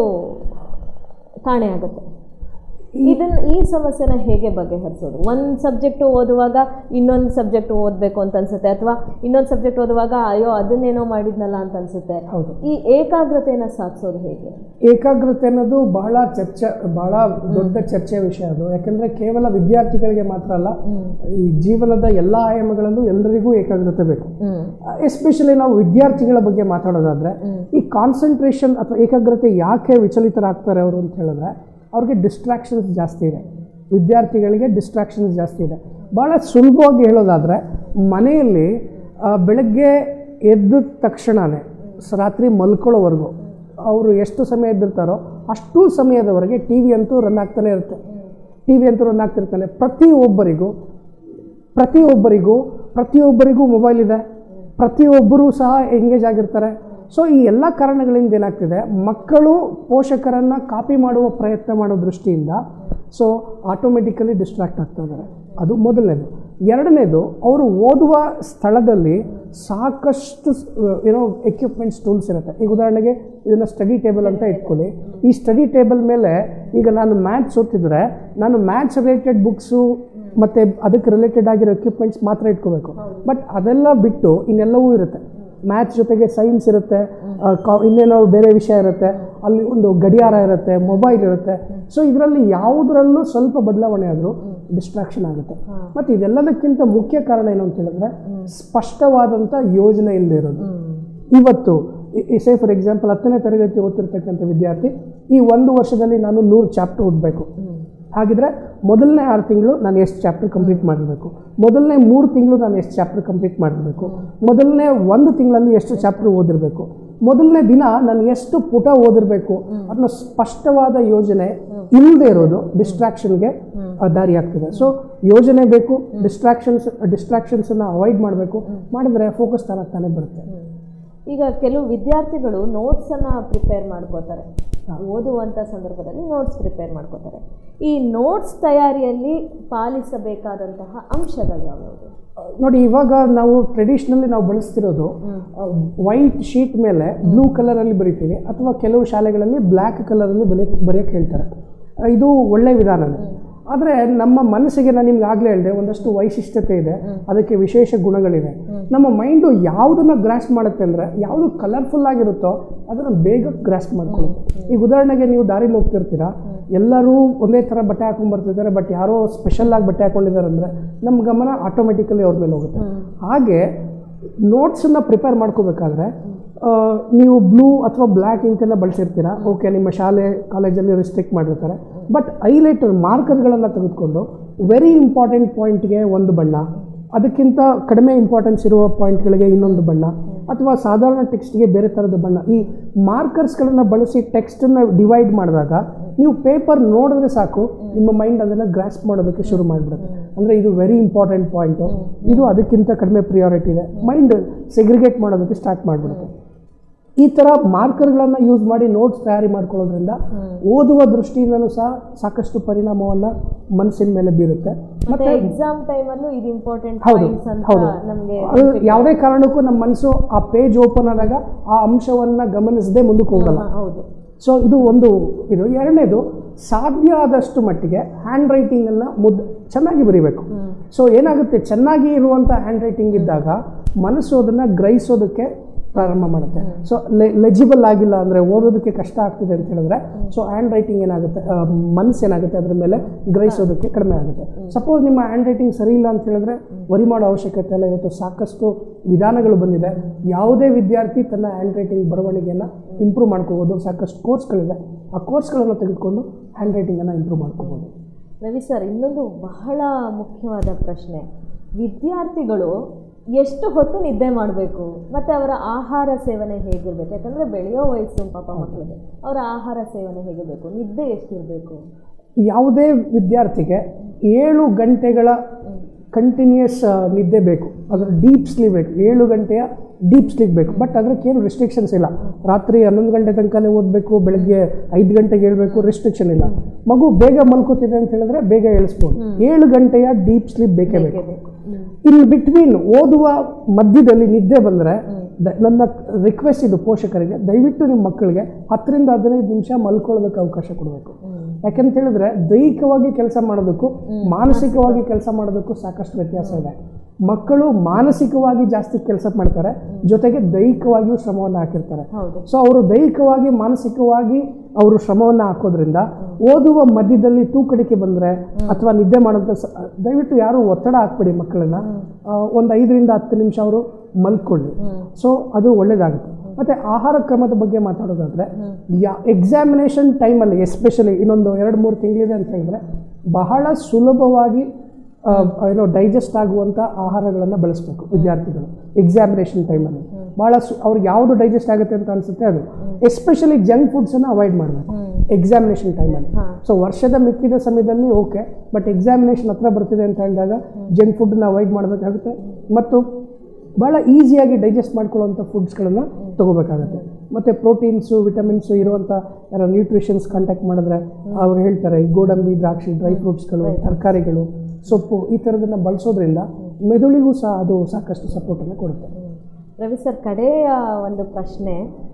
ಕಾಣೆಯಾಗುತ್ತೆ ಇದನ್ನ ಈ ಸಮಸ್ಯೆನ ಹೇಗೆ ಬಗೆಹರಿಸೋದು ಒಂದು ಸಬ್ಜೆಕ್ಟ್ ಓದುವಾಗ ಇನ್ನೊಂದು ಸಬ್ಜೆಕ್ಟ್ ಓದಬೇಕು ಅಂತ ಅನ್ಸುತ್ತೆ ಅಥವಾ ಇನ್ನೊಂದು ಸಬ್ಜೆಕ್ಟ್ ಓದುವಾಗ ಅಯ್ಯೋ ಅದನ್ನೇನೋ ಮಾಡಿದ್ನಲ್ಲ ಅಂತ ಅನ್ಸುತ್ತೆ ಹೌದು ಈ ಏಕಾಗ್ರತೆಯನ್ನು ಸಾಧಿಸೋದು ಹೇಗೆ ಏಕಾಗ್ರತೆ ಅನ್ನೋದು ಬಹಳ ಚರ್ಚೆ ಬಹಳ ದೊಡ್ಡ ಚರ್ಚೆಯ ವಿಷಯ ಅದು ಯಾಕೆಂದರೆ ಕೇವಲ ವಿದ್ಯಾರ್ಥಿಗಳಿಗೆ ಮಾತ್ರ ಅಲ್ಲ ಈ ಜೀವನದ ಎಲ್ಲ ಆಯಾಮಗಳಲ್ಲೂ ಎಲ್ಲರಿಗೂ ಏಕಾಗ್ರತೆ ಬೇಕು ಹ್ಮ್ ಎಸ್ಪೆಷಲಿ ನಾವು ವಿದ್ಯಾರ್ಥಿಗಳ ಬಗ್ಗೆ ಮಾತಾಡೋದಾದ್ರೆ ಈ ಕಾನ್ಸಂಟ್ರೇಷನ್ ಅಥವಾ ಏಕಾಗ್ರತೆ ಯಾಕೆ ವಿಚಲಿತರಾಗ್ತಾರೆ ಅವರು ಅಂತ ಹೇಳಿದ್ರೆ ಅವ್ರಿಗೆ ಡಿಸ್ಟ್ರಾಕ್ಷನ್ಸ್ ಜಾಸ್ತಿ ಇದೆ ವಿದ್ಯಾರ್ಥಿಗಳಿಗೆ ಡಿಸ್ಟ್ರಾಕ್ಷನ್ಸ್ ಜಾಸ್ತಿ ಇದೆ ಭಾಳ ಸುಲಭವಾಗಿ ಹೇಳೋದಾದರೆ ಮನೆಯಲ್ಲಿ ಆ, ಬೆಳಗ್ಗೆ ಎದ್ದ ತಕ್ಷಣವೇ ಸ- ರಾತ್ರಿ ಮಲ್ಕೊಳ್ಳೋವರೆಗೂ ಅವರು ಎಷ್ಟು ಸಮಯ ಎದ್ದಿರ್ತಾರೋ ಅಷ್ಟು ಸಮಯದವರೆಗೆ ಟಿ ವಿ ಅಂತೂ ರನ್ ಆಗ್ತಾನೆ ಇರುತ್ತೆ ಟಿ ವಿ ಅಂತೂ ರನ್ ಆಗ್ತಿರ್ತಾನೆ ಪ್ರತಿಯೊಬ್ಬರಿಗೂ ಪ್ರತಿಯೊಬ್ಬರಿಗೂ ಪ್ರತಿಯೊಬ್ಬರಿಗೂ ಮೊಬೈಲ್ ಇದೆ ಪ್ರತಿಯೊಬ್ಬರೂ ಸಹ ಎಂಗೇಜ್ ಆಗಿರ್ತಾರೆ ಸೊ ಈ ಎಲ್ಲ ಕಾರಣಗಳಿಂದ ಏನಾಗ್ತಿದೆ ಮಕ್ಕಳು ಪೋಷಕರನ್ನು ಕಾಪಿ ಮಾಡುವ ಪ್ರಯತ್ನ ಮಾಡೋ ದೃಷ್ಟಿಯಿಂದ ಸೊ ಆಟೋಮೆಟಿಕಲಿ ಡಿಸ್ಟ್ರಾಕ್ಟ್ ಆಗ್ತಾ ಇದ್ದಾರೆ ಅದು ಮೊದಲನೇದು ಎರಡನೇದು ಅವರು ಓದುವ ಸ್ಥಳದಲ್ಲಿ ಸಾಕಷ್ಟು ಏನೋ ಎಕ್ವಿಪ್ಮೆಂಟ್ಸ್ ಟೂಲ್ಸ್ ಇರುತ್ತೆ ಈಗ ಉದಾಹರಣೆಗೆ ಇದನ್ನು ಸ್ಟಡಿ ಟೇಬಲ್ ಅಂತ ಇಟ್ಕೊಳ್ಳಿ ಈ ಸ್ಟಡಿ ಟೇಬಲ್ ಮೇಲೆ ಈಗ ನಾನು ಮ್ಯಾಥ್ಸ್ ಓದ್ತಿದ್ರೆ ನಾನು ಮ್ಯಾಥ್ಸ್ ರಿಲೇಟೆಡ್ ಬುಕ್ಸು ಮತ್ತು ಅದಕ್ಕೆ ರಿಲೇಟೆಡ್ ಆಗಿರೋ ಎಕ್ವಿಪ್ಮೆಂಟ್ಸ್ ಮಾತ್ರ ಇಟ್ಕೋಬೇಕು ಬಟ್ ಅದೆಲ್ಲ ಬಿಟ್ಟು ಇನ್ನೆಲ್ಲವೂ ಇರುತ್ತೆ ಮ್ಯಾಥ್ಸ್ ಜೊತೆಗೆ ಸೈನ್ಸ್ ಇರುತ್ತೆ ಆ, ಕಾ ಇನ್ನೇನೋ ಬೇರೆ ವಿಷಯ ಇರುತ್ತೆ ಅಲ್ಲಿ ಒಂದು ಗಡಿಯಾರ ಇರುತ್ತೆ ಮೊಬೈಲ್ ಇರುತ್ತೆ ಸೊ ಇದರಲ್ಲಿ ಯಾವುದರಲ್ಲೂ ಸ್ವಲ್ಪ ಬದಲಾವಣೆ ಆದರೂ ಡಿಸ್ಟ್ರಾಕ್ಷನ್ ಆಗುತ್ತೆ ಮತ್ತು ಇದೆಲ್ಲದಕ್ಕಿಂತ ಮುಖ್ಯ ಕಾರಣ ಏನು ಅಂತ ಹೇಳಿದ್ರೆ ಸ್ಪಷ್ಟವಾದಂಥ ಯೋಜನೆ ಇಲ್ಲದೆ ಇರೋದು ಇವತ್ತು ಸೇ ಫಾರ್ ಎಕ್ಸಾಂಪಲ್ ಹತ್ತನೇ ತರಗತಿ ಓದ್ತಿರ್ತಕ್ಕಂಥ ವಿದ್ಯಾರ್ಥಿ ಈ ಒಂದು ವರ್ಷದಲ್ಲಿ ನಾನು ನೂರು ಚಾಪ್ಟರ್ ಓದಬೇಕು ಹಾಗಿದ್ರೆ ಮೊದಲನೇ ಆರು ತಿಂಗಳು ನಾನು ಎಷ್ಟು ಚಾಪ್ಟರ್ ಕಂಪ್ಲೀಟ್ ಮಾಡಿರಬೇಕು ಮೊದಲನೇ ಮೂರು ತಿಂಗಳು ನಾನು ಎಷ್ಟು ಚಾಪ್ಟರ್ ಕಂಪ್ಲೀಟ್ ಮಾಡಿರಬೇಕು ಮೊದಲನೇ ಒಂದು ತಿಂಗಳಲ್ಲಿ ಎಷ್ಟು ಚಾಪ್ಟರ್ ಓದಿರಬೇಕು ಮೊದಲನೇ ದಿನ ನಾನು ಎಷ್ಟು ಪುಟ ಓದಿರಬೇಕು ಅನ್ನೋ ಸ್ಪಷ್ಟವಾದ ಯೋಜನೆ ಇಲ್ಲದೆ ಇರೋದು ಡಿಸ್ಟ್ರಾಕ್ಷನ್ಗೆ ದಾರಿ ಆಗ್ತದೆ ಸೊ ಯೋಜನೆ ಬೇಕು ಡಿಸ್ಟ್ರಾಕ್ಷನ್ಸ್ ಡಿಸ್ಟ್ರಾಕ್ಷನ್ಸನ್ನು ಅವಾಯ್ಡ್ ಮಾಡಬೇಕು ಮಾಡಿದ್ರೆ ಫೋಕಸ್ ತಾನಾಗಿ ತಾನೇ ಬರುತ್ತೆ ಈಗ ಕೆಲವು ವಿದ್ಯಾರ್ಥಿಗಳು ನೋಟ್ಸನ್ನು ಪ್ರಿಪೇರ್ ಮಾಡ್ಕೋತಾರೆ ಓದುವಂಥ ಸಂದರ್ಭದಲ್ಲಿ ನೋಟ್ಸ್ ಪ್ರಿಪೇರ್ ಮಾಡ್ಕೋತಾರೆ ಈ ನೋಟ್ಸ್ ತಯಾರಿಯಲ್ಲಿ ಪಾಲಿಸಬೇಕಾದಂತಹ ಅಂಶಗಳು ಯಾವ್ಯಾವುದು ನೋಡಿ ಇವಾಗ ನಾವು ಟ್ರೆಡಿಷ್ನಲಿ ನಾವು ಬಳಸ್ತಿರೋದು ವೈಟ್ ಶೀಟ್ ಮೇಲೆ ಬ್ಲೂ ಕಲರಲ್ಲಿ ಬರಿತೀವಿ ಅಥವಾ ಕೆಲವು ಶಾಲೆಗಳಲ್ಲಿ ಬ್ಲ್ಯಾಕ್ ಕಲರಲ್ಲಿ ಬರೆಯಕ್ಕೆ ಬರೆಯೋಕ್ಕೆ ಹೇಳ್ತಾರೆ ಆ, ಇದು ಒಳ್ಳೆಯ ವಿಧಾನನೇ ಆದರೆ ನಮ್ಮ ಮನಸ್ಸಿಗೆ ನಾನು ನಿಮ್ಗೆ ಆಗಲೇ ಹೇಳಿದೆ ಒಂದಷ್ಟು ವೈಶಿಷ್ಟ್ಯತೆ ಇದೆ ಅದಕ್ಕೆ ವಿಶೇಷ ಗುಣಗಳಿದೆ ನಮ್ಮ ಮೈಂಡು ಯಾವುದನ್ನು ಗ್ರಾಸ್ಪ್ ಮಾಡುತ್ತೆ ಅಂದರೆ ಯಾವುದು ಕಲರ್ಫುಲ್ ಆಗಿರುತ್ತೋ ಅದನ್ನು ಬೇಗ ಗ್ರಾಸ್ಪ್ ಮಾಡ್ಕೊಳ್ಳುತ್ತೆ ಈಗ ಉದಾಹರಣೆಗೆ ನೀವು ದಾರಿಲಿ ಹೋಗ್ತಿರ್ತೀರಾ ಎಲ್ಲರೂ ಒಂದೇ ಥರ ಬಟ್ಟೆ ಹಾಕೊಂಡು ಬರ್ತಿದ್ದಾರೆ ಬಟ್ ಯಾರೋ ಸ್ಪೆಷಲ್ ಆಗಿ ಬಟ್ಟೆ ಹಾಕೊಂಡಿದ್ದಾರೆ ಅಂದರೆ ನಮ್ಮ ಗಮನ ಆಟೋಮೆಟಿಕಲಿ ಅವ್ರ ಮೇಲೆ ಹೋಗುತ್ತೆ ಹಾಗೆ ನೋಟ್ಸನ್ನು ಪ್ರಿಪೇರ್ ಮಾಡ್ಕೋಬೇಕಾದ್ರೆ ಆ, ನೀವು ಬ್ಲೂ ಅಥವಾ ಬ್ಲ್ಯಾಕ್ ಇಂಕನ್ನು ಬಳಸಿರ್ತೀರಾ ಓಕೆ ನಿಮ್ಮ ಶಾಲೆ ಕಾಲೇಜಲ್ಲಿ ರಿಸ್ಟ್ರಿಕ್ಟ್ ಮಾಡಿರ್ತಾರೆ ಬಟ್ ಹೈಲೈಟರ್ ಮಾರ್ಕರ್ಗಳನ್ನು ತೆಗೆದುಕೊಂಡು ವೆರಿ ಇಂಪಾರ್ಟೆಂಟ್ ಪಾಯಿಂಟ್ಗೆ ಒಂದು ಬಣ್ಣ ಅದಕ್ಕಿಂತ ಕಡಿಮೆ ಇಂಪಾರ್ಟೆನ್ಸ್ ಇರುವ ಪಾಯಿಂಟ್ಗಳಿಗೆ ಇನ್ನೊಂದು ಬಣ್ಣ ಅಥವಾ ಸಾಧಾರಣ ಟೆಕ್ಸ್ಟ್ಗೆ ಬೇರೆ ಥರದ ಬಣ್ಣ ಈ ಮಾರ್ಕರ್ಸ್ಗಳನ್ನು ಬಳಸಿ ಟೆಕ್ಸ್ಟನ್ನು ಡಿವೈಡ್ ಮಾಡಿದಾಗ ನೀವು ಪೇಪರ್ ನೋಡಿದ್ರೆ ಸಾಕು ನಿಮ್ಮ ಮೈಂಡ್ ಅದನ್ನು ಗ್ರಾಸ್ಪ್ ಮಾಡೋದಕ್ಕೆ ಶುರು ಮಾಡಿಬಿಡುತ್ತೆ ಅಂದರೆ ಇದು ವೆರಿ ಇಂಪಾರ್ಟೆಂಟ್ ಪಾಯಿಂಟು ಇದು ಅದಕ್ಕಿಂತ ಕಡಿಮೆ ಪ್ರಿಯಾರಿಟಿ ಇದೆ ಮೈಂಡ್ ಸೆಗ್ರಿಗೇಟ್ ಮಾಡೋದಕ್ಕೆ ಸ್ಟಾರ್ಟ್ ಮಾಡಿಬಿಡುತ್ತೆ ಈ ಥರ ಮಾರ್ಕರ್ಗಳನ್ನು ಯೂಸ್ ಮಾಡಿ ನೋಟ್ಸ್ ತಯಾರಿ ಮಾಡ್ಕೊಳ್ಳೋದ್ರಿಂದ ಓದುವ ದೃಷ್ಟಿಯಿಂದನೂ ಸಹ ಸಾಕಷ್ಟು ಪರಿಣಾಮವನ್ನು ಮನಸ್ಸಿನ ಮೇಲೆ ಬೀರುತ್ತೆ ಮತ್ತೆ ಎಕ್ಸಾಮ್ ಟೈಮಲ್ಲೂ ಇದು ಇಂಪಾರ್ಟೆಂಟ್ ಹೌದು ಪಾಯಿಂಟ್ಸ್ ಅಂತ ಹೌದು ನಮಗೆ ಅದು ಯಾವುದೇ ಕಾರಣಕ್ಕೂ ನಮ್ಮ ಮನಸ್ಸು ಆ ಪೇಜ್ ಓಪನ್ ಆದಾಗ ಆ ಅಂಶವನ್ನು ಗಮನಿಸದೆ ಮುಂದಕ್ಕೆ ಹೋಗಲ್ಲ ಹೌದು ಸೊ ಇದು ಒಂದು ಇದು ಎರಡನೇದು ಸಾಧ್ಯ ಆದಷ್ಟು ಮಟ್ಟಿಗೆ ಹ್ಯಾಂಡ್ ರೈಟಿಂಗನ್ನು ಮುದ್ದು ಚೆನ್ನಾಗಿ ಬರೀಬೇಕು ಸೊ ಏನಾಗುತ್ತೆ ಚೆನ್ನಾಗಿ ಇರುವಂಥ ಹ್ಯಾಂಡ್ ರೈಟಿಂಗ್ ಇದ್ದಾಗ ಮನಸ್ಸು ಅದನ್ನು ಗ್ರಹಿಸೋದಕ್ಕೆ ಪ್ರಾರಂಭ ಮಾಡುತ್ತೆ ಸೊ ಲೆಜಿಬಲ್ ಆಗಿಲ್ಲ ಅಂದರೆ ಓದೋದಕ್ಕೆ ಕಷ್ಟ ಆಗ್ತಿದೆ ಅಂತ ಹೇಳಿದ್ರೆ ಸೊ ಹ್ಯಾಂಡ್ ರೈಟಿಂಗ್ ಏನಾಗುತ್ತೆ ಆ, ಮನಸ್ಸು ಏನಾಗುತ್ತೆ ಅದ್ರ ಮೇಲೆ ಗ್ರಹಿಸೋದಕ್ಕೆ ಕಡಿಮೆ ಆಗುತ್ತೆ ಸಪೋಸ್ ನಿಮ್ಮ ಹ್ಯಾಂಡ್ ರೈಟಿಂಗ್ ಸರಿ ಇಲ್ಲ ಅಂತ ಹೇಳಿದ್ರೆ ವರಿ ಮಾಡೋ ಅವಶ್ಯಕತೆ ಇಲ್ಲ ಇವತ್ತು ಸಾಕಷ್ಟು ವಿಧಾನಗಳು ಬಂದಿದೆ ಯಾವುದೇ ವಿದ್ಯಾರ್ಥಿ ತನ್ನ ಹ್ಯಾಂಡ್ ರೈಟಿಂಗ್ ಬರವಣಿಗೆಯನ್ನು ಇಂಪ್ರೂವ್ ಮಾಡ್ಕೋಬೋದು ಸಾಕಷ್ಟು ಕೋರ್ಸ್ಗಳಿದೆ ಆ ಕೋರ್ಸ್ಗಳನ್ನು ತೆಗೆದುಕೊಂಡು ಹ್ಯಾಂಡ್ ರೈಟಿಂಗನ್ನು ಇಂಪ್ರೂವ್ ಮಾಡ್ಕೋಬೋದು ರವಿ ಸರ್ ಇನ್ನೊಂದು ಬಹಳ ಮುಖ್ಯವಾದ ಪ್ರಶ್ನೆ ವಿದ್ಯಾರ್ಥಿಗಳು ಎಷ್ಟು ಹೊತ್ತು ನಿದ್ದೆ ಮಾಡಬೇಕು ಮತ್ತು ಅವರ ಆಹಾರ ಸೇವನೆ ಹೇಗಿರಬೇಕು ಯಾಕಂದರೆ ಬೆಳೆಯೋ ವಯಸ್ಸು ಪಾಪ ಮಕ್ಕಳಿಗೆ ಅವರ ಆಹಾರ ಸೇವನೆ ಹೇಗಿರಬೇಕು ನಿದ್ದೆ ಎಷ್ಟಿರಬೇಕು ಯಾವುದೇ ವಿದ್ಯಾರ್ಥಿಗೆ ಏಳು ಗಂಟೆಗಳ ಕಂಟಿನ್ಯೂಸ್ ನಿದ್ದೆ ಬೇಕು ಅದರ ಡೀಪ್ ಸ್ಲೀಪ್ ಬೇಕು ಏಳು ಗಂಟೆಯ ಡೀಪ್ ಸ್ಲೀಪ್ ಬೇಕು ಬಟ್ ಅದಕ್ಕೇನು ರಿಸ್ಟ್ರಿಕ್ಷನ್ಸ್ ಇಲ್ಲ ರಾತ್ರಿ ಹನ್ನೊಂದು ಗಂಟೆ ತನಕನೇ ಓದಬೇಕು ಬೆಳಗ್ಗೆ ಐದು ಗಂಟೆಗೆ ಹೇಳ್ಬೇಕು ರಿಸ್ಟ್ರಿಕ್ಷನ್ ಇಲ್ಲ ಮಗು ಬೇಗ ಮಲ್ಕೋತಿದೆ ಅಂತ ಹೇಳಿದ್ರೆ ಬೇಗ ಏಳಿಸ್ಬೋದು ಏಳು ಗಂಟೆಯ ಡೀಪ್ ಸ್ಲೀಪ್ ಬೇಕೇ ಬೇಕು ಇನ್ ಬಿಟ್ವೀನ್ ಓದುವ ಮಧ್ಯದಲ್ಲಿ ನಿದ್ದೆ ಬಂದರೆ ನನ್ನ ರಿಕ್ವೆಸ್ಟ್ ಇದು ಪೋಷಕರಿಗೆ ದಯವಿಟ್ಟು ನಿಮ್ಮ ಮಕ್ಕಳಿಗೆ ಹತ್ತರಿಂದ ಹದಿನೈದು ನಿಮಿಷ ಮಲ್ಕೊಳ್ಳೋದಕ್ಕೆ ಅವಕಾಶ ಕೊಡಬೇಕು ಯಾಕೆಂತ ಹೇಳಿದ್ರೆ ದೈಹಿಕವಾಗಿ ಕೆಲಸ ಮಾಡೋದಕ್ಕೂ ಮಾನಸಿಕವಾಗಿ ಕೆಲಸ ಮಾಡೋದಕ್ಕೂ ಸಾಕಷ್ಟು ವ್ಯತ್ಯಾಸ ಇದೆ ಮಕ್ಕಳು ಮಾನಸಿಕವಾಗಿ ಜಾಸ್ತಿ ಕೆಲಸ ಮಾಡ್ತಾರೆ ಜೊತೆಗೆ ದೈಹಿಕವಾಗಿಯೂ ಶ್ರಮವನ್ನು ಹಾಕಿರ್ತಾರೆ ಹೌದು ಸೊ ಅವರು ದೈಹಿಕವಾಗಿ ಮಾನಸಿಕವಾಗಿ ಅವರು ಶ್ರಮವನ್ನು ಹಾಕೋದ್ರಿಂದ ಓದುವ ಮಧ್ಯದಲ್ಲಿ ತೂಕಡಿಕೆ ಬಂದರೆ ಅಥವಾ ನಿದ್ದೆ ಮಾಡೋಂಥ ಸ ದಯವಿಟ್ಟು ಯಾರು ಒತ್ತಡ ಹಾಕ್ಬೇಡಿ ಮಕ್ಕಳನ್ನ ಒಂದು ಐದರಿಂದ ಹತ್ತು ನಿಮಿಷ ಅವರು ಮಲ್ಕೊಳ್ಳಿ ಸೊ ಅದು ಒಳ್ಳೆಯದಾಗುತ್ತೆ ಮತ್ತು ಆಹಾರ ಕ್ರಮದ ಬಗ್ಗೆ ಮಾತಾಡೋದಾದರೆ ಯಾ ಎಕ್ಸಾಮಿನೇಷನ್ ಟೈಮಲ್ಲಿ ಎಸ್ಪೆಷಲಿ ಇನ್ನೊಂದು ಎರಡು ಮೂರು ತಿಂಗಳಿದೆ ಅಂತ ಹೇಳಿದ್ರೆ ಬಹಳ ಸುಲಭವಾಗಿ ಆ, ಏನೋ ಡೈಜೆಸ್ಟ್ ಆಗುವಂಥ ಆಹಾರಗಳನ್ನು ಬಳಸಬೇಕು ವಿದ್ಯಾರ್ಥಿಗಳು ಎಕ್ಸಾಮಿನೇಷನ್ ಟೈಮಲ್ಲಿ ಭಾಳ ಸು ಅವ್ರಿಗೆ ಯಾವುದು ಡೈಜೆಸ್ಟ್ ಆಗುತ್ತೆ ಅಂತ ಅನಿಸುತ್ತೆ ಅದು ಎಸ್ಪೆಷಲಿ ಜಂಕ್ ಫುಡ್ಸನ್ನು ಅವಾಯ್ಡ್ ಮಾಡಬೇಕು ಎಕ್ಸಾಮಿನೇಷನ್ ಟೈಮಲ್ಲಿ ಸೊ ವರ್ಷದ ಮಿಕ್ಕಿದ ಸಮಯದಲ್ಲಿ ಓಕೆ ಬಟ್ ಎಕ್ಸಾಮಿನೇಷನ್ ಹತ್ರ ಬರ್ತಿದೆ ಅಂತ ಹೇಳಿದಾಗ ಜಂಕ್ ಫುಡ್ನ ಅವಾಯ್ಡ್ ಮಾಡಬೇಕಾಗುತ್ತೆ ಮತ್ತು ಭಾಳ ಈಸಿಯಾಗಿ ಡೈಜೆಸ್ಟ್ ಮಾಡ್ಕೊಳ್ಳುವಂಥ ಫುಡ್ಸ್ಗಳನ್ನು ತೊಗೋಬೇಕಾಗತ್ತೆ ಮತ್ತು ಪ್ರೋಟೀನ್ಸು ವಿಟಮಿನ್ಸು ಇರುವಂಥ ಯಾರೋ ನ್ಯೂಟ್ರಿಷನ್ಸ್ ಕಾಂಟ್ಯಾಕ್ಟ್ ಮಾಡಿದ್ರೆ ಅವ್ರು ಹೇಳ್ತಾರೆ ಈ ಗೋಡಂಬಿ ದ್ರಾಕ್ಷಿ ಡ್ರೈ ಫ್ರೂಟ್ಸ್ಗಳು ತರಕಾರಿಗಳು ಸೊಪ್ಪು ಈ ಥರದನ್ನು ಬಳಸೋದ್ರಿಂದ ಮೆದುಳಿಗೂ ಸಹ ಅದು ಸಾಕಷ್ಟು ಸಪೋರ್ಟನ್ನು ಕೊಡುತ್ತೆ ರವಿ ಸರ್ ಕಡೆಯ ಒಂದು ಪ್ರಶ್ನೆ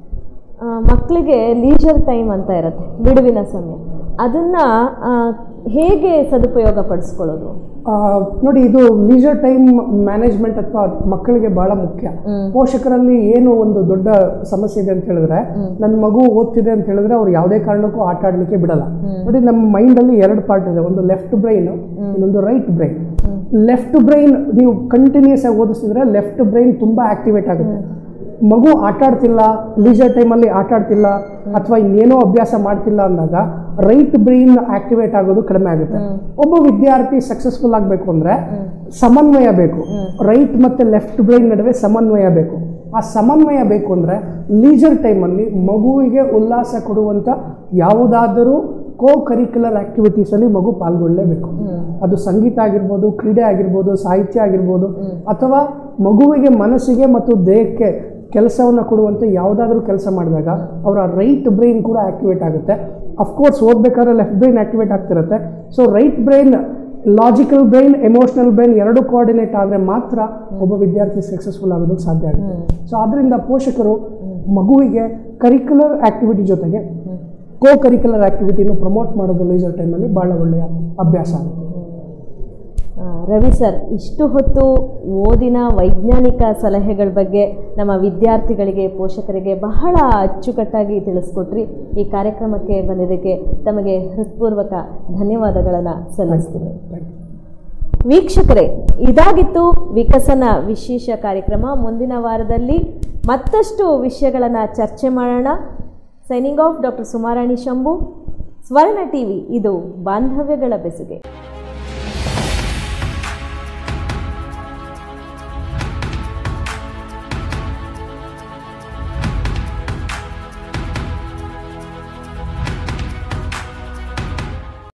ಆ, ಮಕ್ಕಳಿಗೆ ಲೀಜರ್ ಟೈಮ್ ಅಂತ ಇರುತ್ತೆ ಬಿಡುವಿನ ಸಮಯ ಅದನ್ನು ಹೇಗೆ ಸದುಪಯೋಗ ಪಡಿಸ್ಕೊಳ್ಳೋದು ಆ, ನೋಡಿ ಇದು ಲೀಜರ್ ಟೈಮ್ ಮ್ಯಾನೇಜ್ಮೆಂಟ್ ಅಥವಾ ಮಕ್ಕಳಿಗೆ ಬಹಳ ಮುಖ್ಯ ಪೋಷಕರಲ್ಲಿ ಏನು ಒಂದು ದೊಡ್ಡ ಸಮಸ್ಯೆ ಇದೆ ಅಂತ ಹೇಳಿದ್ರೆ ನನ್ನ ಮಗು ಓದ್ತಿದೆ ಅಂತ ಹೇಳಿದ್ರೆ ಅವ್ರು ಯಾವುದೇ ಕಾರಣಕ್ಕೂ ಆಟ ಆಡ್ಲಿಕ್ಕೆ ಬಿಡಲ್ಲ ನೋಡಿ ನಮ್ಮ ಮೈಂಡಲ್ಲಿ ಎರಡು ಪಾರ್ಟ್ ಇದೆ ಒಂದು ಲೆಫ್ಟ್ ಬ್ರೈನ್ ಇನ್ನೊಂದು ರೈಟ್ ಬ್ರೈನ್ ಲೆಫ್ಟ್ ಬ್ರೈನ್ ನೀವು ಕಂಟಿನ್ಯೂಸ್ ಆಗಿ ಓದಿಸಿದ್ರೆ ಲೆಫ್ಟ್ ಬ್ರೈನ್ ತುಂಬಾ ಆಕ್ಟಿವೇಟ್ ಆಗುತ್ತೆ ಮಗು ಆಟ ಆಡ್ತಿಲ್ಲ ಲೀಜರ್ ಟೈಮಲ್ಲಿ ಆಟ ಆಡ್ತಿಲ್ಲ ಅಥವಾ ಇನ್ನೇನೋ ಅಭ್ಯಾಸ ಮಾಡ್ತಿಲ್ಲ ಅಂದಾಗ ರೈಟ್ ಬ್ರೈನ್ ಆಕ್ಟಿವೇಟ್ ಆಗೋದು ಕಡಿಮೆ ಆಗುತ್ತೆ ಒಬ್ಬ ವಿದ್ಯಾರ್ಥಿ ಸಕ್ಸಸ್ಫುಲ್ ಆಗಬೇಕು ಅಂದ್ರೆ ಸಮನ್ವಯ ಬೇಕು ರೈಟ್ ಮತ್ತೆ ಲೆಫ್ಟ್ ಬ್ರೈನ್ ನಡುವೆ ಸಮನ್ವಯ ಬೇಕು ಆ ಸಮನ್ವಯ ಬೇಕು ಅಂದ್ರೆ ಲೀಜರ್ ಟೈಮಲ್ಲಿ ಮಗುವಿಗೆ ಉಲ್ಲಾಸ ಕೊಡುವಂತ ಯಾವುದಾದರೂ ಕೋ ಕರಿಕ್ಯುಲರ್ ಆಕ್ಟಿವಿಟೀಸಲ್ಲಿ ಮಗು ಪಾಲ್ಗೊಳ್ಳಲೇಬೇಕು ಅದು ಸಂಗೀತ ಆಗಿರ್ಬೋದು ಕ್ರೀಡೆ ಆಗಿರ್ಬೋದು ಸಾಹಿತ್ಯ ಆಗಿರ್ಬೋದು ಅಥವಾ ಮಗುವಿಗೆ ಮನಸ್ಸಿಗೆ ಮತ್ತು ದೇಹಕ್ಕೆ ಕೆಲಸವನ್ನು ಕೊಡುವಂಥ ಯಾವುದಾದ್ರೂ ಕೆಲಸ ಮಾಡಿದಾಗ ಅವರ ರೈಟ್ ಬ್ರೈನ್ ಕೂಡ ಆಕ್ಟಿವೇಟ್ ಆಗುತ್ತೆ ಅಫ್ಕೋರ್ಸ್ ಓದಬೇಕಾದ್ರೆ ಲೆಫ್ಟ್ ಬ್ರೈನ್ ಆಕ್ಟಿವೇಟ್ ಆಗ್ತಿರುತ್ತೆ so right brain logical brain emotional brain ಎರಡು ಕೋಆರ್ಡಿನೇಟ್ ಆದರೆ ಮಾತ್ರ ಒಬ್ಬ ವಿದ್ಯಾರ್ಥಿ ಸಕ್ಸಸ್ಫುಲ್ ಆಗೋದಕ್ಕೆ ಸಾಧ್ಯ ಆಗುತ್ತೆ ಸೊ ಆದ್ದರಿಂದ ಪೋಷಕರು ಮಗುವಿಗೆ ಕರಿಕ್ಯುಲರ್ ಆಕ್ಟಿವಿಟಿ ಜೊತೆಗೆ ಕೋ ಕರಿಕ್ಯುಲರ್ ಆಕ್ಟಿವಿಟಿನ ಪ್ರಮೋಟ್ ಮಾಡೋದು ಲೀಸರ್ ಟೈಮಲ್ಲಿ ಭಾಳ ಒಳ್ಳೆಯ ಅಭ್ಯಾಸ ಆಗುತ್ತೆ ಆ, ರವಿ ಸರ್ ಇಷ್ಟು ಹೊತ್ತು ಓದಿನ ವೈಜ್ಞಾನಿಕ ಸಲಹೆಗಳ ಬಗ್ಗೆ ನಮ್ಮ ವಿದ್ಯಾರ್ಥಿಗಳಿಗೆ ಪೋಷಕರಿಗೆ ಬಹಳ ಅಚ್ಚುಕಟ್ಟಾಗಿ ತಿಳಿಸ್ಕೊಟ್ರಿ ಈ ಕಾರ್ಯಕ್ರಮಕ್ಕೆ ಬಂದಿದ್ದಕ್ಕೆ ತಮಗೆ ಹೃತ್ಪೂರ್ವಕ ಧನ್ಯವಾದಗಳನ್ನು ಸಲ್ಲಿಸ್ತೀನಿ ವೀಕ್ಷಕರೇ ಇದಾಗಿತ್ತು ವಿಕಸನ ವಿಶೇಷ ಕಾರ್ಯಕ್ರಮ ಮುಂದಿನ ವಾರದಲ್ಲಿ ಮತ್ತಷ್ಟು ವಿಷಯಗಳನ್ನು ಚರ್ಚೆ ಮಾಡೋಣ signing off doctor Sumarani Shambhu Swarna TV ಇದು ಬಾಂಧವ್ಯಗಳ ಬೆಸುಗೆ